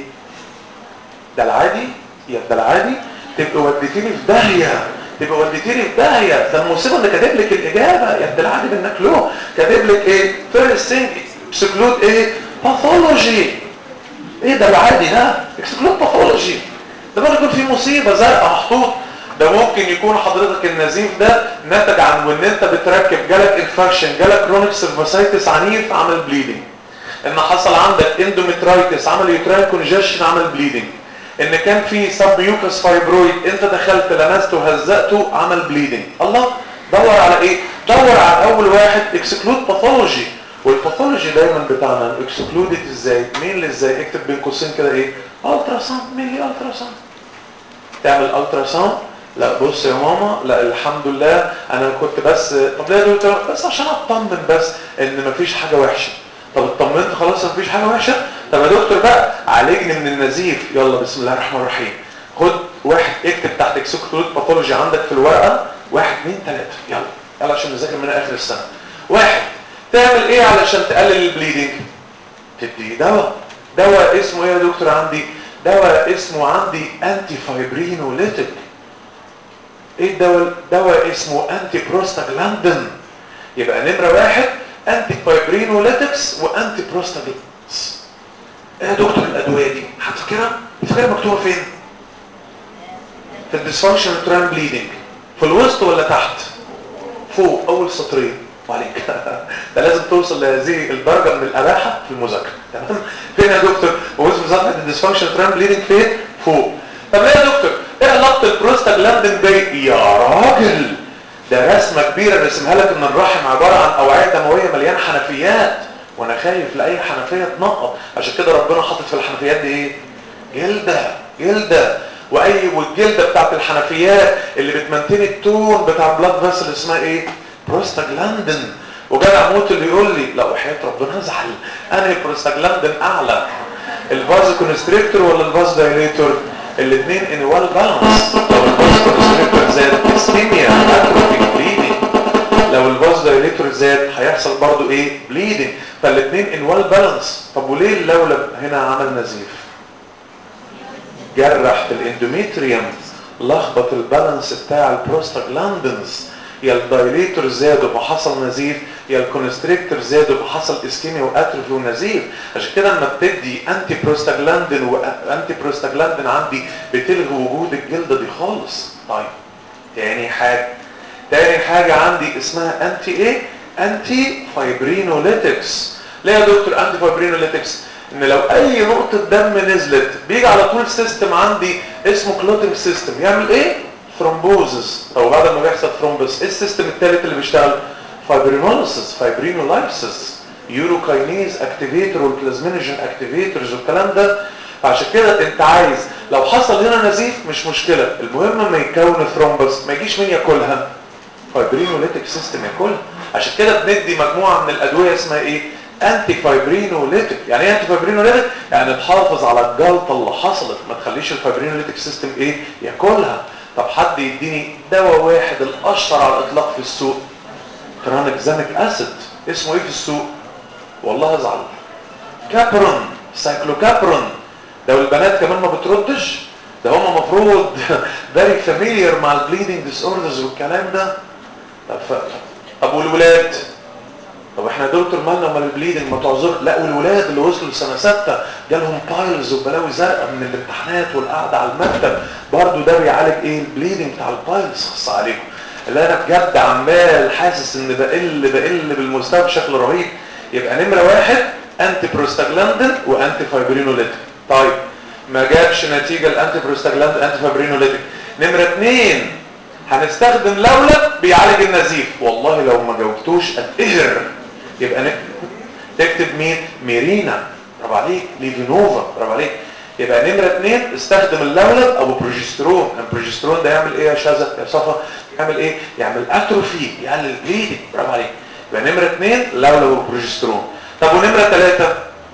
Speaker 2: ده العادي يا ده العادي تبقى وديتيني في داهيه تبقى وديتيني في داهيه ده المصيبه اللي كاتب لك الاجابه يا ده العادي منك له كاتب لك ايه فيرست ثينج اكسكلود ايه باثولوجي ايه ده العادي ده اكسكلود باثولوجي ده بقى يكون في مصيبه زرقاء محطوط ده ممكن يكون حضرتك النزيف ده نتج عن وان انت بتركب جالك انفكشن جالك كرونيك سيرفاسايتس عنيف عمل بليدنج ان حصل عندك اندومترايتس عمل يوتراين كونجيشن عمل بليدنج ان كان في سب يوكس فايبرويد انت دخلت لمسته هزقته عمل بليدنج الله دور على ايه دور على اول واحد اكسكلود باثولوجي والباثولوجي دايما بتاعنا اكسكلودد ازاي مين اللي ازاي اكتب بين قوسين كده ايه الترا ساوند مين اللي الترا ساوند تعمل الترا ساوند لا بص يا ماما لا الحمد لله انا كنت بس طب ليه يا دكتور بس عشان اطمن بس ان مفيش حاجه وحشه طب اطمنت خلاص مفيش حاجه وحشه طب يا دكتور بقى عالجني من النزيف يلا بسم الله الرحمن الرحيم خد واحد اكتب تحت اكسكلود باثولوجي عندك في الورقه واحد اثنين ثلاثه يلا يلا عشان نذاكر من اخر السنه واحد تعمل ايه علشان تقلل البليدنج تدي دواء دواء اسمه ايه يا دكتور عندي دواء اسمه عندي انتي فايبرينوليتيك ايه الدواء دواء اسمه انتي بروستاجلاندين يبقى نمره واحد انتي فايبرينوليتكس وانتي بروستاجلاندينز ايه يا دكتور الادويه دي هتفكرها فاكرها مكتوبه فين في الديسفانكشن تران بليدنج في الوسط ولا تحت فوق اول سطرين وعليك ده لازم توصل لهذه الدرجه من الاباحه في المذاكره تمام فين يا دكتور هو اسم صفحه الديسفانكشن تران بليدنج فين فوق طب ليه يا دكتور ايه علاقه البروستاجلاندين بي يا راجل ده رسمه كبيره رسمها لك ان الرحم عباره عن اوعيه دمويه مليانه حنفيات وانا خايف لاي حنفيه تنقط عشان كده ربنا حاطط في الحنفيات دي ايه جلده جلده واي والجلده بتاعت الحنفيات اللي بتمنتني التون بتاع البلاد فيسل اسمها ايه بروستاجلاندين وجدع موت اللي يقول لي لا وحياه ربنا ازعل انا البروستاجلاندين اعلى الفاز كونستريكتور ولا الفاز دايليتور الاثنين ان وال بالانس لو الفاز كونستريكتور زاد اسكيميا اتروفي بليدنج لو الفاز دايليتور زاد هيحصل برضو ايه بليدنج فالاثنين ان وال بالانس طب وليه اللولب هنا عمل نزيف جرح في الاندوميتريوم لخبط البالانس بتاع البروستاجلاندينز يا الدايليتور زاد وحصل نزيف يا الكونستريكتور زاد وحصل اسكيميا واتروفي ونزيف عشان كده لما بتدي انتي بروستاجلاندين وانتي بروستاجلاندين عندي بتلغي وجود الجلده دي خالص طيب تاني حاجه تاني حاجه عندي اسمها انتي ايه انتي فايبرينوليتكس ليه يا دكتور انتي فايبرينوليتكس ان لو اي نقطه دم نزلت بيجي على طول سيستم عندي اسمه كلوتنج سيستم يعمل ايه ثرومبوزس او بعد ما بيحصل ثرومبس ايه السيستم الثالث اللي بيشتغل فايبرينوليسيس فايبرينولايسيس يوروكاينيز اكتيفيتور والبلازمينوجين اكتيفيتورز والكلام ده فعشان كده انت عايز لو حصل هنا نزيف مش مشكله المهم ما يكون ثرومبس ما يجيش مين ياكلها فايبرينوليتيك سيستم ياكلها عشان كده بندي مجموعه من الادويه اسمها ايه انتي فايبرينوليتيك يعني ايه انتي فايبرينوليتيك يعني تحافظ على الجلطه اللي حصلت ما تخليش الفايبرينوليتيك سيستم ايه ياكلها طب حد يديني دواء واحد الاشهر على الاطلاق في السوق ترانكزاميك اسيد اسمه ايه في السوق والله ازعل كابرون سايكلوكابرون ده والبنات كمان ما بتردش ده هم المفروض فيري فاميليار مع البليدنج ديس اوردرز والكلام ده طب ف... طب والولاد طب احنا يا دكتور مالنا ومال البليدنج ما تعذر لا والولاد اللي وصلوا لسنه سته جالهم بايلز وبلاوي زرقاء من الامتحانات والقعده على المكتب برضو ده بيعالج ايه البليدنج بتاع البايلز خص عليكم اللي انا بجد عمال حاسس ان بقل بقل بالمستوى بشكل رهيب يبقى نمره واحد انتي بروستاجلاندين وانتي فايبرينوليتيك طيب ما جابش نتيجه الانتي بروستاجلاندين انتي فايبرينوليتيك نمره اثنين هنستخدم لولب بيعالج النزيف والله لو ما جاوبتوش اتقهر يبقى نكتب تكتب مين ميرينا برافو عليك ليفينوفا برافو عليك يبقى نمرة اتنين استخدم اللولب ابو بروجسترون البروجسترون ده يعمل ايه يا شذا يا صفا يعمل ايه يعمل اتروفي يقلل البليدنج برافو عليك يبقى نمرة اتنين لولب ابو بروجسترون طب ونمرة تلاتة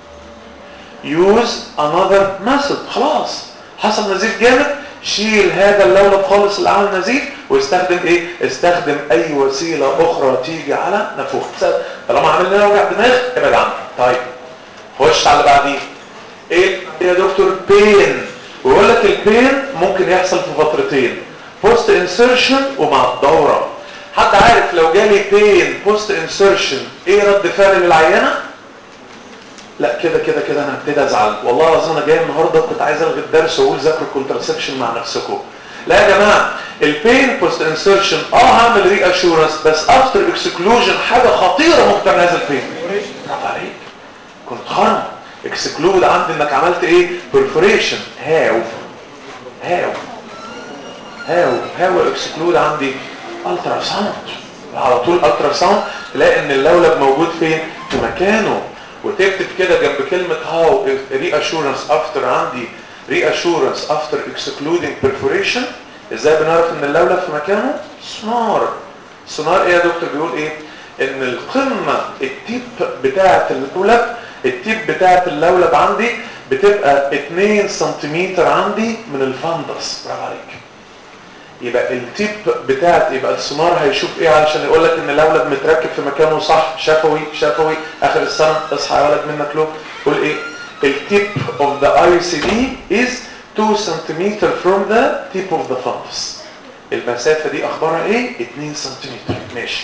Speaker 2: use another method خلاص حصل نزيف جامد شيل هذا اللولب خالص اللي عمل نزيف واستخدم ايه استخدم اي وسيلة اخرى تيجي على نفوخ طالما عمل لنا وجع دماغ ابعد عنه طيب خش على اللي بعديه ايه يا دكتور بين ويقول لك البين ممكن يحصل في فترتين بوست انسرشن ومع الدورة حد عارف لو جالي بين بوست انسرشن ايه رد فعل للعينة لا كده كده كده انا هبتدي ازعل والله العظيم انا جاي النهارده كنت عايز الغي الدرس واقول ذاكروا الكونترسبشن مع نفسكم لا يا جماعه البين بوست انسرشن اه هعمل ري اشورنس بس افتر اكسكلوجن حاجه خطيره ممكن تعمل هذا البين برافو عليك كنت خرم اكسكلود عندي انك عملت ايه برفوريشن هاو هاو هاو هاو اكسكلود عندي الترا ساوند على طول الترا ساوند تلاقي ان اللولب موجود فين في مكانه وتكتب كده جنب كلمة how reassurance after عندي reassurance after excluding perforation ازاي بنعرف ان اللولب في مكانه سونار سونار ايه يا دكتور بيقول ايه ان القمة التيب بتاعة اللولب التيب بتاعة اللولب عندي بتبقى 2 سنتيمتر عندي من الفندس برافو عليك يبقى التيب بتاعت يبقى السونار هيشوف ايه علشان يقول لك ان اللولب متركب في مكانه صح شفوي شفوي اخر السنه اصحى يا ولد منك له قول ايه التيب of the ICD is 2 cm from the tip of the fundus المسافه دي اخبارها ايه 2 سنتيمتر ماشي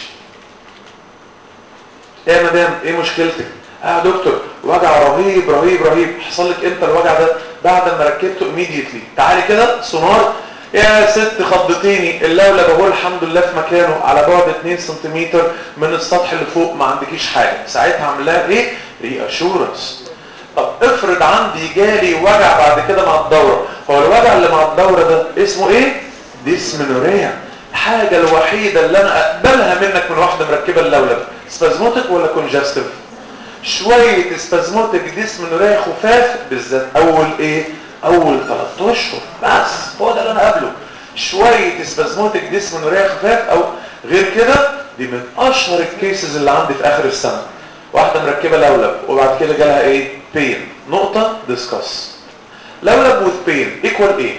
Speaker 2: ايه يا مدام ايه مشكلتك اه يا دكتور وجع رهيب رهيب رهيب حصل لك امتى الوجع ده بعد ما ركبته immediately تعالي كده سونار يا ست خضتيني اللولب اهو الحمد لله في مكانه على بعد 2 سم من السطح اللي فوق ما عندكيش حاجه ساعتها اعمل لها ايه ري اشورنس طب افرض عندي جالي وجع بعد كده مع الدوره هو الوجع اللي مع الدوره ده اسمه ايه ديسمنوريا الحاجه الوحيده اللي انا اقبلها منك من واحده مركبه اللولب سبازموتك ولا كونجستيف شويه سبازموتك ديسمنوريا خفاف بالذات اول ايه اول 3 اشهر بس هو ده اللي انا قابله شويه سبازموتك ديسمنوريا خفاف او غير كده دي من اشهر الكيسز اللي عندي في اخر السنه واحده مركبه لولب وبعد كده جالها ايه بين نقطه ديسكاس لولب وذ بين ايكوال ايه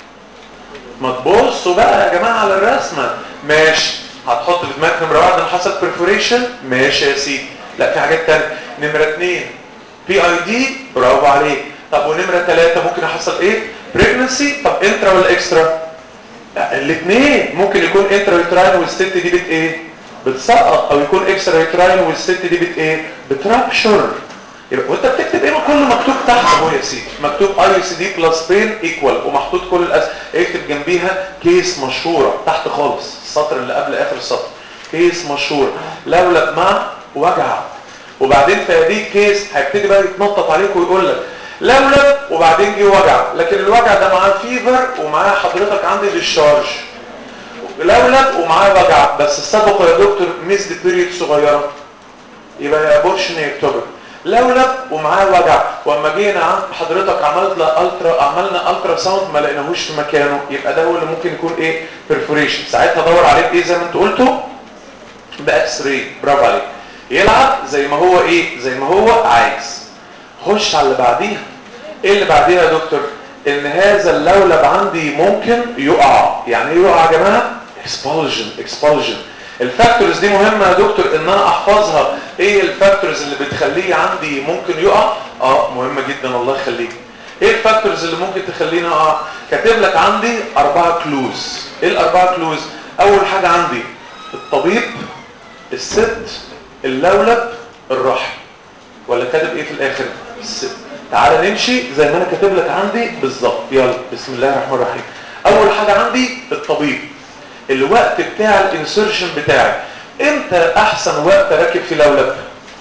Speaker 2: ما تبصوا بقى يا جماعه على الرسمه ماشي هتحط في دماغك نمره واحد ان حصل برفوريشن ماشي يا سيدي لا في حاجات تانية نمره اثنين بي اي دي برافو عليك طب ونمرة ثلاثة ممكن يحصل ايه بريجنسي طب انترا ولا اكسترا الاثنين ممكن يكون انترا يوتراين والست دي بت ايه بتسقط او يكون اكسترا يوتراين والست دي بت ايه بترابشر يبقى وانت بتكتب ايه كله مكتوب تحت اهو يا سيدي مكتوب اي سي دي بلس بين ايكوال ومحطوط كل الأس اكتب جنبيها كيس مشهوره تحت خالص السطر اللي قبل اخر السطر كيس مشهور لولب مع وجع وبعدين في هذه كيس هيبتدي بقى يتنطط عليك ويقول لك لولب وبعدين جه وجع لكن الوجع ده معاه فيفر ومعاه حضرتك عندي ديشارج لولب ومعاه وجع بس السبق يا دكتور ميزد بيريد صغيره يبقى يا ابورشن يكتبك لولب ومعاه وجع واما جينا عند حضرتك عملت له الترا عملنا الترا ساوند ما لقيناهوش في مكانه يبقى ده هو اللي ممكن يكون ايه بيرفوريشن ساعتها ادور عليه بايه زي ما انت قلته باكس راي برافو عليك يلعب زي ما هو ايه زي ما هو عايز خش على اللي بعديها ايه اللي بعديها يا دكتور ان هذا اللولب عندي ممكن يقع يعني ايه يقع يا جماعه اكسبولجن اكسبولجن الفاكتورز دي مهمه يا دكتور ان انا احفظها ايه الفاكتورز اللي بتخليه عندي ممكن يقع اه مهمه جدا الله يخليك ايه الفاكتورز اللي ممكن تخليني اقع كاتب لك عندي اربعه كلوز ايه الاربعه كلوز اول حاجه عندي الطبيب الست اللولب الرحم ولا كاتب ايه في الاخر الست تعال نمشي زي ما انا كاتب لك عندي بالظبط يلا بسم الله الرحمن الرحيم اول حاجه عندي الطبيب الوقت بتاع الانسرشن بتاعي امتى احسن وقت اركب فيه لولب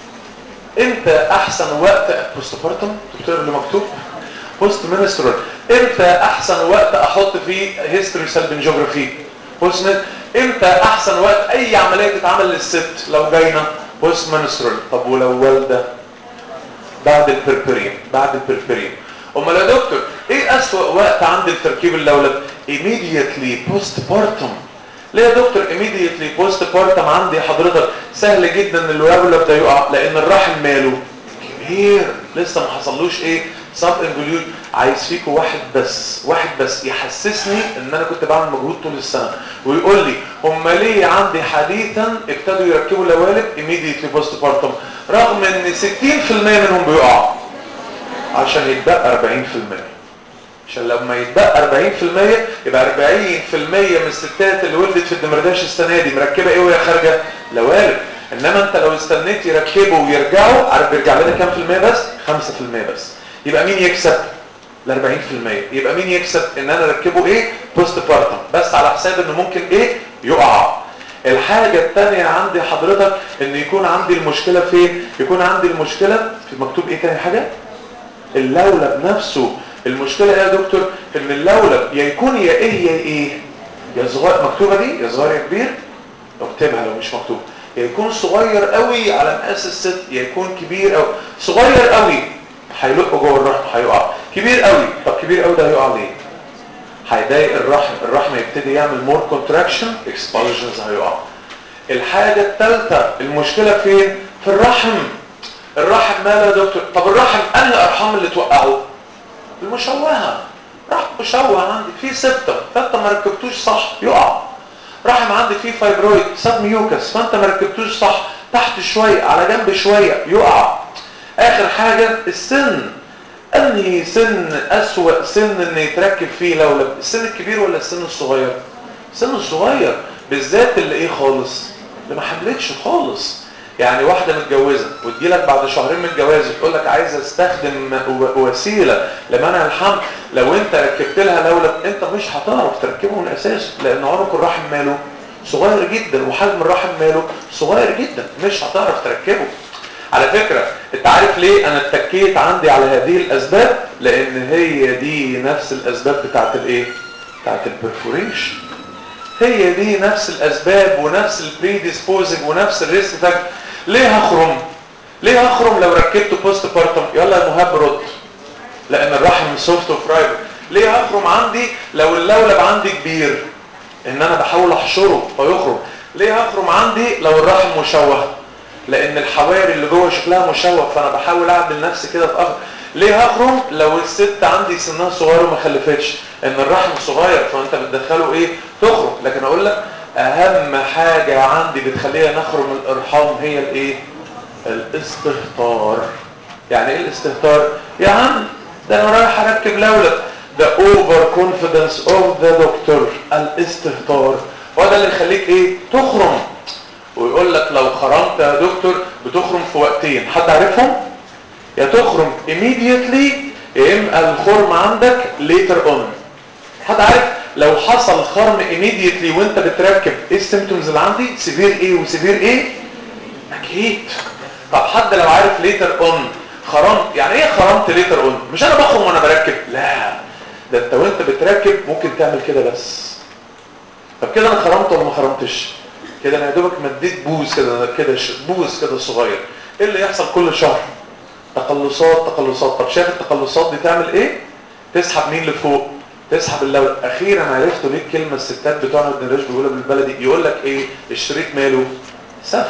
Speaker 2: امتى احسن وقت بوست بارتم دكتور اللي مكتوب بوست مينسترال امتى احسن وقت احط فيه هيستوري سلبنجوجرافي بوست امتى احسن وقت اي عمليه تتعمل للست لو جاينا بوست منسترول طب ولو والده بعد البربريم بعد البربريم امال يا دكتور ايه اسوأ وقت عند التركيب اللولب immediately postpartum ليه يا دكتور immediately postpartum عندي حضرتك سهل جدا ان اللولب ده يقع لان الرحم ماله كبير لسه ما حصلوش ايه سب انفوليوت عايز فيكم واحد بس واحد بس يحسسني ان انا كنت بعمل مجهود طول السنه ويقول لي هم ليه عندي حديثا ابتدوا يركبوا لوالب immediately postpartum رغم ان 60% منهم بيقعوا عشان يتبقى 40% عشان لما يتبقى 40% يبقى 40% من الستات اللي ولدت في الدمرداش السنه دي مركبه ايه وهي خارجه لوالب انما انت لو استنيت يركبوا ويرجعوا عارف بيرجع لنا كام في المية بس 5% بس يبقى مين يكسب ال 40% يبقى مين يكسب ان انا اركبه ايه بوست بارتم بس على حساب انه ممكن ايه يقع الحاجة التانية عندي حضرتك ان يكون عندي المشكلة فين يكون عندي المشكلة في مكتوب ايه تاني حاجة اللولب نفسه المشكلة ايه يا دكتور ان اللولب يا يكون يا ايه يا ايه يا صغير مكتوبة دي يا صغير يا كبير اكتبها لو مش مكتوب يا يكون صغير قوي على مقاس الست يا يكون كبير قوي صغير قوي هيلق جوه الرحم هيقع كبير قوي طب كبير قوي ده هيقع ليه هيضايق الرحم الرحم يبتدي يعمل مور كونتراكشن اكسبالجنز هيقع الحاجة الثالثة المشكلة فين في الرحم الرحم ماله يا دكتور طب الرحم انهي ارحام اللي توقعه المشوهة رحم مشوه عندي فيه سبتم فانت ما ركبتوش صح يقع رحم عندي فيه فايبرويد سب ميوكس فانت ما ركبتوش صح تحت شوية على جنب شوية يقع اخر حاجة السن انهي سن اسوأ سن ان يتركب فيه لولب السن الكبير ولا السن الصغير السن الصغير بالذات اللي ايه خالص اللي ما حملتش خالص يعني واحدة متجوزة وتجيلك بعد شهرين من الجواز تقول لك عايز استخدم وسيلة لمنع الحمل لو انت ركبت لها لولب انت مش هتعرف تركبه من اساسه لان عنق الرحم ماله صغير جدا وحجم الرحم ماله صغير جدا مش هتعرف تركبه على فكرة انت عارف ليه انا اتكيت عندي على هذه الاسباب لان هي دي نفس الاسباب بتاعت الايه بتاعت البرفوريشن هي دي نفس الاسباب ونفس البريديسبوزنج ونفس الريسك فاكتور ليه هخرم ليه هخرم لو ركبت بوست بارتم يلا يا مهاب رد لان الرحم سوفت وفرايبل ليه هخرم عندي لو اللولب عندي كبير ان انا بحاول احشره فيخرم ليه هخرم عندي لو الرحم مشوه لان الحواري اللي جوه شكلها مشوه فانا بحاول اعدل نفسي كده في اخر ليه هخرم لو الست عندي سنها صغير وما خلفتش ان الرحم صغير فانت بتدخله ايه تخرج لكن اقول لك اهم حاجة عندي بتخليها نخرم الارحام هي الايه الاستهتار يعني ايه الاستهتار يا عم ده انا رايح اركب لولب the over confidence of the doctor الاستهتار هو ده اللي يخليك ايه تخرم ويقول لك لو خرمت يا دكتور بتخرم في وقتين حد عارفهم يا تخرم immediately يا اما الخرم عندك later on حد عارف لو حصل خرم immediately وانت بتركب ايه السيمتومز اللي عندي سيفير ايه وسيفير ايه اكيد طب حد لو عارف later on خرمت يعني ايه خرمت later on مش انا بخرم وانا بركب لا ده انت وانت بتركب ممكن تعمل كده بس طب كده انا خرمت ولا ما خرمتش كده انا يا دوبك مديت بوز كده كده بوز كده صغير ايه اللي يحصل كل شهر تقلصات تقلصات طب شايف التقلصات دي تعمل ايه تسحب مين لفوق تسحب اللولب اخيرا عرفتوا ليه الكلمه الستات بتوعنا الدنراج بيقولوا بالبلدي يقول لك ايه الشريط ماله سف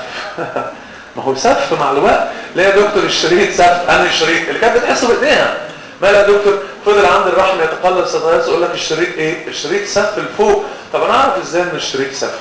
Speaker 2: ما هو سف مع الوقت ليه يا دكتور الشريط سف انا الشريط اللي كانت بتحسه بايديها مال يا دكتور فضل عند الرحم يتقلص يتقلص يقول لك الشريط ايه الشريط سف لفوق طب انا اعرف ازاي ان الشريط سف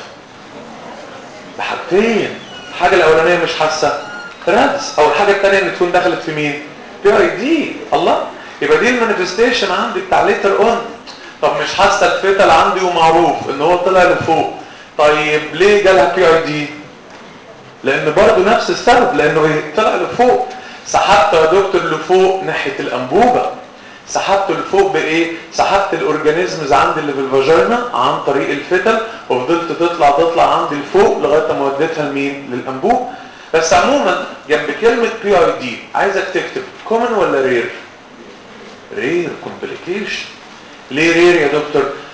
Speaker 2: بحاجتين الحاجه الاولانيه مش حاسه ترانس او الحاجه الثانيه ان تكون دخلت في مين بي اي دي الله يبقى دي المانيفستيشن عندي بتاع ليتر اون طب مش حاسه الفتل عندي ومعروف ان هو طلع لفوق طيب ليه جالها بي اي دي لان برضه نفس السبب لانه ايه طلع لفوق سحبت يا دكتور لفوق ناحيه الانبوبه سحبت لفوق بايه سحبت الاورجانيزمز عندي اللي في الفاجينا عن طريق الفتل وفضلت تطلع تطلع عندي لفوق لغايه ما وديتها لمين للانبوب بس عموما جنب كلمه بي اي دي عايزك تكتب كومن ولا رير رير كومبليكيشن ليه رير يا دكتور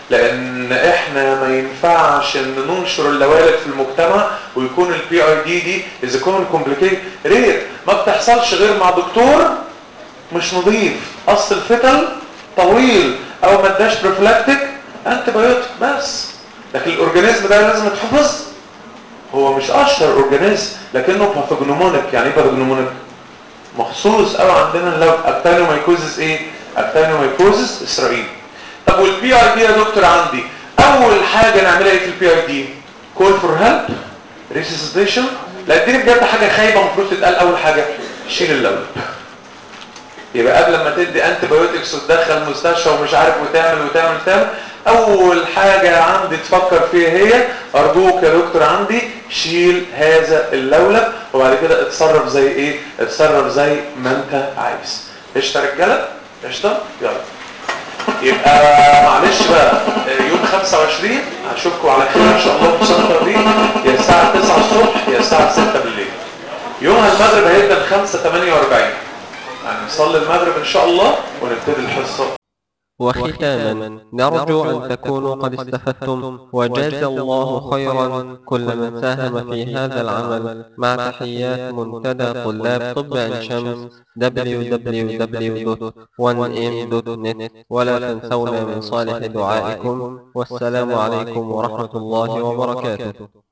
Speaker 2: لان احنا ما ينفعش ان ننشر اللوالد في المجتمع ويكون البي اي دي دي اذا كون كومبليكيت رير ما بتحصلش غير مع دكتور مش نظيف قص الفتل طويل او ما اداش بروفلاكتيك انتي بايوتيك بس لكن الاورجانيزم ده لازم يتحفظ هو مش اشهر اورجانيزم لكنه باثوجنومونيك يعني ايه باثوجنومونيك مخصوص قوي عندنا لو اكتانيومايكوزس ايه اكتانيومايكوزس اسرائيل طب والبي اي دي يا دكتور عندي اول حاجه نعملها ايه في البي اي دي كول فور هيلب ريسيسيتيشن لا اديني بجد حاجه خايبه المفروض تتقال اول حاجه شيل اللولب يبقى قبل ما تدي انتي بايوتكس وتدخل مستشفى ومش عارف وتعمل وتعمل وتعمل اول حاجة عندي تفكر فيها هي ارجوك يا دكتور عندي شيل هذا اللولب وبعد كده اتصرف زي ايه اتصرف زي ما انت عايز قشطة رجالة قشطة يلا يبقى معلش بقى يوم 25 هشوفكم على خير ان شاء الله في سنتر دي يا الساعة 9 الصبح يا الساعة 6 بالليل يومها المغرب هيبدأ 5 48 يعني نصلي المغرب ان شاء الله ونبتدي الحصة
Speaker 1: وختاما نرجو أن تكونوا قد استفدتم وجاز الله خيرا كل من ساهم في هذا العمل مع تحيات منتدى طلاب طب عين شمس www.1m.net ولا تنسونا من صالح دعائكم والسلام عليكم ورحمة الله وبركاته